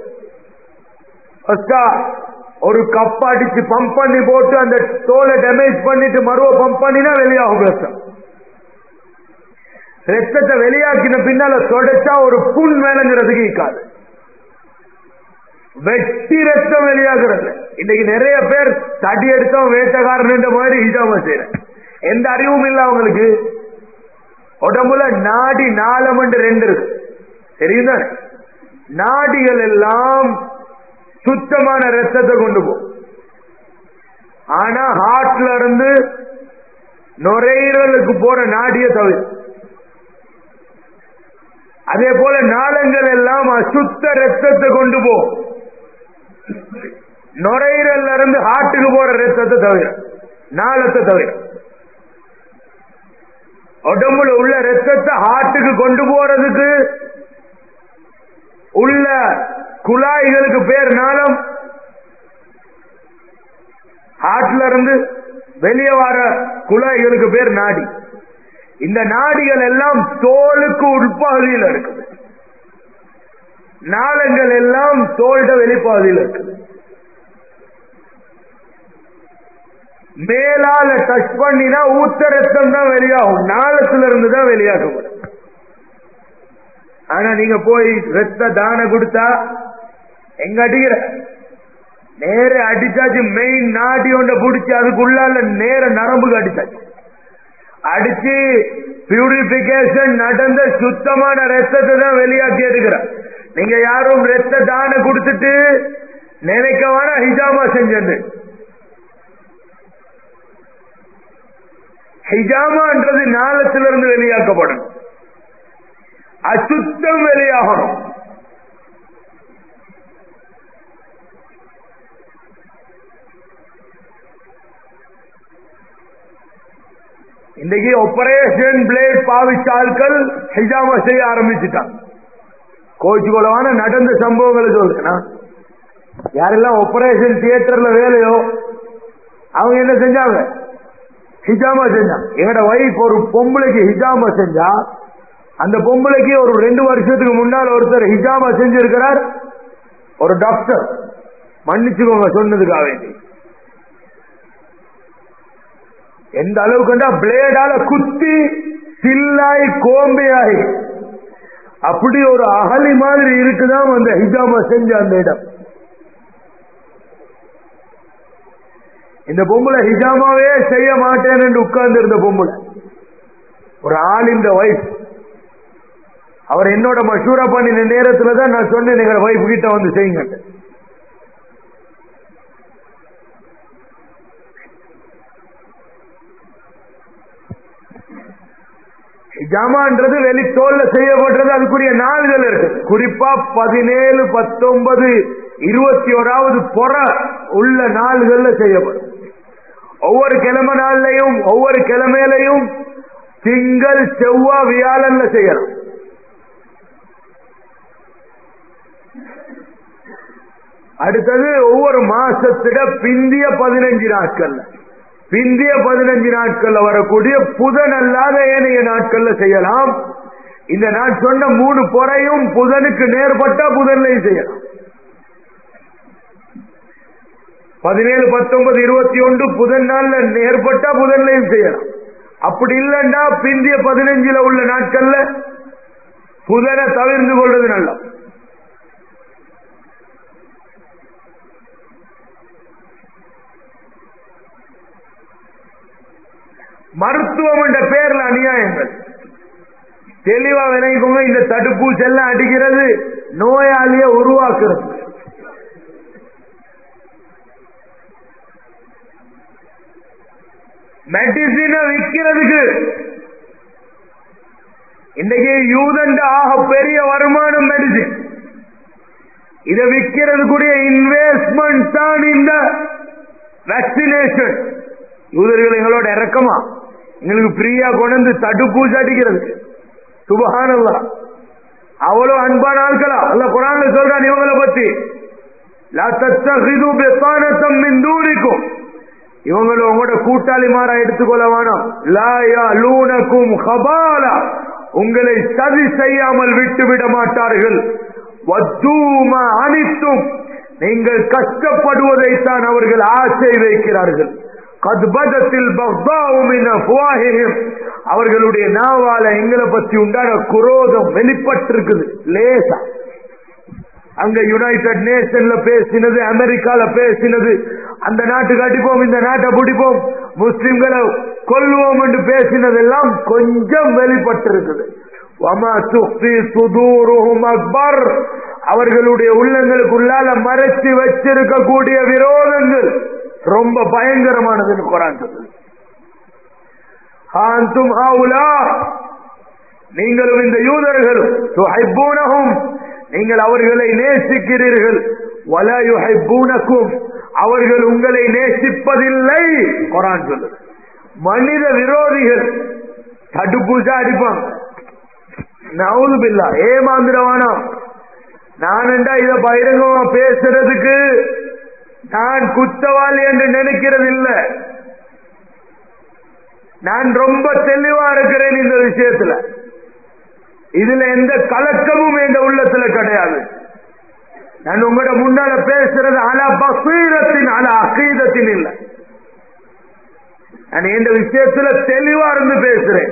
ஒரு கப் அடிச்சு பம்ப் பண்ணி போட்டு அந்த தோலை டேமேஜ் பண்ணிட்டு மறுவ பம்ப் பண்ணினா வெளியாகும் ரத்தம் ரத்தத்தை வெளியாக்கின பின்னால தொடச்சா ஒரு புண் விளங்குறதுக்கு இருக்காது வெட்டி ரத்தம் வெளியாகிறது இன்னைக்கு நிறைய பேர் தடி எடுத்தோம் வேட்டக்காரன் மாதிரி ஹிஜாம செய்யற எந்த அறிவும் இல்ல அவங்களுக்கு உடம்புல நாடி நாளம் ரெண்டு இருக்கு தெரியுதா நாடிகள் எல்லாம் சுத்தமான ரத்தத்தை கொண்டு போகும் ஆனா ஹார்ட்ல இருந்து நுரையீரலுக்கு போற நாடிய தவிர அதே போல நாளங்கள் எல்லாம் அசுத்த ரத்தத்தை கொண்டு போகும் நுரையீரல்ல இருந்து ஹார்ட்டுக்கு போற ரத்தத்தை தவிர நாளத்தை தவிர உடம்புல உள்ள ரத்தத்தை ஹார்ட்டுக்கு கொண்டு போறதுக்கு உள்ள குழாய்களுக்கு பேர் நாளம் ஹார்ட்ல இருந்து வெளியே வர குழாய்களுக்கு பேர் நாடி இந்த நாடிகள் எல்லாம் தோலுக்கு உட்பகுதியில் இருக்குது நாளங்கள் எல்லாம் தோல்ட வெளிப்பகுதியில் இருக்குது மேலால டச் பண்ணினா ஊத்த ரத்தம் தான் வெளியாகும் நாளத்துல இருந்து தான் வெளியாகப்படும் ஆனா நீங்க போய் ரத்த தானம் கொடுத்தா எங்க அடிக்கிற நேர அடிச்சாச்சு மெயின் நாடி ஒன்றை பிடிச்சி அதுக்குள்ளால நேர நரம்புக்கு அடிச்சாச்சு அடிச்சு பியூரிபிகேஷன் நடந்த சுத்தமான ரத்தத்தை தான் வெளியாக்கி எடுக்கிற நீங்க யாரும் ரத்த தானம் கொடுத்துட்டு நினைக்க வேணா ஹிஜாமா செஞ்சது ஹிஜாமான்றது நாளத்திலிருந்து வெளியாக்கப்படும் அசுத்தம் வெளியாகணும் இன்னைக்கு ஆபரேஷன் பிளேட் பாவிச்ச ஆட்கள் ஹிஜாமா செய்ய ஆரம்பிச்சுட்டாங்க கோச்சுக்குளவான நடந்த சம்பவங்களை சொல்றேன் யாரெல்லாம் ஆபரேஷன் தியேட்டர்ல வேலையோ அவங்க என்ன செஞ்சாங்க ஹிஜாமா செஞ்சாங்க எங்கட வைஃப் ஒரு பொம்பளைக்கு ஹிஜாமா செஞ்சா அந்த பொம்பளைக்கு ஒரு ரெண்டு வருஷத்துக்கு முன்னால் ஒருத்தர் ஹிஜாமா செஞ்சிருக்கிறார் ஒரு டாக்டர் மன்னிச்சுக்கோங்க சொன்னதுக்காக வேண்டி எந்த அளவுக்குண்டா பிளேடால குத்தி சில்லாய் கோம்பையாய் அப்படி ஒரு அகலி மாதிரி இருக்குதான் அந்த ஹிஜாமா செஞ்ச அந்த இடம் இந்த பொம்பளை ஹிஜாமாவே செய்ய மாட்டேன் என்று உட்கார்ந்து இருந்த பொம்பளை ஒரு ஆள் இந்த வைஃப் அவர் என்னோட மஷூரா பண்ணின நேரத்துல தான் நான் சொன்னேன் எங்க வைஃப் கிட்ட வந்து செய்யுங்க ஹிஜாமான்றது வெளித்தோல்ல செய்யப்பட்டது அதுக்குரிய நாள்கள் இருக்கு குறிப்பா பதினேழு பத்தொன்பது இருபத்தி ஓராவது புற உள்ள நாள்கள்ல செய்யப்படும் ஒவ்வொரு கிழமை நாள்லையும் ஒவ்வொரு கிழமையிலையும் திங்கள் செவ்வா வியாழன்ல செய்யலாம் அடுத்தது ஒவ்வொரு மாசத்திட பிந்திய பதினஞ்சு நாட்கள்ல பிந்திய பதினஞ்சு நாட்கள்ல வரக்கூடிய புதன் அல்லாத ஏனைய நாட்கள்ல செய்யலாம் இந்த நான் சொன்ன மூணு பொறையும் புதனுக்கு நேர்பட்டா புதன்லையும் செய்யலாம் பதினேழு பத்தொன்பது இருபத்தி ஒன்று புதன் நாள்ல நேர்பட்டா புதன்லையும் செய்யலாம் அப்படி இல்லைன்னா பிந்திய பதினஞ்சுல உள்ள நாட்கள்ல புதனை தவிர்த்து கொள்வது நல்லது மருத்துவம் என்ற பேர்ல அநியாயங்கள் தெளிவா விளைவிக்கோங்க இந்த தடுப்பூசி எல்லாம் அடிக்கிறது நோயாளிய உருவாக்குறது மெடிசின விற்கிறதுக்கு இன்னைக்கு யூதன் ஆக பெரிய வருமானம் மெடிசின் இதை விற்கிறதுக்குரிய இன்வெஸ்ட்மெண்ட் தான் இந்த வேக்சினேஷன் யூதர்கள் எங்களோட இறக்கமா எங்களுக்கு ஃப்ரீயா கொண்டு வந்து தடுப்பூசி அடிக்கிறது சுபகானல்லா அவ்வளவு அன்பான ஆட்களா அல்ல குரான்ல சொல்றான் இவங்களை பத்தி லா தத்தஹிது பிசானத்தம் மின் தூனிக்கும் இவங்களை உங்களோட கூட்டாளி மாறா எடுத்துக்கொள்ள வேணாம் லா லூனக்கும் ஹபாலா உங்களை சதி செய்யாமல் விட்டு விட மாட்டார்கள் வத்தூம அனித்தும் நீங்கள் கஷ்டப்படுவதைத்தான் அவர்கள் ஆசை வைக்கிறார்கள் قد بدت البغضاء من افواههم அவர்களுடைய நாவால எங்களை பத்தி உண்டான குரோதம் வெளிப்பட்டிருக்குது லேசா அங்க யுனைடெட் நேஷன்ல பேசினது அமெரிக்கால பேசினது அந்த நாட்டுக்கு அடிப்போம் இந்த நாட்டை பிடிப்போம் முஸ்லிம்களை கொல்லுவோம் என்று பேசினதெல்லாம் கொஞ்சம் வெளிப்பட்டிருக்குது வமா துஃபி சுதூருஹும் அக்பர் அவர்களுடைய உள்ளங்களுக்குள்ளால மறைச்சு வச்சிருக்கக்கூடிய விரோதங்கள் ரொம்ப பயங்கரமானதுன்னு குரான் சொல்லுது ஆந்தும் ஹாவுலா நீங்களும் இந்த யூதர்களும் துஹைப்பூனஹும் நீங்கள் அவர்களை நேசிக்கிறீர்கள் வல யுஹைப்பூனக்கும் அவர்கள் உங்களை நேசிப்பதில்லை குரான் சொல்லுது மனித விரோதிகள் தடுப்பூசா அடிப்பாங்க நவுது பில்லா ஏமாந்துடவானா நானண்டா இத பகிரங்கமா பேசுறதுக்கு நான் குத்தவாளி என்று நினைக்கிறது இல்லை நான் ரொம்ப தெளிவா இருக்கிறேன் இந்த விஷயத்துல இதுல எந்த கலக்கமும் எந்த உள்ளத்துல கிடையாது நான் உங்களோட முன்னால பேசுறது அல பசீரத்தின் அல அகீதத்தின் இல்ல நான் இந்த விஷயத்துல தெளிவா இருந்து பேசுறேன்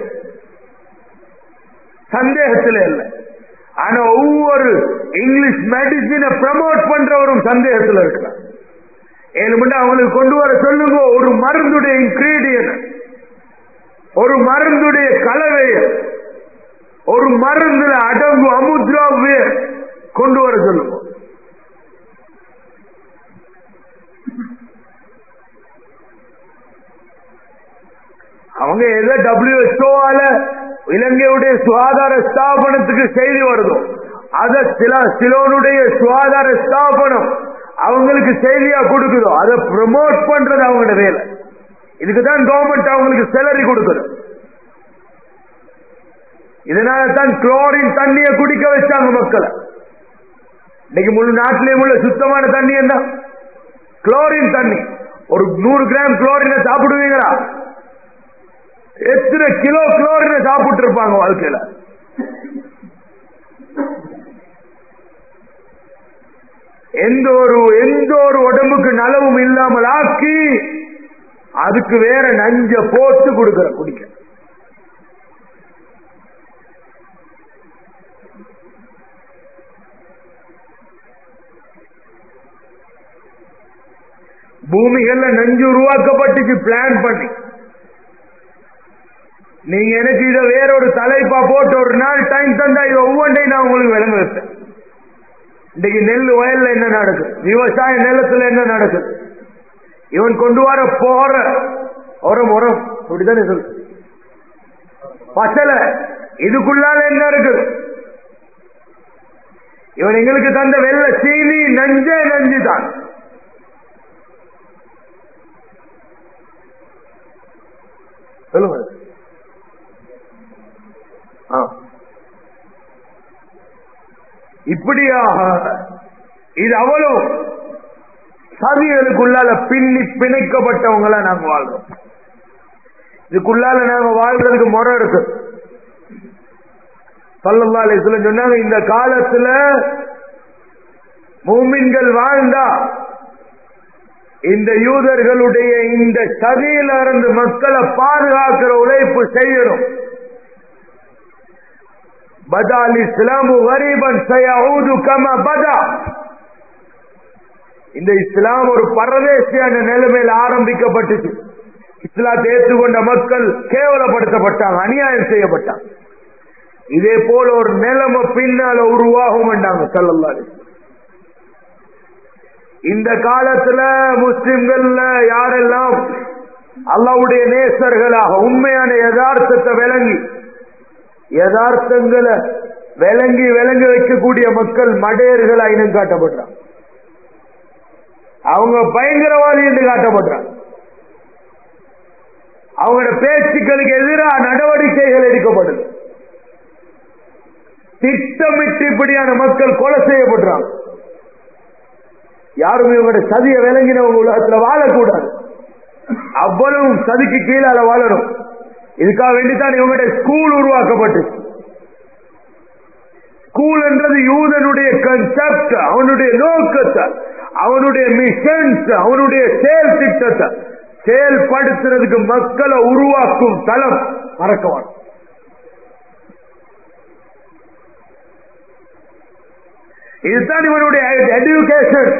சந்தேகத்துல இல்லை ஆனா ஒவ்வொரு இங்கிலீஷ் மெடிசினை ப்ரமோட் பண்றவரும் சந்தேகத்துல இருக்கிறார் ஏழு மணி அவங்களுக்கு கொண்டு வர சொல்லுங்க ஒரு மருந்துடைய இன்கிரீடியன்ட் ஒரு மருந்துடைய கலவைய ஒரு மருந்துல அடங்கு அமுத்ராவிய கொண்டு வர சொல்லுங்க அவங்க ஏதோ டபிள்யூஹெச்ஓவால இலங்கையுடைய சுகாதார ஸ்தாபனத்துக்கு செய்தி வருதோ அத சில சிலோனுடைய சுகாதார ஸ்தாபனம் அவங்களுக்கு செய்தியா கொடுக்குதோ அதை ப்ரமோட் பண்றது அவங்களோட வேலை இதுக்குதான் கவர்மெண்ட் அவங்களுக்கு சேலரி கொடுக்குது இதனால தான் குளோரின் தண்ணியை குடிக்க வச்சாங்க மக்களை இன்னைக்கு முழு நாட்டிலேயும் உள்ள சுத்தமான தண்ணி என்ன குளோரின் தண்ணி ஒரு நூறு கிராம் குளோரினை சாப்பிடுவீங்களா எத்தனை கிலோ குளோரினை சாப்பிட்டு இருப்பாங்க வாழ்க்கையில எந்த ஒரு எந்த ஒரு உடம்புக்கு நலவும் இல்லாமல் ஆக்கி அதுக்கு வேற நஞ்ச போட்டு கொடுக்கிற குடிக்க பூமிகள்ல நஞ்சு உருவாக்கப்பட்டுச்சு பிளான் பண்ணி நீங்க எனக்கு இதை வேற ஒரு தலைப்பா போட்டு ஒரு நாள் டைம் தந்தா இது ஒவ்வொன்றையும் நான் உங்களுக்கு விளங்க வைப்பேன் இன்னைக்கு நெல் வயல்ல என்ன நடக்குது விவசாய நிலத்துல என்ன நடக்குது இவன் கொண்டு வர போற உரம் உரம் அப்படித்தானே சொல்லு பசல இதுக்குள்ளால என்ன இருக்குது இவன் எங்களுக்கு தந்த வெள்ள சீனி நஞ்சே நஞ்சு தான் சொல்லுங்க ஆ. இப்படியாக இது அவ்வளவு சதிகளுக்குள்ளால பின்னி பிணைக்கப்பட்டவங்களா நாங்க வாழ்றோம் இதுக்குள்ளால நாங்க வாழ்றதுக்கு முறை இருக்கு சல்லல்லா அலிஸ்லம் சொன்னாங்க இந்த காலத்துல மூமின்கள் வாழ்ந்தா இந்த யூதர்களுடைய இந்த சதியில இருந்து மக்களை பாதுகாக்கிற உழைப்பு செய்யணும் பதால் இஸ்லாமு கரீபன் சயஊது கம பதா இந்த இஸ்லாம் ஒரு பரதேசியான நிலைமையில் ஆரம்பிக்கப்பட்டுச்சு இஸ்லாத்தை ஏற்றுக்கொண்ட மக்கள் கேவலப்படுத்தப்பட்டாங்க அநியாயம் செய்யப்பட்டாங்க இதே போல ஒரு நிலைமை பின்னால உருவாகும் என்றாங்க சல்லல்லாஹு இந்த காலத்துல முஸ்லிம்கள்ல யாரெல்லாம் அல்லாவுடைய நேசர்களாக உண்மையான யதார்த்தத்தை விளங்கி யதார்த்தங்களை விளங்கி விளங்க வைக்கக்கூடிய மக்கள் மடையர்களா இனம் காட்டப்படுறாங்க அவங்க பயங்கரவாதி என்று காட்டப்படுறாங்க அவங்களோட பேச்சுக்களுக்கு எதிராக நடவடிக்கைகள் எடுக்கப்படுது திட்டமிட்டு இப்படியான மக்கள் கொலை செய்யப்படுறாங்க யாரும் இவங்களோட சதியை விளங்கினவங்க உலகத்துல வாழக்கூடாது அவ்வளவு சதிக்கு கீழால வாழணும் இதுக்காக வேண்டித்தான் இவங்களுடைய ஸ்கூல் உருவாக்கப்பட்டு ஸ்கூல் என்றது யூதனுடைய கன்செப்ட் அவனுடைய நோக்கத்தை அவனுடைய மிஷன்ஸ் அவனுடைய செயல் திட்டத்தை செயல்படுத்துறதுக்கு மக்களை உருவாக்கும் தளம் மறக்கவான் இதுதான் இவனுடைய எஜுகேஷன்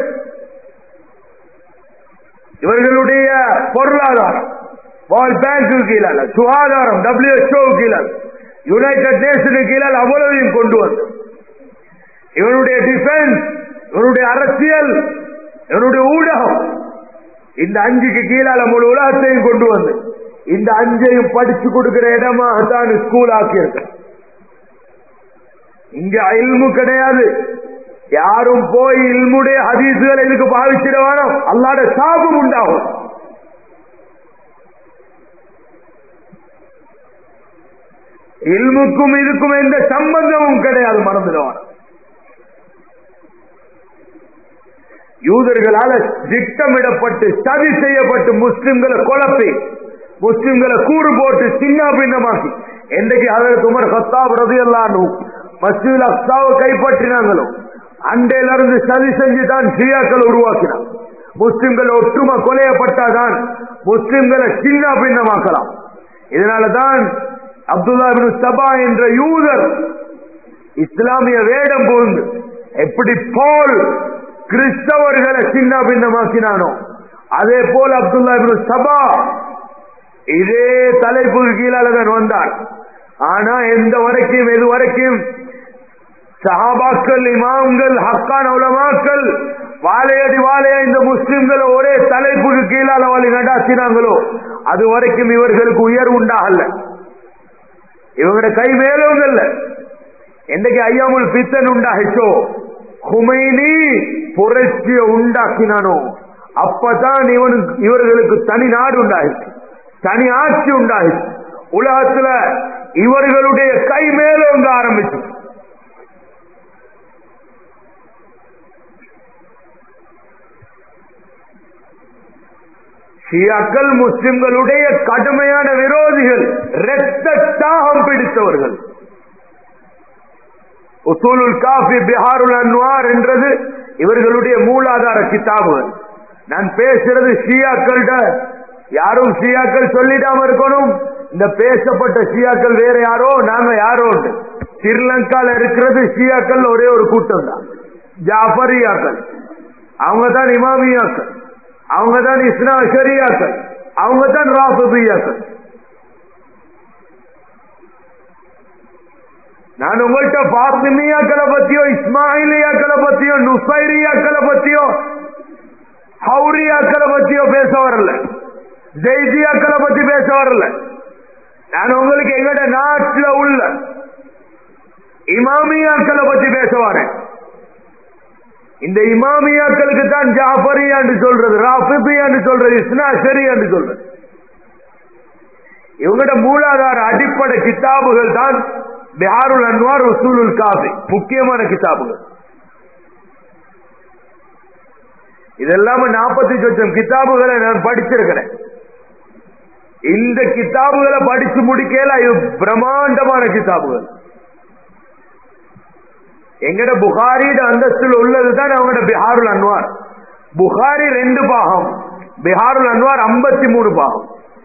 இவர்களுடைய பொருளாதாரம் வேர்ல்ட் பேங்க்கு கீழால சுகாதாரம் டபிள்யூஹெச்ஓ கீழால் யுனைடெட் நேஷனுக்கு கீழால் அவ்வளவையும் கொண்டு வந்து இவனுடைய டிஃபென்ஸ் இவனுடைய அரசியல் இவனுடைய ஊடகம் இந்த அஞ்சுக்கு கீழால முழு உலகத்தையும் கொண்டு வந்து இந்த அஞ்சையும் படிச்சு கொடுக்கிற இடமாக தான் ஸ்கூல் ஆக்கியிருக்கு இங்க இல்மு கிடையாது யாரும் போய் இல்முடைய ஹதீசுகளை இதுக்கு பாவிச்சிட வேணும் அல்லாட சாபம் உண்டாகும் இல்முக்கும் இதுக்கும் எந்த சம்பந்தமும் கிடையாது மறந்துடுவான் யூதர்களால திட்டமிடப்பட்டு சதி செய்யப்பட்டு முஸ்லிம்களை குழப்பி முஸ்லிம்களை கூறு போட்டு சின்ன பின்னமாக்கி என்றைக்கு அதற்கு உமர் ஹத்தாப் ரதி அல்லானு மசூல் அக்சாவை கைப்பற்றினாங்களோ அண்டையில இருந்து சதி செஞ்சு தான் ஷியாக்களை உருவாக்கினார் முஸ்லிம்கள் ஒற்றுமை கொலையப்பட்டாதான் முஸ்லிம்களை சின்ன பின்னமாக்கலாம் இதனாலதான் அப்துல்லா பின் சபா என்ற யூதர் இஸ்லாமிய வேடம் புகுந்து எப்படி போல் கிறிஸ்தவர்களை சின்ன பின்னமாக்கினானோ அதே போல் அப்துல்லா பின் சபா இதே தலைப்புக்கு கீழாலதான் வந்தார் ஆனா எந்த வரைக்கும் எது வரைக்கும் சஹாபாக்கள் இமாம்கள் ஹக்கான உலமாக்கள் வாழையடி வாழைய இந்த முஸ்லிம்களை ஒரே தலைப்புக்கு கீழால வழி நடாத்தினாங்களோ அது வரைக்கும் இவர்களுக்கு உயர்வு உண்டாகல இவங்களோட கை மேலும் இல்ல என்னைக்கு ஐயாமுல் பித்தன் உண்டாகிச்சோ குமைனி புரட்சிய உண்டாக்கினானோ அப்பதான் இவனுக்கு இவர்களுக்கு தனி நாடு உண்டாகிச்சு தனி ஆட்சி உண்டாகிச்சு உலகத்துல இவர்களுடைய கை மேலோங்க ஆரம்பிச்சு ஷியாக்கள் முஸ்லிம்களுடைய கடுமையான விரோதிகள் இரத்த தாகம் பிடித்தவர்கள் உசூலுல் காஃபி பிஹாருல் அன்வார் என்றது இவர்களுடைய மூலாதார கிதாபுகள் நான் பேசுறது ஷியாக்கள்கிட்ட யாரும் ஷியாக்கள் சொல்லிடாம இருக்கணும் இந்த பேசப்பட்ட ஷியாக்கள் வேற யாரோ நாங்க யாரோ உண்டு ஸ்ரீலங்கால இருக்கிறது ஷியாக்கள் ஒரே ஒரு கூட்டம் தான் ஜாஃபரியாக்கள் அவங்க தான் இமாமியாக்கள் அவங்க தான் இஸ்னா ஷரியாக்கள் அவங்க தான் ராஃபியாக்கள் நான் உங்கள்கிட்ட பாத்திமியாக்களை பத்தியோ இஸ்மாயிலியாக்களை பத்தியோ நுசைரியாக்களை பத்தியோ ஹவுரியாக்களை பத்தியோ பேச வரல ஜெய்தியாக்களை பத்தி பேச வரல நான் உங்களுக்கு எங்கட நாட்டில் உள்ள இமாமியாக்களை பத்தி பேச வரேன் இந்த இமாமியாக்களுக்கு தான் ஜாஃபரியா என்று சொல்றது ராஃபிபியா என்று சொல்றது இஸ்னா ஷரி என்று சொல்றது இவங்களோட மூலாதார அடிப்படை கிதாபுகள் தான் பிஹாருல் அன்வார் உசூலுல் காஃபி முக்கியமான கிதாபுகள் இதெல்லாம நாற்பத்தி சொச்சம் கிதாபுகளை நான் படிச்சிருக்கிறேன் இந்த கிதாபுகளை படிச்சு முடிக்கல இது பிரம்மாண்டமான கிதாபுகள் எங்கட புகாரிட அந்தஸ்தில் உள்ளதுதான் அவங்களோட பிஹாருல் அன்வார் புகாரி ரெண்டு பாகம் பிஹாருல் அன்வார் ஐம்பத்தி மூணு பாகம்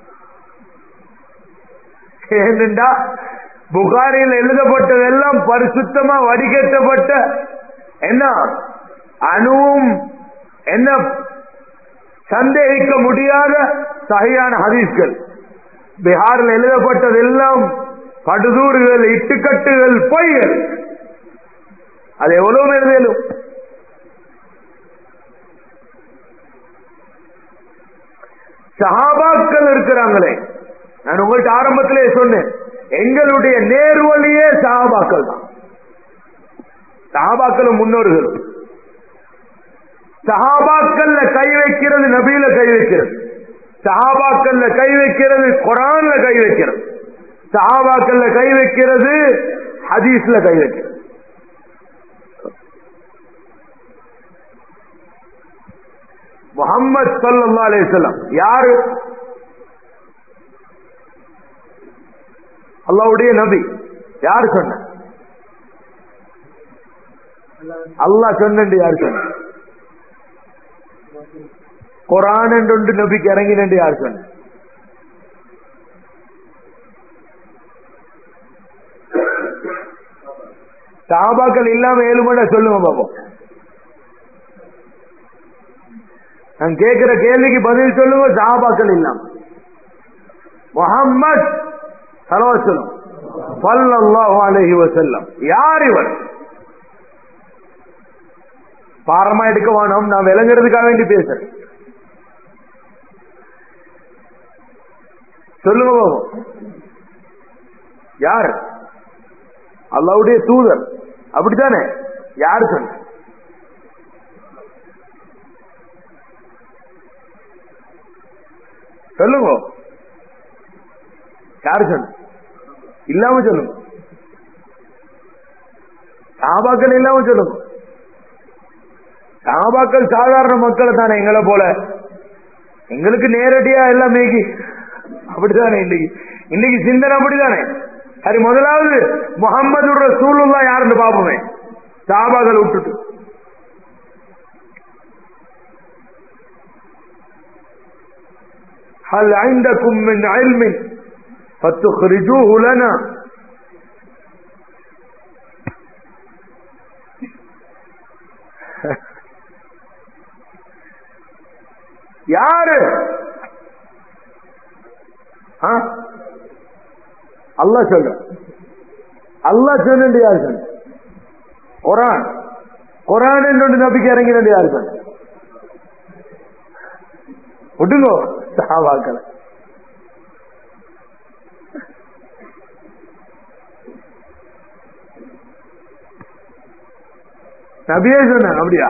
ஏனென்றா புகாரில் எழுதப்பட்டதெல்லாம் பரிசுத்தமா வடிகட்டப்பட்ட என்ன அணுவும் என்ன சந்தேகிக்க முடியாத சகையான ஹதீஸ்கள் பீகாரில் எழுதப்பட்டதெல்லாம் படுதூறுகள் இட்டுக்கட்டுகள் பொய்கள் அது எவ்வளவு எழுதலும் சஹாபாக்கள் இருக்கிறாங்களே நான் உங்கள்கிட்ட ஆரம்பத்திலே சொன்னேன் எங்களுடைய நேர்வழியே சஹாபாக்கள் தான் சஹாபாக்களும் முன்னோர்களும் சஹாபாக்கள்ல கை வைக்கிறது நபியில கை வைக்கிறது சஹாபாக்கள்ல கை வைக்கிறது குரான்ல கை வைக்கிறது சஹாபாக்கள்ல கை வைக்கிறது ஹதீஸ்ல கை வைக்கிறது முகம்மது சல்லா அலிசல்லாம் யாரு அல்லாவுடைய நபி யார் சொன்ன அல்லாஹ் சொன்னண்டு யார் சொன்ன குரான் என்று நபிக்கு இறங்கினு யார் சொன்ன சாபாக்கள் இல்லாம ஏழு மணி சொல்லுங்க பாப்போம் நான் கேட்கிற கேள்விக்கு பதில் சொல்லுங்க சாபாக்கள் இல்லாம முகம்மது சலவசலம் சல்லல்லாஹு அலைஹி வஸல்லம் யார் இவர் பாரமா எடுக்க வேணும் நான் விளங்குறதுக்காக வேண்டி பேசுறேன் சொல்லுங்க பாபு யார் அல்லாவுடைய தூதர் அப்படித்தானே யாரு சொன்ன சொல்லுங்க யாரு சொன்ன இல்லாம சொல்லுங்க சாபாக்கள் இல்லாம சொல்லுங்க சாபாக்கள் சாதாரண மக்கள் தானே எங்களை போல எங்களுக்கு நேரடியா எல்லாம் மேகி அப்படித்தானே இன்னைக்கு இன்னைக்கு சிந்தனை அப்படித்தானே சரி முதலாவது முகமது ரசூலுல்லா யாருன்னு பாப்போமே சாபாக்கள் விட்டுட்டு هل عندكم من علم فتخرجوه لنا யாரு அல்லா சொல்ற அல்லா சொன்னு யாரு சொன்ன குரான் குரான் என்னொன்று நம்பிக்கை இறங்கினு யாரு சொன்ன விட்டுங்கோ சாவாக்களை நபியே சொன்ன அப்படியா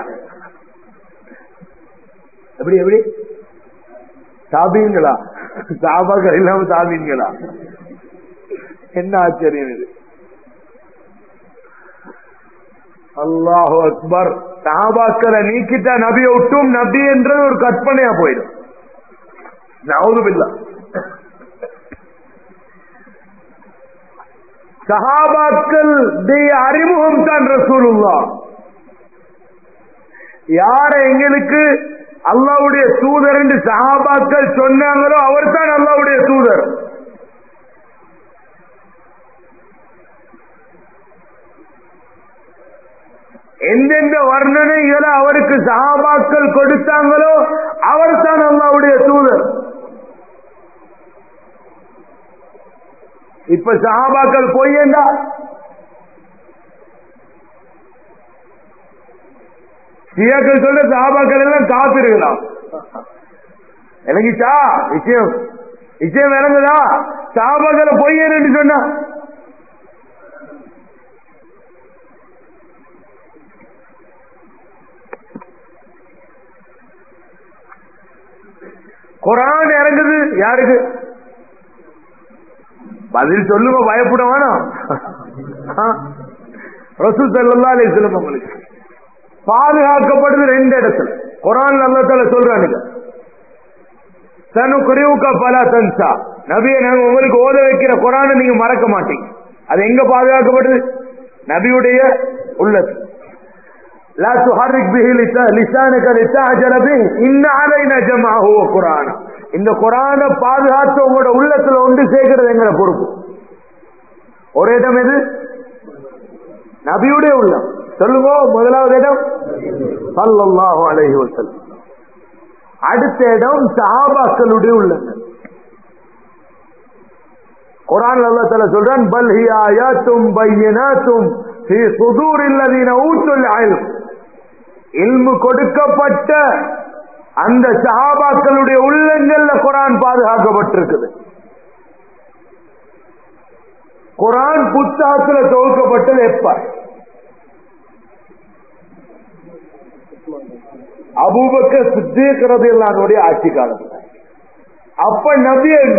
எப்படி எப்படி சாபீன்களா சாபாக்கள் இல்லாம சாபீன்களா என்ன ஆச்சரியம் இது அல்லாஹு அக்பர் சாபாக்களை நீக்கிட்டா நபியை விட்டும் நபி என்றது ஒரு கற்பனையா போயிடும் நவுதுபில்லா சஹாபாக்கள் அறிமுகம் தான் ரசூலுல்லா யார எங்களுக்கு அல்லாவுடைய தூதர் என்று சஹாபாக்கள் சொன்னாங்களோ அவர் தான் அல்லாவுடைய தூதர் எந்தெந்த வர்ணனைகளை அவருக்கு சஹாபாக்கள் கொடுத்தாங்களோ அவர் தான் அல்லாவுடைய தூதர் இப்ப சஹாபாக்கள் பொய்யண்டா சியாக்கள் சொல்ற சஹாபாக்கள் எல்லாம் காப்பிருக்கலாம் இறங்கிச்சா விஷயம் விஷயம் இறங்குதா சஹாபாக்களை பொய்யன்னு சொன்னா குரான் இறங்குது யாருக்கு பதில் சொல்லுங்க பயப்பட வேணாம் ரசூ சல்லா அலிஸ்லம் உங்களுக்கு பாதுகாக்கப்படுது ரெண்டு இடத்துல குரான் அல்லத்தால சொல்றானுங்க தனு குறைவுக்கா பல தன்சா நபியை நாங்க உங்களுக்கு ஓத வைக்கிற குரானை நீங்க மறக்க மாட்டீங்க அது எங்க பாதுகாக்கப்படுது நபியுடைய உள்ளது لا تحرك به لسانك لتعجل به ان علينا جمعه وقرانا இந்த குரான பாதுகாத்து உங்களோட உள்ளத்துல ஒன்று சேர்க்கிறது எங்களை பொறுப்பு ஒரு இடம் எது நபியுடைய உள்ளம் சொல்லுங்க முதலாவது இடம் சல்லல்லாஹு அலைஹி வஸல்லம் அடுத்த இடம் சஹாபாக்களுடைய உள்ளங்கள் குரான் அல்லாஹ் தஆலா சொல்றான் பல் ஹி ஆயாத்தும் பையினாத்தும் ஃபீ சுதூரில் லதீன ஊத்துல் இல்ம் இல்மு கொடுக்கப்பட்ட அந்த சஹாபாக்களுடைய உள்ளங்கள்ல குரான் பாதுகாக்கப்பட்டிருக்குது குரான் புத்தகத்துல தொகுக்கப்பட்டது எப்ப அபூபக்க சித்தீக்கிறது எல்லாருடைய ஆட்சி காலத்துல அப்ப நபி எங்க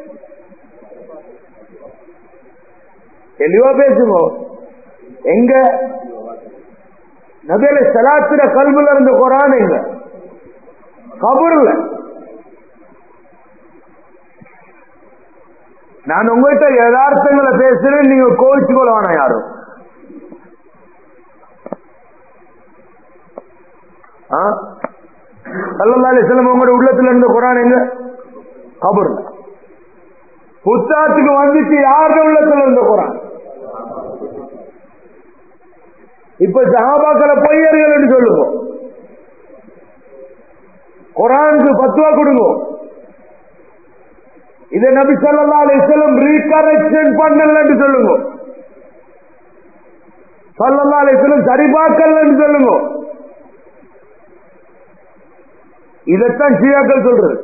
தெளிவா பேசுங்க எங்க நபியில சலாத்திர கல்வில இருந்த குரான் எங்க கபூர்ல நான் உங்ககிட்ட யதார்த்தங்களை பேசுறேன் நீங்க கோவிச்சு கொள்ள வேணாம் யாரும் சல்லல்லாஹு செல்லம் உங்களோட உள்ளத்துல இருந்த குரான் எங்க கபூர்ல புத்தாத்துக்கு வந்துச்சு யாருடைய உள்ளத்துல இருந்த குரான் இப்ப சஹாபாக்களை பொய்யர்கள் என்று சொல்லுவோம் குரானுக்கு பத்துவா கொடுங்க இதை நபி சொல்லா அலிஸ்லம் ரீகரெக்ஷன் பண்ணலன்னு சொல்லுங்க சொல்லா அலிஸ்லம் சரிபார்க்கலன்னு சொல்லுங்க இதைத்தான் ஷியாக்கள் சொல்றது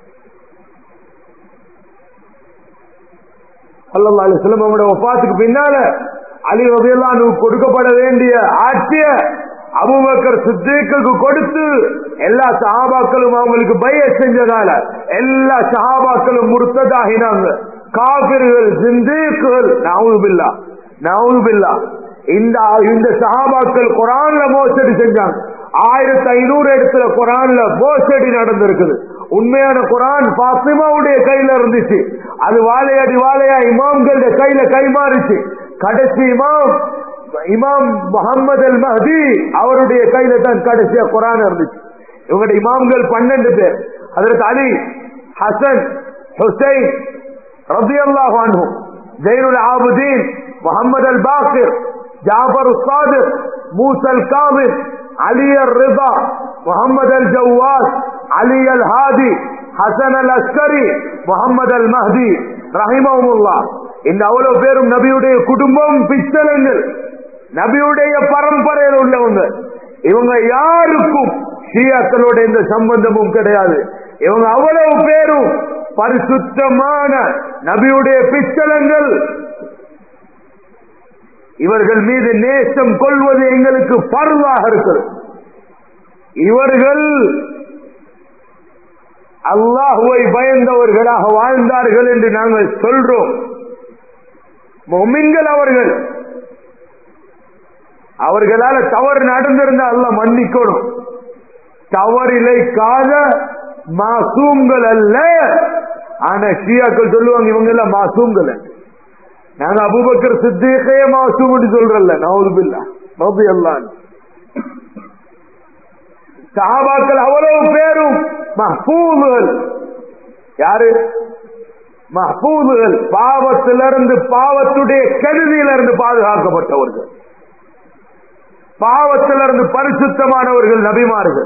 சல்லல்லா அலிஸ்லம் அவங்களோட ஒப்பாத்துக்கு பின்னால அலி ரபியல்லானு கொடுக்கப்பட வேண்டிய ஆட்சிய அபுபக்கர் சித்திக்கு கொடுத்து எல்லா சஹாபாக்களும் அவங்களுக்கு பய செஞ்சதால எல்லா சஹாபாக்களும் முர்த்ததாகினாங்க காபிர்கள் சிந்தீக்குகள் நாவுபில்லா நாவுபில்லா இந்த இந்த சஹாபாக்கள் குரான்ல மோசடி செஞ்சாங்க ஆயிரத்தி ஐநூறு இடத்துல குரான்ல மோசடி நடந்திருக்குது உண்மையான குரான் பாசிமாவுடைய கையில இருந்துச்சு அது வாழையடி வாழையா இமாம்களுடைய கையில கைமாறிச்சு கடைசி இமாம் இமாம் முகமது அல் மஹதி அவருடைய கையில தான் கடைசியா குரான் இருந்துச்சு இவங்களுடைய இமாம்கள் பன்னெண்டு பேர் அதற்கு அலி ஹசன் ஹுசைன் ரபி அல்லாஹ் Zainul Abidin Muhammad al Baqir Jafar சாதிர் மூசல் காமிர் அலி அல் ரிபா முகமது அல் ஜவாஸ் Ali al Hadi Hasan al Askari Muhammad al Mahdi ரஹிமவுல்லா இந்த அவ்வளவு பேரும் நபியுடைய குடும்பம் பிச்சலங்கள் நபியுடைய பரம்பரையில் உள்ளவங்க இவங்க யாருக்கும் ஷியாக்களோட எந்த சம்பந்தமும் கிடையாது இவங்க அவ்வளவு பேரும் பரிசுத்தமான நபியுடைய பிச்சலங்கள் இவர்கள் மீது நேசம் கொள்வது எங்களுக்கு பருவாக இருக்கிறது இவர்கள் அல்லாஹுவை பயந்தவர்களாக வாழ்ந்தார்கள் என்று நாங்கள் சொல்றோம் மொமின்கள் அவர்கள் அவர்களால தவறு நடந்திருந்தா அல்ல மன்னிக்கணும் தவறிலைக்காக மாசூம்கள் அல்ல ஆனா ஷியாக்கள் சொல்லுவாங்க இவங்க எல்லாம் மாசூம்கள் நாங்க அபுபக்கர் சித்தீகே மாசூம் என்று சொல்றல்ல நவுதுபில்லா நவுது எல்லாம் சஹாபாக்கள் அவ்வளவு பேரும் மஹூதுகள் யாரு மஹூதுகள் பாவத்திலிருந்து பாவத்துடைய கெடுதியிலிருந்து பாதுகாக்கப்பட்டவர்கள் பாவத்திலிருந்து பரிசுத்தமானவர்கள் நபிமார்கள்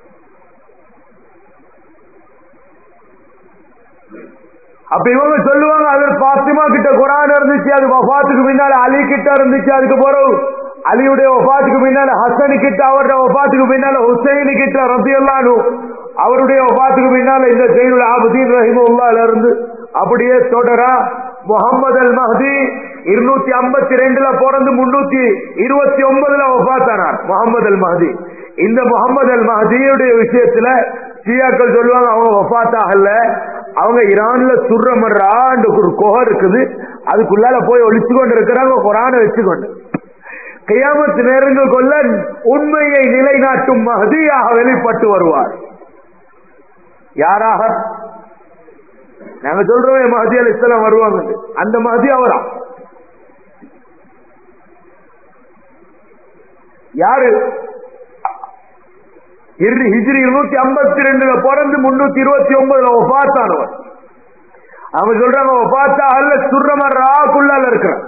அப்ப இவங்க சொல்லுவாங்க அது பாத்திமா கிட்ட குரான் இருந்துச்சு அது வஃபாத்துக்கு பின்னால அலி கிட்ட இருந்துச்சு அதுக்கு பிறகு அலியுடைய ஒபாத்துக்கு பின்னால ஹசனு கிட்ட அவருடைய ஒபாத்துக்கு பின்னால ஹுசைனு கிட்ட ரபி அவருடைய ஒபாத்துக்கு பின்னால இந்த ஜெயினுல் ஆபுதீன் ரஹிமுல்லால இருந்து அப்படியே தொடரா முகமது அல் மஹதி இருநூத்தி ஐம்பத்தி ரெண்டுல பிறந்து முன்னூத்தி இருபத்தி ஒன்பதுல ஒபாத்தானார் முகமது அல் மஹதி இந்த முகமது அல் மஹதியுடைய விஷயத்துல ஷியாக்கள் சொல்லுவாங்க அவங்க ஒபாத்தாகல அவங்க ஈரான்ல சுர்ரமர்றாண்டு ஒரு குகை இருக்குது அதுக்குள்ளால போய் ஒழிச்சு கொண்டு இருக்கிறாங்க குரான வச்சுக்கொண்டு கையாமத்து நேரங்கள் கொள்ள உண்மையை நிலைநாட்டும் மகதியாக வெளிப்பட்டு வருவார் யாராக நாங்க சொல்றோம் மஹதி அலி இஸ்லாம் வருவாங்க அந்த மஹதி அவரா யாரு ஹிஜ்ரி இருநூத்தி ஐம்பத்தி ரெண்டுல பிறந்து முன்னூத்தி இருபத்தி ஒன்பதுல ஒபாத்தானவர் அவங்க சொல்றாங்க ஒபாத்தா அல்ல சுர்ரமர் ராக்குள்ளால இருக்கிறான்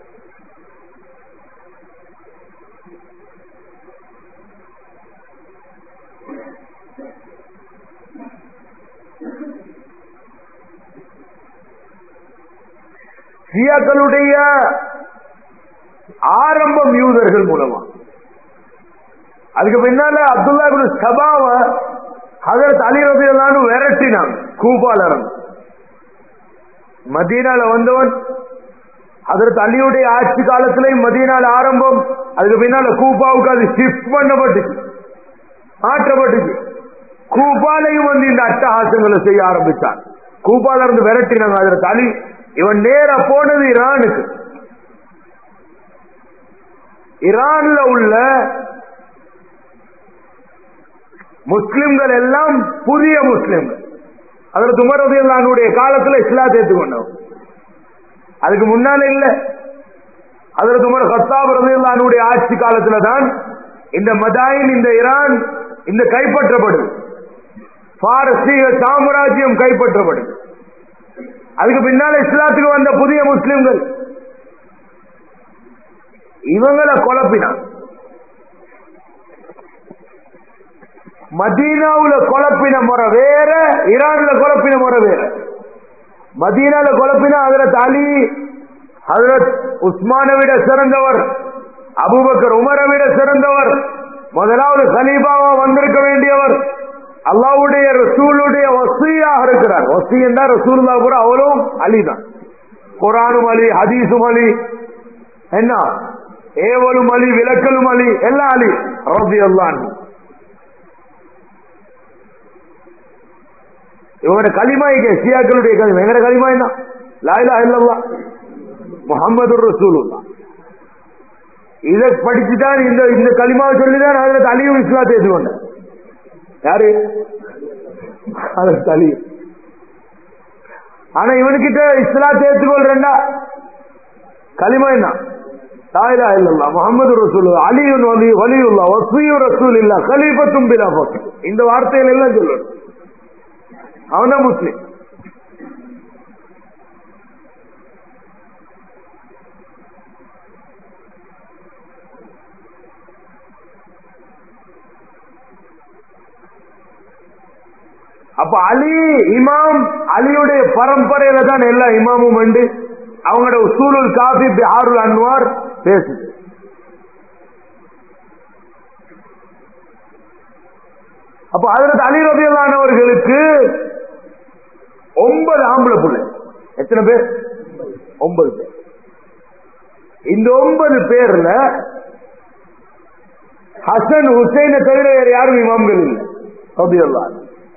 ஷியாக்களுடைய ஆரம்பம் யூதர்கள் மூலமா அதுக்கு பின்னால அப்துல்லா சபாவ ஹதரத் அலி ரபியல்லான்னு விரட்டினான் கூபால இருந்து மதீனால வந்தவன் அதற்கு அலியுடைய ஆட்சி காலத்திலையும் மதீனால ஆரம்பம் அதுக்கு பின்னால கூபாவுக்கு அது ஷிஃப்ட் பண்ணப்பட்டுச்சு மாற்றப்பட்டுச்சு கூபாலையும் வந்து இந்த அட்டகாசங்களை செய்ய ஆரம்பிச்சான் கூபால இருந்து விரட்டினாங்க அதற்கு அலி இவன் நேர போனது ஈரானுக்கு ஈரான்ல உள்ள முஸ்லிம்கள் எல்லாம் புதிய முஸ்லிம்கள் அதற்கு உமரதியல்லானுடைய காலத்துல இஸ்லாத்தை ஏற்றுக்கொண்டவன் அதுக்கு முன்னால இல்ல அதற்கு உமர் ஹத்தாப் ரதியல்லானுடைய ஆட்சி காலத்துல தான் இந்த மதாயின் இந்த ஈரான் இந்த கைப்பற்றப்படுது பாரசீக சாம்ராஜ்யம் கைப்பற்றப்படுது அதுக்கு பின்னால இஸ்லாத்துக்கு வந்த புதிய முஸ்லிம்கள் இவங்களை குழப்பினான் மதீனாவுல குழப்பின முறை வேற ஈரான்ல குழப்பின முறை வேற மதீனால குழப்பினா ஹதரத் அலி ஹதரத் உஸ்மானை விட சிறந்தவர் அபூபக்கர் உமரை விட சிறந்தவர் முதலாவது கலீபாவா வந்திருக்க வேண்டியவர் அல்லாவுடைய ரசூலுடைய வசியாக இருக்கிறார் வசி என்றா ரசூல்லா கூட அவரும் அலிதான் குரானும் அலி ஹதீஸும் அலி என்ன ஏவலும் அலி விளக்கலும் அலி எல்லாம் அலி ரபி அல்லான் இவங்க களிமா இங்க ஷியாக்களுடைய களிமா எங்கட களிமா என்ன லாயிலா இல்லல்லா முகமது ரசூலுல்லா இதை படிச்சுதான் இந்த இந்த களிமாவை சொல்லிதான் அதுல அலியும் இஸ்லாத்தை ஏற்றுக்கொண்டார் யாரு அதற்கு அலி ஆனா இவனுக்கிட்ட இஸ்லாத்தை ஏற்றுக்கொள்றா களிமா என்ன தாயிலா இல்லல்லா முகமது ரசூல் அலியுன் வலி வலியுல்லா வசியு ரசூல் இல்லா கலீபத்தும் பிலா இந்த வார்த்தைகள் எல்லாம் சொல்லணும் அவன்தான் முஸ்லிம் அப்ப அலி இமாம் அலியுடைய பரம்பரையில தான் எல்லா இமாமும் உண்டு அவங்களோட உசூலுல் காபி பிஹாருல் அன்வார் பேசுது அப்ப அதற்கு அலி ரபியல்லானவர்களுக்கு ஒன்பது ஆம்பளை பிள்ளை எத்தனை பேர் ஒன்பது பேர் இந்த ஒன்பது பேர்ல ஹசன் ஹுசைனை தவிர வேற யாரும் இமாம்கள் இல்லை ரபியல்லான்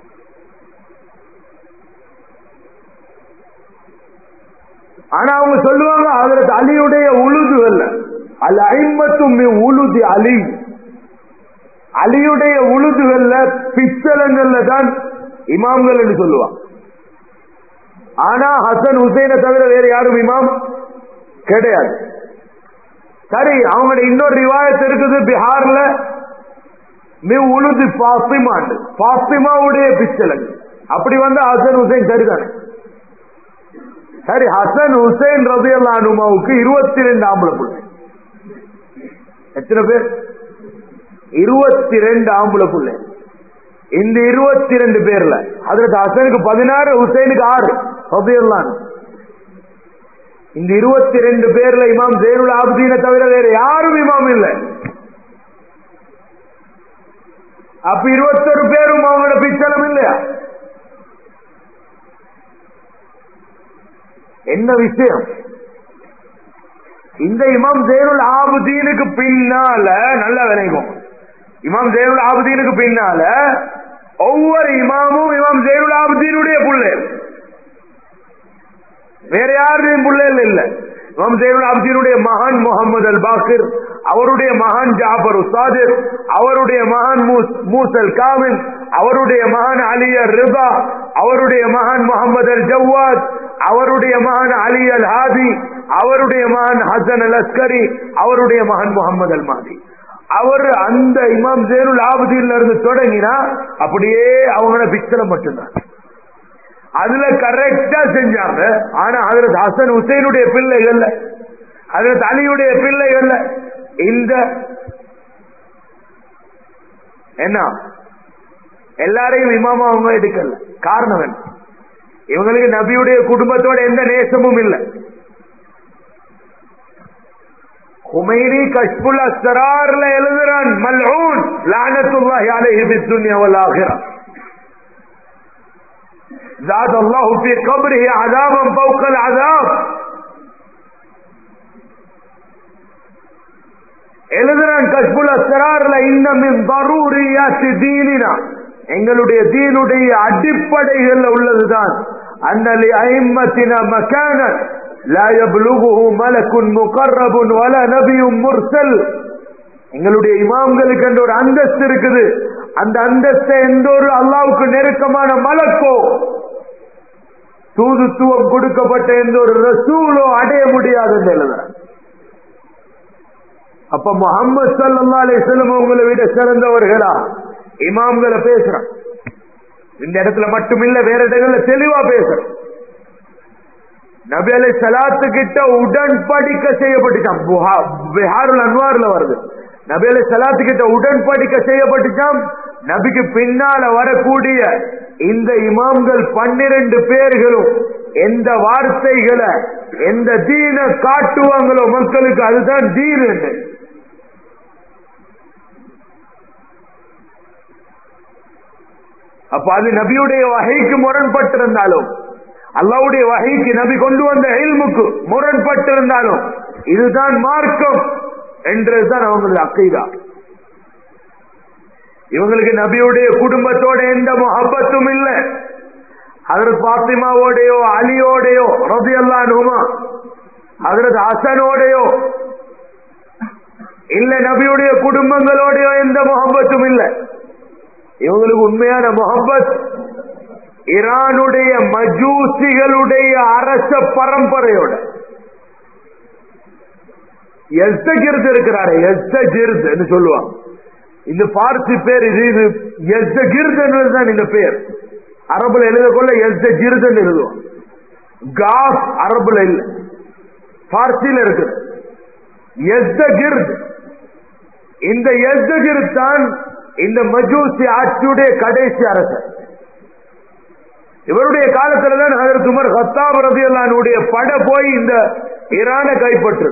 ஆனா அவங்க சொல்லுவாங்க அதற்கு அலியுடைய உழுதுகள்ல அல்ல ஐம்பத்தும் உழுது அலி அலியுடைய உழுதுகள்ல பிச்சலங்கள்ல தான் இமாம்கள் என்று சொல்லுவாங்க ஆனா ஹசன் ஹுசைனை தவிர வேற யாரும் இமாம் கிடையாது சரி அவங்களுடைய இன்னொரு ரிவாயத்து இருக்குது பீகார்ல மி உழுது பாசிமாண்டு பாசிமாவுடைய பிச்சலங்க அப்படி வந்து ஹசன் ஹுசைன் சரிதானே சரி ஹசன் ஹுசைன் ரபி அல்லானுமாவுக்கு இருபத்தி ரெண்டு ஆம்பளை பிள்ளை எத்தனை பேர் இருபத்தி ரெண்டு ஆம்பளை பிள்ளை இந்த இருபத்தி ரெண்டு பேர்ல அதற்கு ஹசனுக்கு பதினாறு ஹுசைனுக்கு ஆறு ரபி அல்லான் இந்த இருபத்தி ரெண்டு பேர்ல இமாம் ஜெயனுல் ஆப்தீனை தவிர வேற யாரும் இமாம் இல்லை அப்ப இருபத்தொரு பேரும் அவங்களோட பிச்சலம் இல்லையா என்ன விஷயம் இந்த இமாம் ஜெயனுல் ஆபுதீனுக்கு பின்னால நல்லா விளைக்கும் இமாம் ஜெயனுல் ஆபுதீனுக்கு பின்னால ஒவ்வொரு இமாமும் இமாம் ஜெயனுல் ஆபுதீனுடைய புள்ளை வேற யாருடையும் புள்ளைகள் இல்ல இமாம் ஜெயனுல் ஆபுதீனுடைய மகான் முகமது அல் பாக்கிர் அவருடைய மகான் ஜாபர் உஸ்தாதிர் அவருடைய மகான் மூசல் காமின் அவருடைய மகான் அலியர் ரிபா அவருடைய மகான் முகமது அல் ஜவாத் அவருடைய மகன் அலி அல் ஹாதி அவருடைய மகன் ஹசன் அல் அஸ்கரி அவருடைய மகன் முகமது அல் மாதி அவர் அந்த இமாம் ஜேருல் ஆபதியில இருந்து தொடங்கினா அப்படியே அவங்களோட பிக்சரம் மட்டும்தான் அதுல கரெக்டா செஞ்சாங்க ஆனா அதுல ஹசன் ஹுசைனுடைய பிள்ளைகள் அதுல அலியுடைய பிள்ளைகள் இந்த என்ன எல்லாரையும் இமாமா அவங்க எடுக்கல காரணம் என்ன இவங்களுக்கு நபியுடைய குடும்பத்தோட எந்த நேசமும் இல்லை ஹுமைனி கஷ்புல் அஸ்தரார்ல எழுதுறான் மல்ஊன் லானத்துல்லாஹி அலைஹி பித்துன்யா வல் ஆখিরা زاد الله في قبره عذابا فوق العذاب எழுதுறான் கஷ்புல் அஸ்தரார்ல இன்னமின் தரூரியாத்தி தீனினா எங்களுடைய தீனுடைய அடிப்படைகள் உள்ளதுதான் அன்னலி ஐம்மத்தின மக்கான لا يبلغه ملك مقرب ولا نبي مرسل எங்களுடைய இமாம்களுக்கு என்ற ஒரு அந்தஸ்து இருக்குது அந்த அந்தஸ்தை எந்த ஒரு அல்லாவுக்கு நெருக்கமான மலக்கோ தூதுத்துவம் கொடுக்கப்பட்ட எந்த ஒரு ரசூலோ அடைய முடியாது என்று எழுதுறான் அப்ப முகமது சல்லா அலிஸ்லம் உங்களை விட சிறந்தவர்களா இமாம்களை பேசுறான் இந்த இடத்துல மட்டுமில்ல வேற இடங்கள்ல தெளிவா பேசுறான் நபி அலை சலாத்து கிட்ட உடன்படிக்க செய்யப்பட்டுச்சான் பிஹாருல் அன்வார்ல வருது நபி அலை சலாத்து கிட்ட உடன்படிக்க செய்யப்பட்டுச்சான் நபிக்கு பின்னால வரக்கூடிய இந்த இமாம்கள் பன்னிரண்டு பேர்களும் எந்த வார்த்தைகளை எந்த தீன காட்டுவாங்களோ மக்களுக்கு அதுதான் தீன் என்று அப்ப அது நபியுடைய வகைக்கு முரண்பட்டிருந்தாலும் அல்லாவுடைய வகைக்கு நபி கொண்டு வந்த எல்முக்கு முரண்பட்டிருந்தாலும் இதுதான் மார்க்கம் என்றதுதான் அவங்களது அக்கைதா இவங்களுக்கு நபியுடைய குடும்பத்தோட எந்த முகப்பத்தும் இல்லை அதற்கு பாத்திமாவோடையோ அலியோடையோ ரபி அல்லா நுமா அதற்கு ஹசனோடையோ இல்ல நபியுடைய குடும்பங்களோடையோ எந்த முகப்பத்தும் இல்லை இவங்களுக்கு உண்மையான முகப்பத் ஈரானுடைய மஜூசிகளுடைய அரச பரம்பரையோட எஸ்தகிருத் இருக்கிறாரு எஸ்தகிருத் சொல்லுவாங்க இந்த பார்சி பேர் இது இது எஸ்தகிருத் என்பதுதான் இந்த பேர் அரபுல எழுதக்கொள்ள எஸ்தகிருத் எழுதுவோம் காஃப் அரபுல இல்ல பார்சியில இருக்குது எஸ்தகிருத் இந்த எஸ்தகிருத் தான் இந்த மஜூசி ஆட்சியுடைய கடைசி அரசர் இவருடைய காலத்துல தான் ஹதரத் உமர் ஹத்தாப் ரதியல்லானுடைய பட போய் இந்த ஈரானை கைப்பற்று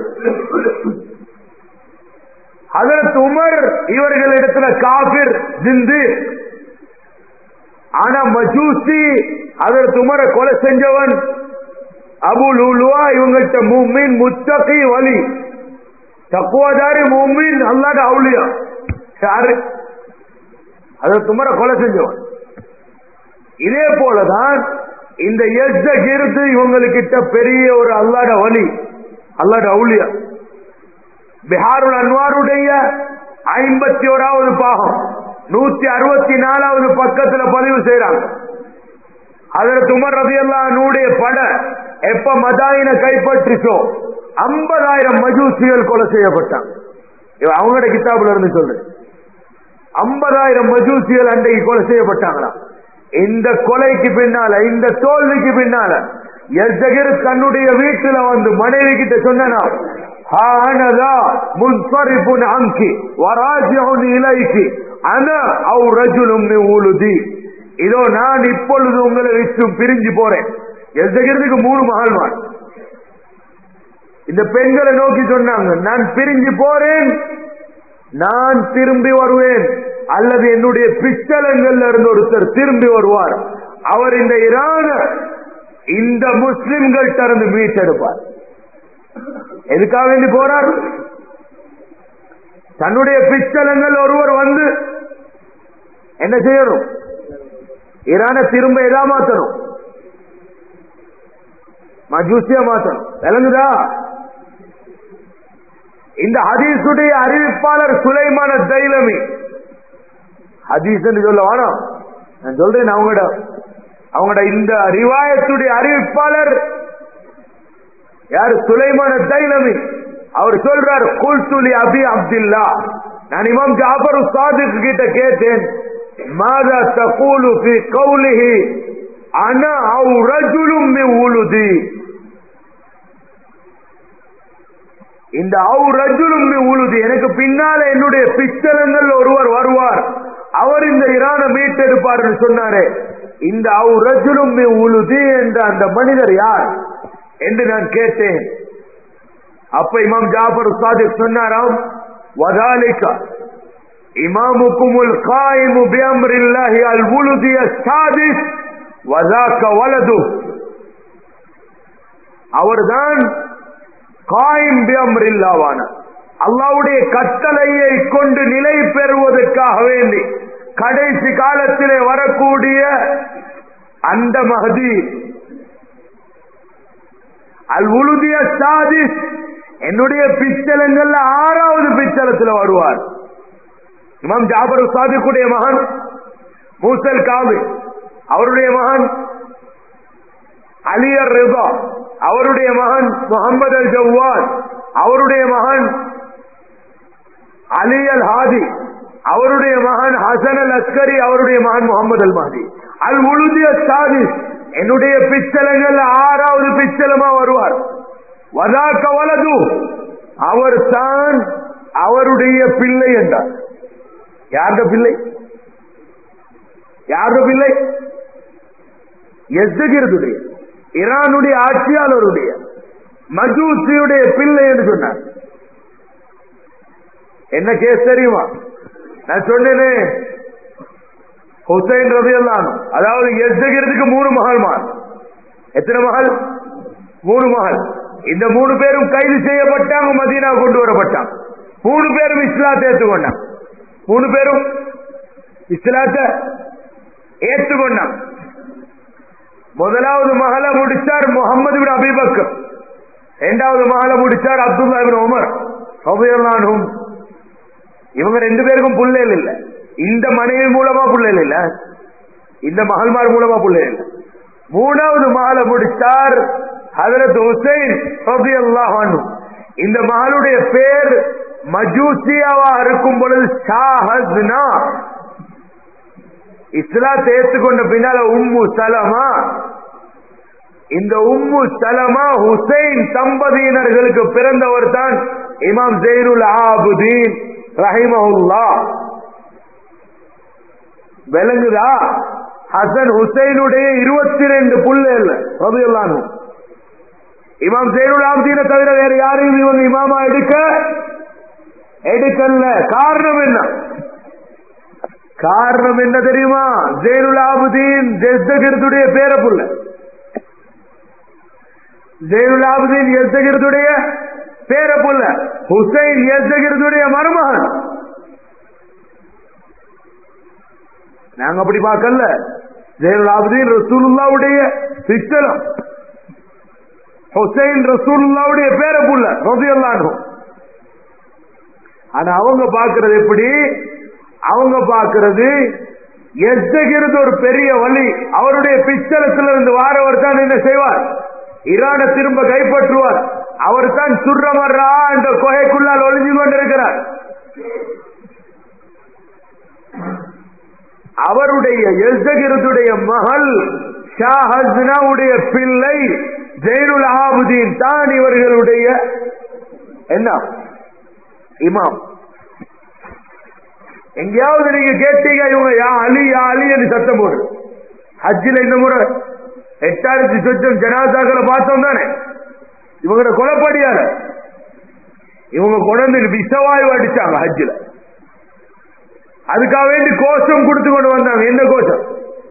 ஹதரத் உமர் இவர்களிடத்துல காபிர் ஜிந்து ஆனா மஜூசி ஹதரத் உமரை கொலை செஞ்சவன் அபு லூலுவா இவங்கள்ட்ட மூமின் முத்தகி வலி தக்குவதாரி மூமின் அல்லாத அவுளியா யாரு ஹதரத் உமரை கொலை செஞ்சவன் இதே போலதான் இந்த எஸ்த கிருது இவங்களுக்கிட்ட பெரிய ஒரு அல்லாட வலி அல்லாட அவுளியா பிஹாருல் அன்வாருடைய ஐம்பத்தி ஓராவது பாகம் நூத்தி அறுபத்தி நாலாவது பக்கத்துல பதிவு செய்யறாங்க அதற்கு உமர் ரதி நூடைய பட எப்ப மதாயின கைப்பற்றிச்சோ ஐம்பதாயிரம் மஜூசிகள் கொலை செய்யப்பட்டாங்க அவங்களோட கிதாபுல இருந்து சொல்றேன் ஐம்பதாயிரம் மஜூசிகள் அன்றைக்கு கொலை செய்யப்பட்டாங்களாம் இந்த கொலைக்கு பின்னால இந்த தோல்விக்கு பின்னால எஸ்தகிர் தன்னுடைய வீட்டுல வந்து மனைவி கிட்ட சொன்னா முன்சரிப்புன் அங்கி வராஜியன் இலைக்கு அன அவ் ரஜுலும் ஊழுதி இதோ நான் இப்பொழுது உங்களை விட்டு பிரிஞ்சு போறேன் எஸ்தகிரதுக்கு மூணு மகள்மான் இந்த பெண்களை நோக்கி சொன்னாங்க நான் பிரிஞ்சு போறேன் நான் திரும்பி வருவேன் அல்லது என்னுடைய பிச்சலங்கள்ல இருந்து ஒருத்தர் திரும்பி வருவார் அவர் இந்த ஈரான இந்த முஸ்லிம்கள் இருந்து மீட்டெடுப்பார் எதுக்காக வேண்டி போறார் தன்னுடைய பிச்சலங்கள் ஒருவர் வந்து என்ன செய்யணும் ஈரான திரும்ப எதா மாத்தணும் மஜூசியா மாத்தணும் விளங்குதா இந்த ஹதீசுடைய அறிவிப்பாளர் சுலைமான தைலமி ஹதீஸ் சொல்ல வேணாம் நான் சொல்றேன் அவங்களோட அவங்களோட இந்த ரிவாயத்துடைய அறிவிப்பாளர் யாரு சுலைமான தைலமி அவர் சொல்றார் கூல்துலி அபி அப்துல்லா நான் இமாம் ஜாபர் சாதிக் கிட்ட கேட்டேன் மாதா தகூலு ஃபி கௌலிஹி அன அவு ரஜுலும் மின் உலுதி இந்த அவு ரஜுலும் மின் உலுதி எனக்கு பின்னால என்னுடைய பிச்சலங்கள் ஒருவர் வருவார் அவர் இந்த இரான மீட்டெடுப்பார் சொன்னாரே இந்த அவு ரஜுலும் மின் உலுதி என்ற அந்த மனிதர் யார் என்று நான் கேட்டேன் அப்ப இமாம் ஜாஃபர் சாதிக் சொன்னாராம் வதாலிகா இமாமுக்குமுல் காயிமு பியம்ரில்லாஹி அல் உலுதிய சாதிஸ் வதாக்க வலது அவர்தான் காயிம் பியம்ரில்லாவான அல்லாவுடைய கட்டளையை கொண்டு நிலை பெறுவதற்காக வேண்டி கடைசி காலத்திலே வரக்கூடிய அந்த மகதி அல் உழுதிய சாதிஸ் என்னுடைய பிச்சலங்கள்ல ஆறாவது பிச்சலத்துல வருவார் இமாம் ஜாபர் சாதிக்குடைய மகன் மூசல் காவி அவருடைய மகன் அலியர் ரிபா அவருடைய மகன் முகமது அல் ஜவ்வான் அவருடைய மகன் அலி அல் ஹாதி அவருடைய மகன் ஹசன் அல் அஸ்கரி அவருடைய மகன் முகமது அல் மஹதி அல் உழுதிய சாதிஸ் என்னுடைய பிச்சலங்கள் ஆறாவது பிச்சலமா வருவார் வதாக்க வலது அவர் தான் அவருடைய பிள்ளை என்றார் யாருடைய பிள்ளை யாருடைய பிள்ளை எஸ்தகிரதுடைய ஈரானுடைய ஆட்சியாளருடைய மஜூசியுடைய பிள்ளை என்று சொன்னார் என்ன கேஸ் தெரியுமா நான் சொன்னேனே ஹுசைன் ரவி எல்லாம் அதாவது எஸ்தகிரதுக்கு மூணு மகள்மார் எத்தனை மகள் மூணு மகள் இந்த மூணு பேரும் கைது செய்யப்பட்டாங்க மதீனா கொண்டு வரப்பட்டாங்க மூணு பேரும் இஸ்லாத்தை ஏற்றுக்கொண்டாங்க மூணு பேரும் இஸ்லாத்தை ஏற்றுக்கொண்டாங்க முதலாவது மகளை முடிச்சார் முகமது பின் அபிபக்கர் இரண்டாவது மகளை முடிச்சார் அப்துல்லா பின் உமர் ரபியல்லானும் இவங்க ரெண்டு பேருக்கும் புள்ளைகள் இல்ல இந்த மனைவி மூலமா புள்ளைகள் இல்ல இந்த மகள்மார் மூலமா புள்ளைகள் இல்ல மூணாவது மகளை முடிச்சார் ஹதரத் ஹுசைன் ரபியல்லாஹு இந்த மகளுடைய பேர் மஜூசியாவா இருக்கும் பொழுது ஷாஹஸ்னா இஸ்லாத்தை ஏற்றுக்கொண்ட பின்னால உம்மு சலமா இந்த உம்மு சலமா ஹுசைன் தம்பதியினர்களுக்கு பிறந்தவர் தான் இமாம் ஜெயினுல் ஆபுதீன் ரஹிமஹுல்லா விளங்குதா ஹசன் ஹுசைனுடைய இருபத்தி ரெண்டு புள்ளல் ரபியுல்லானு இமாம் ஜெயினுல் ஆபுதீனை தவிர வேற யாரையும் இவங்க இமாமா எடுக்க எடுக்கல காரணம் என்ன காரணம் என்ன தெரியுமா ஜெயினுல் ஆபுதீன் ஜெஸ்தகிரத்துடைய பேர புள்ள ஜெயினுல் ஆபுதீன் எஸ்தகிரத்துடைய பேர புள்ள ஹுசைன் எஸ்தகிரத்துடைய மருமகன் நாங்க அப்படி பார்க்கல ஜெயினுல் ஆபுதீன் ரசூலுல்லாவுடைய சித்தலம் ஹுசைன் ரசூலுல்லாவுடைய பேர புள்ள ரபியல்லானு ஆனா அவங்க பாக்குறது எப்படி அவங்க பாக்குறது எஸ்தகிருது ஒரு பெரிய வழி அவருடைய பிச்சலத்தில் இருந்து வாரவர் தான் என்ன செய்வார் ஈரானை திரும்ப கைப்பற்றுவார் அவர் தான் சுர்ரமர்ரா என்ற கொகைக்குள்ளால் ஒளிஞ்சு கொண்டிருக்கிறார் அவருடைய எஸ்தகிருதுடைய மகள் ஷாஹஸ்னாவுடைய பிள்ளை ஜெயினுல் ஆபுதீன் தான் இவர்களுடைய என்ன இமாம் எங்கேயாவது நீங்க கேட்டீங்க இவங்க யா அலி யா அலி என்று சத்தம் போடு ஹஜ்ஜில் இந்த முறை எட்டாயிரத்தி சொச்சம் ஜனாதாக்களை பார்த்தோம் தானே இவங்களோட கொலைப்படியால இவங்க கொண்டு விசவாயு அடிச்சாங்க ஹஜ்ஜில் அதுக்காக வேண்டி கோஷம் கொடுத்து கொண்டு வந்தாங்க என்ன கோஷம்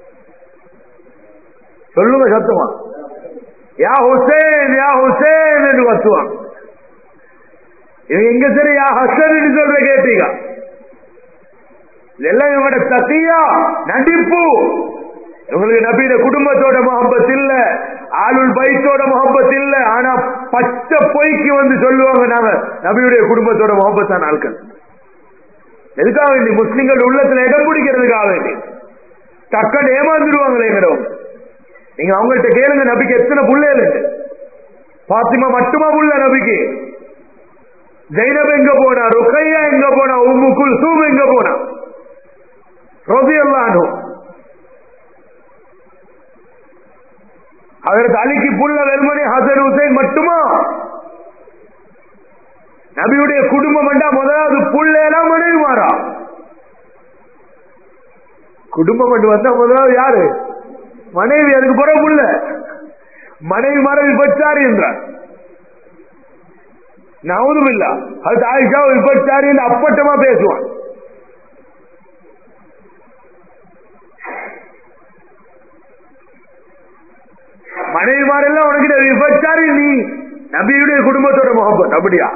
சொல்லுங்க சத்தமா யா ஹுசேன் யா ஹுசேன் என்று கத்துவாங்க இவங்க எங்க சரி யா ஹசன் சொல்ற கேட்டீங்க இதெல்லாம் இவங்களோட சத்தியா நடிப்பு இவங்களுக்கு நபியோட குடும்பத்தோட முகப்பத் இல்ல ஆளுள் பைத்தோட முகப்பத் இல்ல ஆனா பச்சை பொய்க்கு வந்து சொல்லுவாங்க நாங்க நபியுடைய குடும்பத்தோட முகப்பத்தான் ஆட்கள் எதுக்காக வேண்டி முஸ்லிம்கள் உள்ளத்துல இடம் பிடிக்கிறதுக்காக வேண்டி டக்குன்னு ஏமாந்துருவாங்களேங்கிறவங்க நீங்க அவங்கள்ட்ட கேளுங்க நபிக்கு எத்தனை புள்ளைகள் இருக்கு பாத்திமா மட்டுமா புள்ள நபிக்கு ஜெயினப் எங்க போனா ருக்கையா எங்க போனா உம்மு குல்சூம் எங்க போனா ரபி அல்லானு அதற்கு அலிக்கு புள்ள வெல்மணி ஹசன் ஹுசைன் மட்டுமா நபியுடைய குடும்பம் என்றா முதலாவது புள்ள எல்லாம் மனைவி மாறா குடும்பம் என்று வந்தா முதலாவது யாரு மனைவி அதுக்கு புற புள்ள மனைவி மர விபச்சாரி என்றார் நவதும் இல்ல அது ஆயிஷா விபச்சாரி என்று அப்பட்டமா பேசுவான் மனைவிமாரெல்லாம் உனக்கிட்ட விபச்சாரி நீ நபியுடைய குடும்பத்தோட முகப்பத் அப்படியா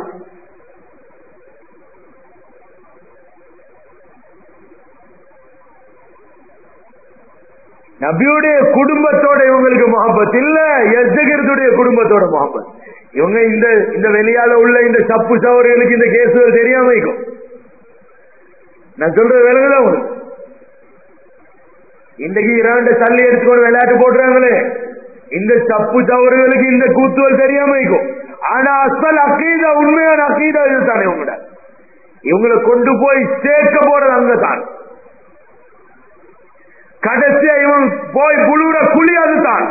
நபியுடைய குடும்பத்தோட இவங்களுக்கு முகப்பத் இல்ல எஸ்தகிரத்துடைய குடும்பத்தோட முகப்பத் இவங்க இந்த இந்த வெளியால உள்ள இந்த சப்பு சவர்களுக்கு இந்த கேசுகள் தெரியாம இருக்கும் நான் சொல்றது விலங்குதான் உங்களுக்கு இன்றைக்கு இரண்டு தள்ளி எடுத்துக்கொண்டு விளையாட்டு போடுறாங்களே இந்த சப்பு தவறுகளுக்கு இந்த கூத்துவல் தெரியாம இருக்கும் ஆனா அசல் அக்கீதா உண்மையான அக்கீதா இதுதானே இவங்கள இவங்களை கொண்டு போய் சேர்க்க போறது அங்கதான் கடைசியா இவன் போய் புழுற குழி அதுதான்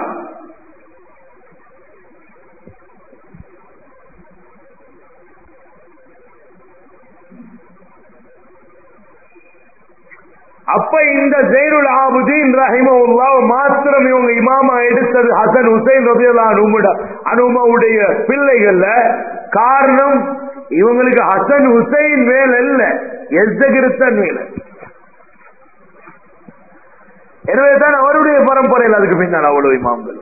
அப்ப இந்த ஜெயினுல் ஆபுதீன் ரஹிமவுல்லா மாத்திரம் இவங்க இமாமா எடுத்தது ஹசன் ஹுசைன் ரபியல்லா அனுமட அனுமாவுடைய பிள்ளைகள்ல காரணம் இவங்களுக்கு ஹசன் ஹுசைன் மேல் அல்ல எஸ்தகிருத்தன் மேல எனவேதான் அவருடைய பரம்பரையில் அதுக்கு பின்னால் அவ்வளவு இமாம்கள்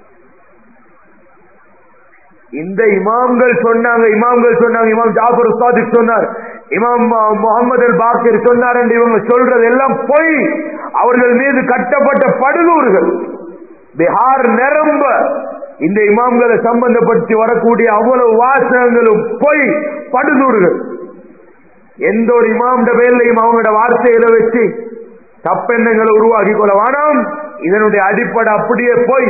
இந்த இமாம்கள் சொன்னாங்க இமாம்கள் சொன்னாங்க இமாம் ஜாஃபர் சாதிக் சொன்னார் இமாம் முகமது அல் பாக்கிர் சொன்னார் என்று இவங்க சொல்றது எல்லாம் பொய் அவர்கள் மீது கட்டப்பட்ட படுகூறுகள் பிஹார் நிரம்ப இந்த இமாம்களை சம்பந்தப்படுத்தி வரக்கூடிய அவ்வளவு வாசகங்களும் பொய் படுதூறுகள் எந்த ஒரு இமாம்ட பேர்லையும் அவங்களோட வார்த்தையில வச்சு தப்பெண்ணங்களை உருவாக்கி கொள்ள வேணாம் இதனுடைய அடிப்படை அப்படியே போய்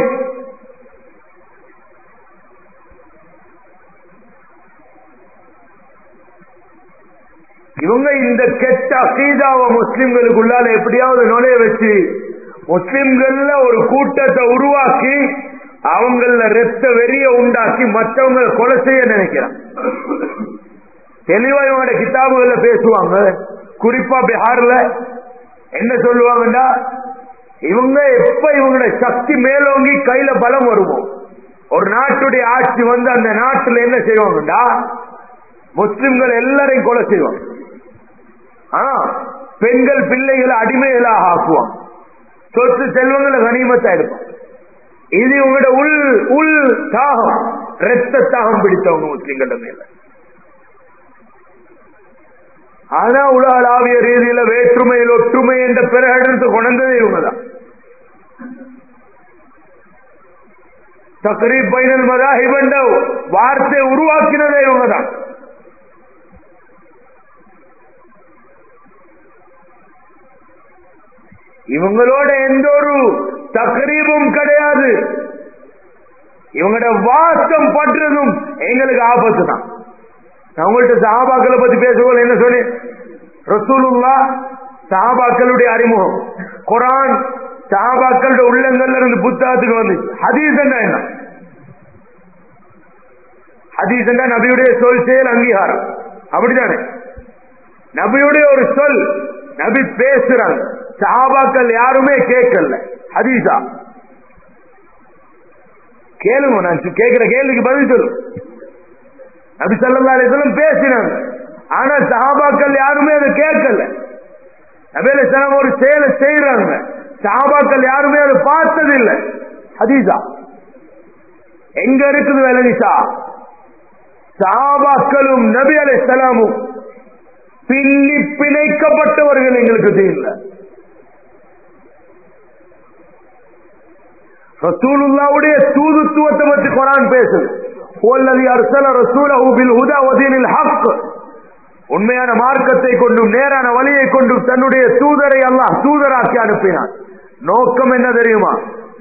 இவங்க இந்த கெட்ட அகீதாவை முஸ்லிம்களுக்குள்ளால எப்படியாவது நுழைய வச்சு முஸ்லிம்கள்ல ஒரு கூட்டத்தை உருவாக்கி அவங்கள ரத்த வெறிய உண்டாக்கி மற்றவங்களை கொலை செய்ய நினைக்கிறான் தெளிவா இவங்களோட கிதாபுகள்ல பேசுவாங்க குறிப்பா பீகார்ல என்ன சொல்லுவாங்கடா இவங்க எப்ப இவங்களோட சக்தி மேலோங்கி கையில பலம் வருவோம் ஒரு நாட்டுடைய ஆட்சி வந்து அந்த நாட்டுல என்ன செய்வாங்கடா முஸ்லிம்கள் எல்லாரையும் கொலை செய்வாங்க ஆனா பெண்கள் பிள்ளைகளை அடிமைகளாக ஆக்குவாங்க சொத்து செல்வங்களை கனிமத்தா எடுப்பாங்க இது உங்களோட உள் உள் தாகம் ரத்த தாகம் பிடித்தவங்க முஸ்லிம்கள மேல ஆனா உலகளாவிய ரீதியில வேற்றுமையில் ஒற்றுமை என்ற பிரகடனத்தை கொண்டதே இவங்கதான் தக்ரீப் பைனல் மதாஹிப் என்ற வார்த்தை உருவாக்கினதே இவங்கதான் இவங்களோட எந்த ஒரு தக்ரீபும் கிடையாது இவங்களோட வாசம் பற்றுறதும் எங்களுக்கு ஆபத்து தான் நான் உங்கள்கிட்ட சஹாபாக்களை பத்தி பேசுவோம் என்ன சொன்னேன் ரசூலுல்லா சஹாபாக்களுடைய அறிமுகம் குரான் சஹாபாக்களுடைய உள்ளங்கள்ல இருந்து புத்தகத்துக்கு வந்து ஹதீஸ் என்ன என்ன ஹதீஸ் என்ன நபியுடைய சொல் செயல் அங்கீகாரம் அப்படித்தானே நபியுடைய ஒரு சொல் நபி பேசுறாங்க சஹாபாக்கள் யாருமே கேட்கல ஹதீஸா கேளுங்க நான் கேட்கிற கேள்விக்கு பதில் சொல்லு நபி சல்லா அலிஸ்லம் பேசினாங்க ஆனா சஹாபாக்கள் யாருமே அதை கேட்கல நபில சலம் ஒரு செயலை செய்யறாங்க சஹாபாக்கள் யாருமே அதை பார்த்தது இல்லை ஹதீஸா எங்க இருக்குது விளங்கிசா சஹாபாக்களும் நபி அலை சலாமும் பின்னி பிணைக்கப்பட்டவர்கள் எங்களுக்கு தெரியல ரசூலுல்லாவுடைய தூதுத்துவத்தை பற்றி குரான் பேசுது والذي ارسل رسوله بالهدى ودين الحق உண்மையான மார்க்கத்தை கொண்டும் நேரான வழியை கொண்டும் தன்னுடைய தூதரை அல்லாஹ் தூதராக்கி அனுப்பினான் நோக்கம் என்ன தெரியுமா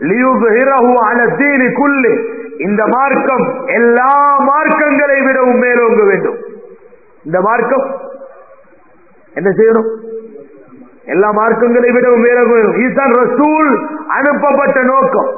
குல்லி இந்த மார்க்கம் எல்லா மார்க்கங்களை விடவும் மேலோங்க வேண்டும் இந்த மார்க்கம் என்ன செய்யணும் எல்லா மார்க்கங்களை விடவும் மேலோங்க வேண்டும் ஈசான் ரசூல் அனுப்பப்பட்ட நோக்கம்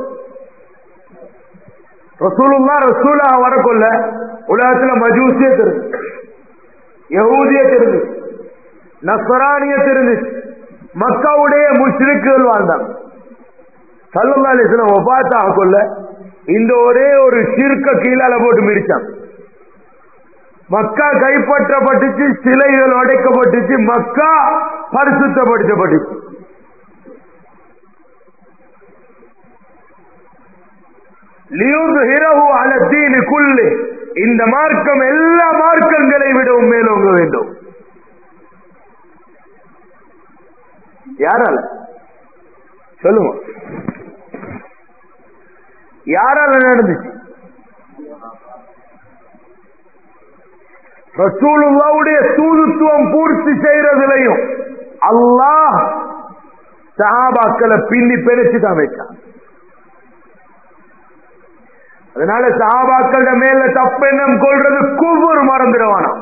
ரசூலுல்லா ரசூலாக வரக்கொள்ள உலகத்துல மஜூசியத் இருந்து யகூதியத் இருந்து நஸ்வரானியத் இருந்து மக்காவுடைய முஷ்ரிக்குகள் வாழ்ந்தாங்க சல்லல்லா அலிஸ்லாம் ஒபாத்தாக கொள்ள இந்த ஒரே ஒரு சிறுக்க கீழால போட்டு மிரிச்சாங்க மக்கா கைப்பற்றப்பட்டுச்சு சிலைகள் உடைக்கப்பட்டுச்சு மக்கா பரிசுத்தப்படுத்தப்பட்டுச்சு இந்த மார்க்கம் எல்லா மார்க்கங்களை விடவும் மேலோங்க வேண்டும் யாரால சொல்லுங்க யாரால நடந்துச்சு ரசூலுல்லாவுடைய தூதுத்துவம் பூர்த்தி செய்யறதுலையும் அல்லாஹ் சஹாபாக்களை பின்னி பிணைச்சு தான் வச்சான் அதனால சஹாபாக்கள மேல தப்பெண்ணம் கொள்றது குவ்வொரு மறந்துடுவானா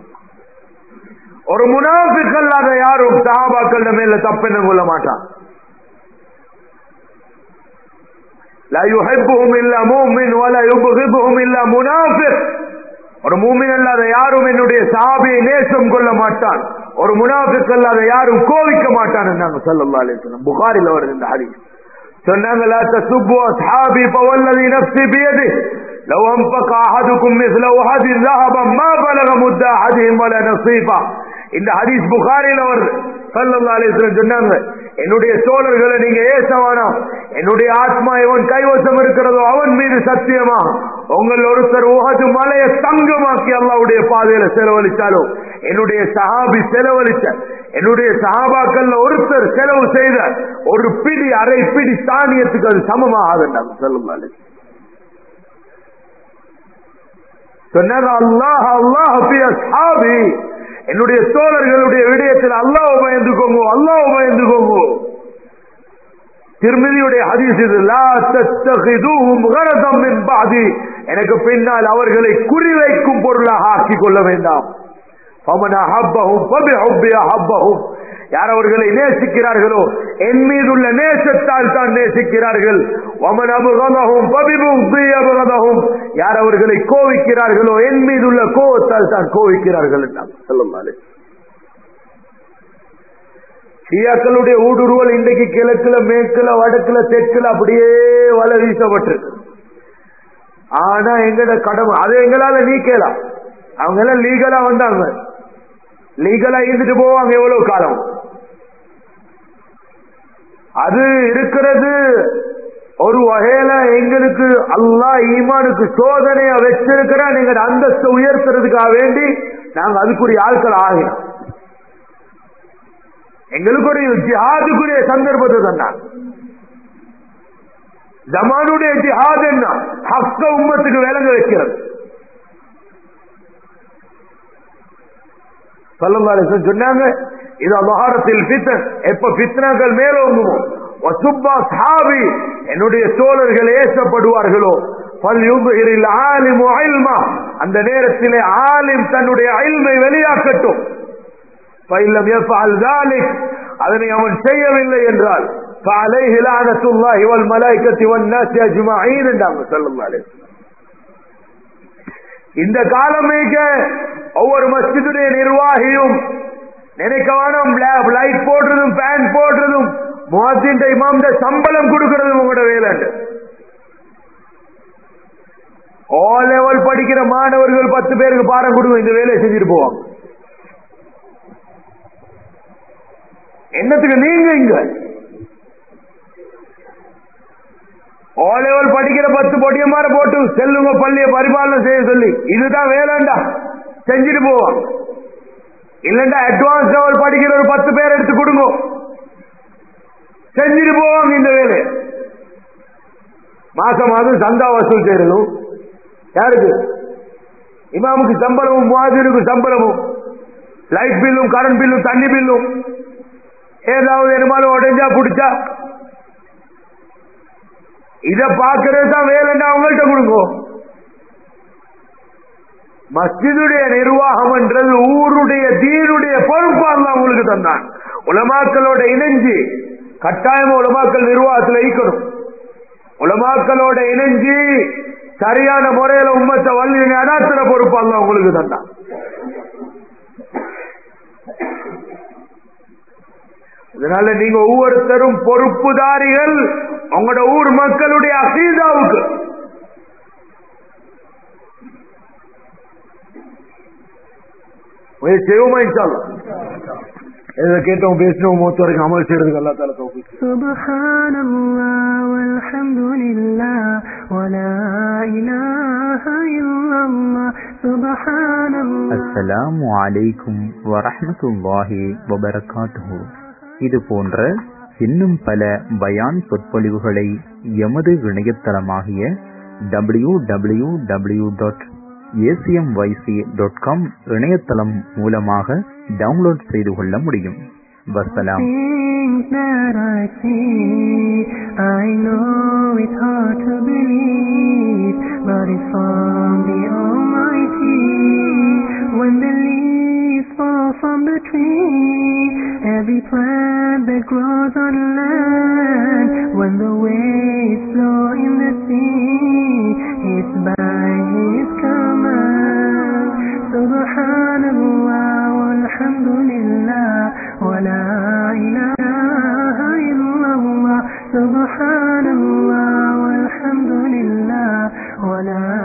ஒரு முனாஃபிக் அல்லாத யாரும் சஹாபாக்கள மேல தப்பெண்ணம் கொள்ள மாட்டான் لا يحبهم الا مؤمن ولا يبغضهم الا منافق ஒரு மூமின் அல்லாத யாரும் என்னுடைய சாபியை நேசம் கொள்ள மாட்டான் ஒரு முனாஃபிக் அல்லாத யாரும் கோவிக்க மாட்டான்னு நாங்க ஸல்லல்லாஹு அலைஹி வஸல்லம் புகாரில வருது இந்த ஹதீஸ் சொன்னாங்க லா தசுப்பு அஸ்ஹாபி ஃபவல்லதி நஃப்ஸி பியதி لو انفق احدكم مثل احد ذهبا ما بلغ مد احدهم ولا نصيفا இந்த ஹதீஸ் புகாரில வருது ஸல்லல்லாஹு அலைஹி வஸல்லம் சொன்னாங்க என்னுடைய தோழர்களை நீங்க ஏசவானாம் என்னுடைய ஆத்மா எவன் கைவசம் இருக்கிறதோ அவன் மீது சத்தியமா உங்கள் ஒருத்தர் உகது மலையை தங்கமாக்கி அல்லாவுடைய பாதையில செலவழிச்சாலும் என்னுடைய சஹாபி செலவழிச்ச என்னுடைய சஹாபாக்கள்ல ஒருத்தர் செலவு செய்த ஒரு பிடி அரை பிடி தானியத்துக்கு அது சமமாகாது சொல்லுங்க சொன்னாங்க அல்லாஹ் அல்லாஹ் ஃபி அஸ்ஹாபி என்னுடைய தோழர்களுடைய விடயத்தில் அல்லாஹ் பயந்துக்கோங்க அல்லாஹ் பயந்துக்கோங்க திருமதியுடைய ஹதீஸ் இது லா தத்தகிதுஹும் கரதம் மின் பாதி எனக்கு பின்னால் அவர்களை குறிவைக்கும் பொருளாக ஆக்கிக் கொள்ள வேண்டாம் ஃபமன் அஹப்பஹும் ஃபபிஹுப்பி அஹப்பஹும் யார் அவர்களை நேசிக்கிறார்களோ என் மீதுள்ள நேசத்தால் தான் நேசிக்கிறார்கள் ஒமன் அபுகதகும் பபிபுக்தி அபுகதகும் யார் அவர்களை கோவிக்கிறார்களோ என் மீதுள்ள கோவத்தால் தான் கோவிக்கிறார்கள் என்றார் சொல்லுமாறு ஷியாக்களுடைய ஊடுருவல் இன்றைக்கு கிழக்குல மேற்குல வடக்குல தெற்குல அப்படியே வல வீசப்பட்டிருக்கு ஆனா எங்கட கடமை அதை எங்களால நீக்கலாம் அவங்க எல்லாம் லீகலா வந்தாங்க லீகலா இருந்துட்டு போவாங்க எவ்வளவு காலம் அது இருக்கிறது ஒரு வகையில எங்களுக்கு அல்லாஹ் ஈமானுக்கு சோதனையா வச்சிருக்கிறான் எங்க அந்தஸ்து உயர்த்துறதுக்காக வேண்டி நாங்க அதுக்குரிய ஆட்கள் ஆகினோம் எங்களுக்கு ஒரு ஜிஹாதுக்குரிய சந்தர்ப்பத்தை தந்தான் ஜமானுடைய ஜிஹாத் என்ன ஹக்க உம்மத்துக்கு விளங்க வைக்கிறது சொல்லலாம் சொன்னாங்க இது மகாரத்தில் பித்தன் எப்ப பித்னாக்கள் மேலோங்குமோ வசுப்பா சாபி என்னுடைய தோழர்கள் ஏசப்படுவார்களோ பல்யுகிரில் ஆலிம் அயில்மா அந்த நேரத்திலே ஆலிம் தன்னுடைய அயில்மை வெளியாக்கட்டும் பயிலம் எஃபால் தாலிக் அதனை அவன் செய்யவில்லை என்றால் فعليه لعنة الله والملائكة والناس أجمعين என்றாங்க ஸல்லல்லாஹு அலைஹி இந்த காலமேக ஒவ்வொரு மஸ்ஜிதுடைய நிர்வாகியும் நினைக்க வேணும் லைட் போடுறதும் ஃபேன் போடுறதும் முஹத்தின் இமாம் சம்பளம் கொடுக்கறதும் உங்களோட வேலை ஓ லெவல் படிக்கிற மாணவர்கள் பத்து பேருக்கு பாடம் கொடுங்க இந்த வேலையை செஞ்சுட்டு போவாங்க என்னத்துக்கு நீங்க இங்க ஓ லெவல் படிக்கிற பத்து பொடியமார போட்டு செல்லுங்க பள்ளிய பரிபாலனை செய்ய சொல்லி இதுதான் வேலைண்டா செஞ்சுட்டு போவாங்க இல்லண்டா அட்வான்ஸ் லெவல் படிக்கிற ஒரு பத்து பேர் எடுத்து கொடுங்க செஞ்சுட்டு போவாங்க இந்த வேலை மாசம் மாதம் சந்தா வசூல் செய்யறதும் யாருக்கு இமாமுக்கு சம்பளமும் முவாதிருக்கு சம்பளமும் லைட் பில்லும் கரண்ட் பில்லும் தண்ணி பில்லும் ஏதாவது என்னமாலும் உடஞ்சா பிடிச்சா இத பாக்குறது தான் வேலைண்டா அவங்கள்ட்ட கொடுங்க மஸ்ஜிதுடைய நிர்வாகம் என்றது ஊருடைய தீனுடைய பொறுப்பாக உங்களுக்கு தந்தான் உலமாக்களோட இணைஞ்சு கட்டாயமா உலமாக்கள் நிர்வாகத்தில் ஈக்கணும் உலமாக்களோட இணைஞ்சு சரியான முறையில உம்மத்தை வள்ளி அடாத்திர பொறுப்பாக உங்களுக்கு தந்தான் இதனால நீங்க ஒவ்வொருத்தரும் பொறுப்புதாரிகள் உங்களோட ஊர் மக்களுடைய அசீதாவுக்கு செய்வோமா இன்ஷால்லா இதை கேட்டோம் பேசினோம் மூத்த வரைக்கும் அமல் செய்யறதுக்கு அல்லா தால தோப்பிக்கு سبحان الله والحمد لله ولا إله إلا الله سبحان الله அஸ்ஸலாமு அலைக்கும் வரஹ்மத்துல்லாஹி வபரகாத்துஹு இது போன்ற இன்னும் பல பயான் சொற்பொழிவுகளை எமது இணையதளமாகிய W W W dot ACMYC dot com இணையதளம் மூலமாக டவுன்லோட் செய்து கொள்ள முடியும் வசலாம் Things that I see, I know it's hard to believe, but it's from the Almighty. When the leaves fall from the tree, every plant that grows on land, when the waves flow in the sea, it's by His command. Subhanallah, walhamdulillah. ولا إله إلا الله سبحان الله والحمد لله ولا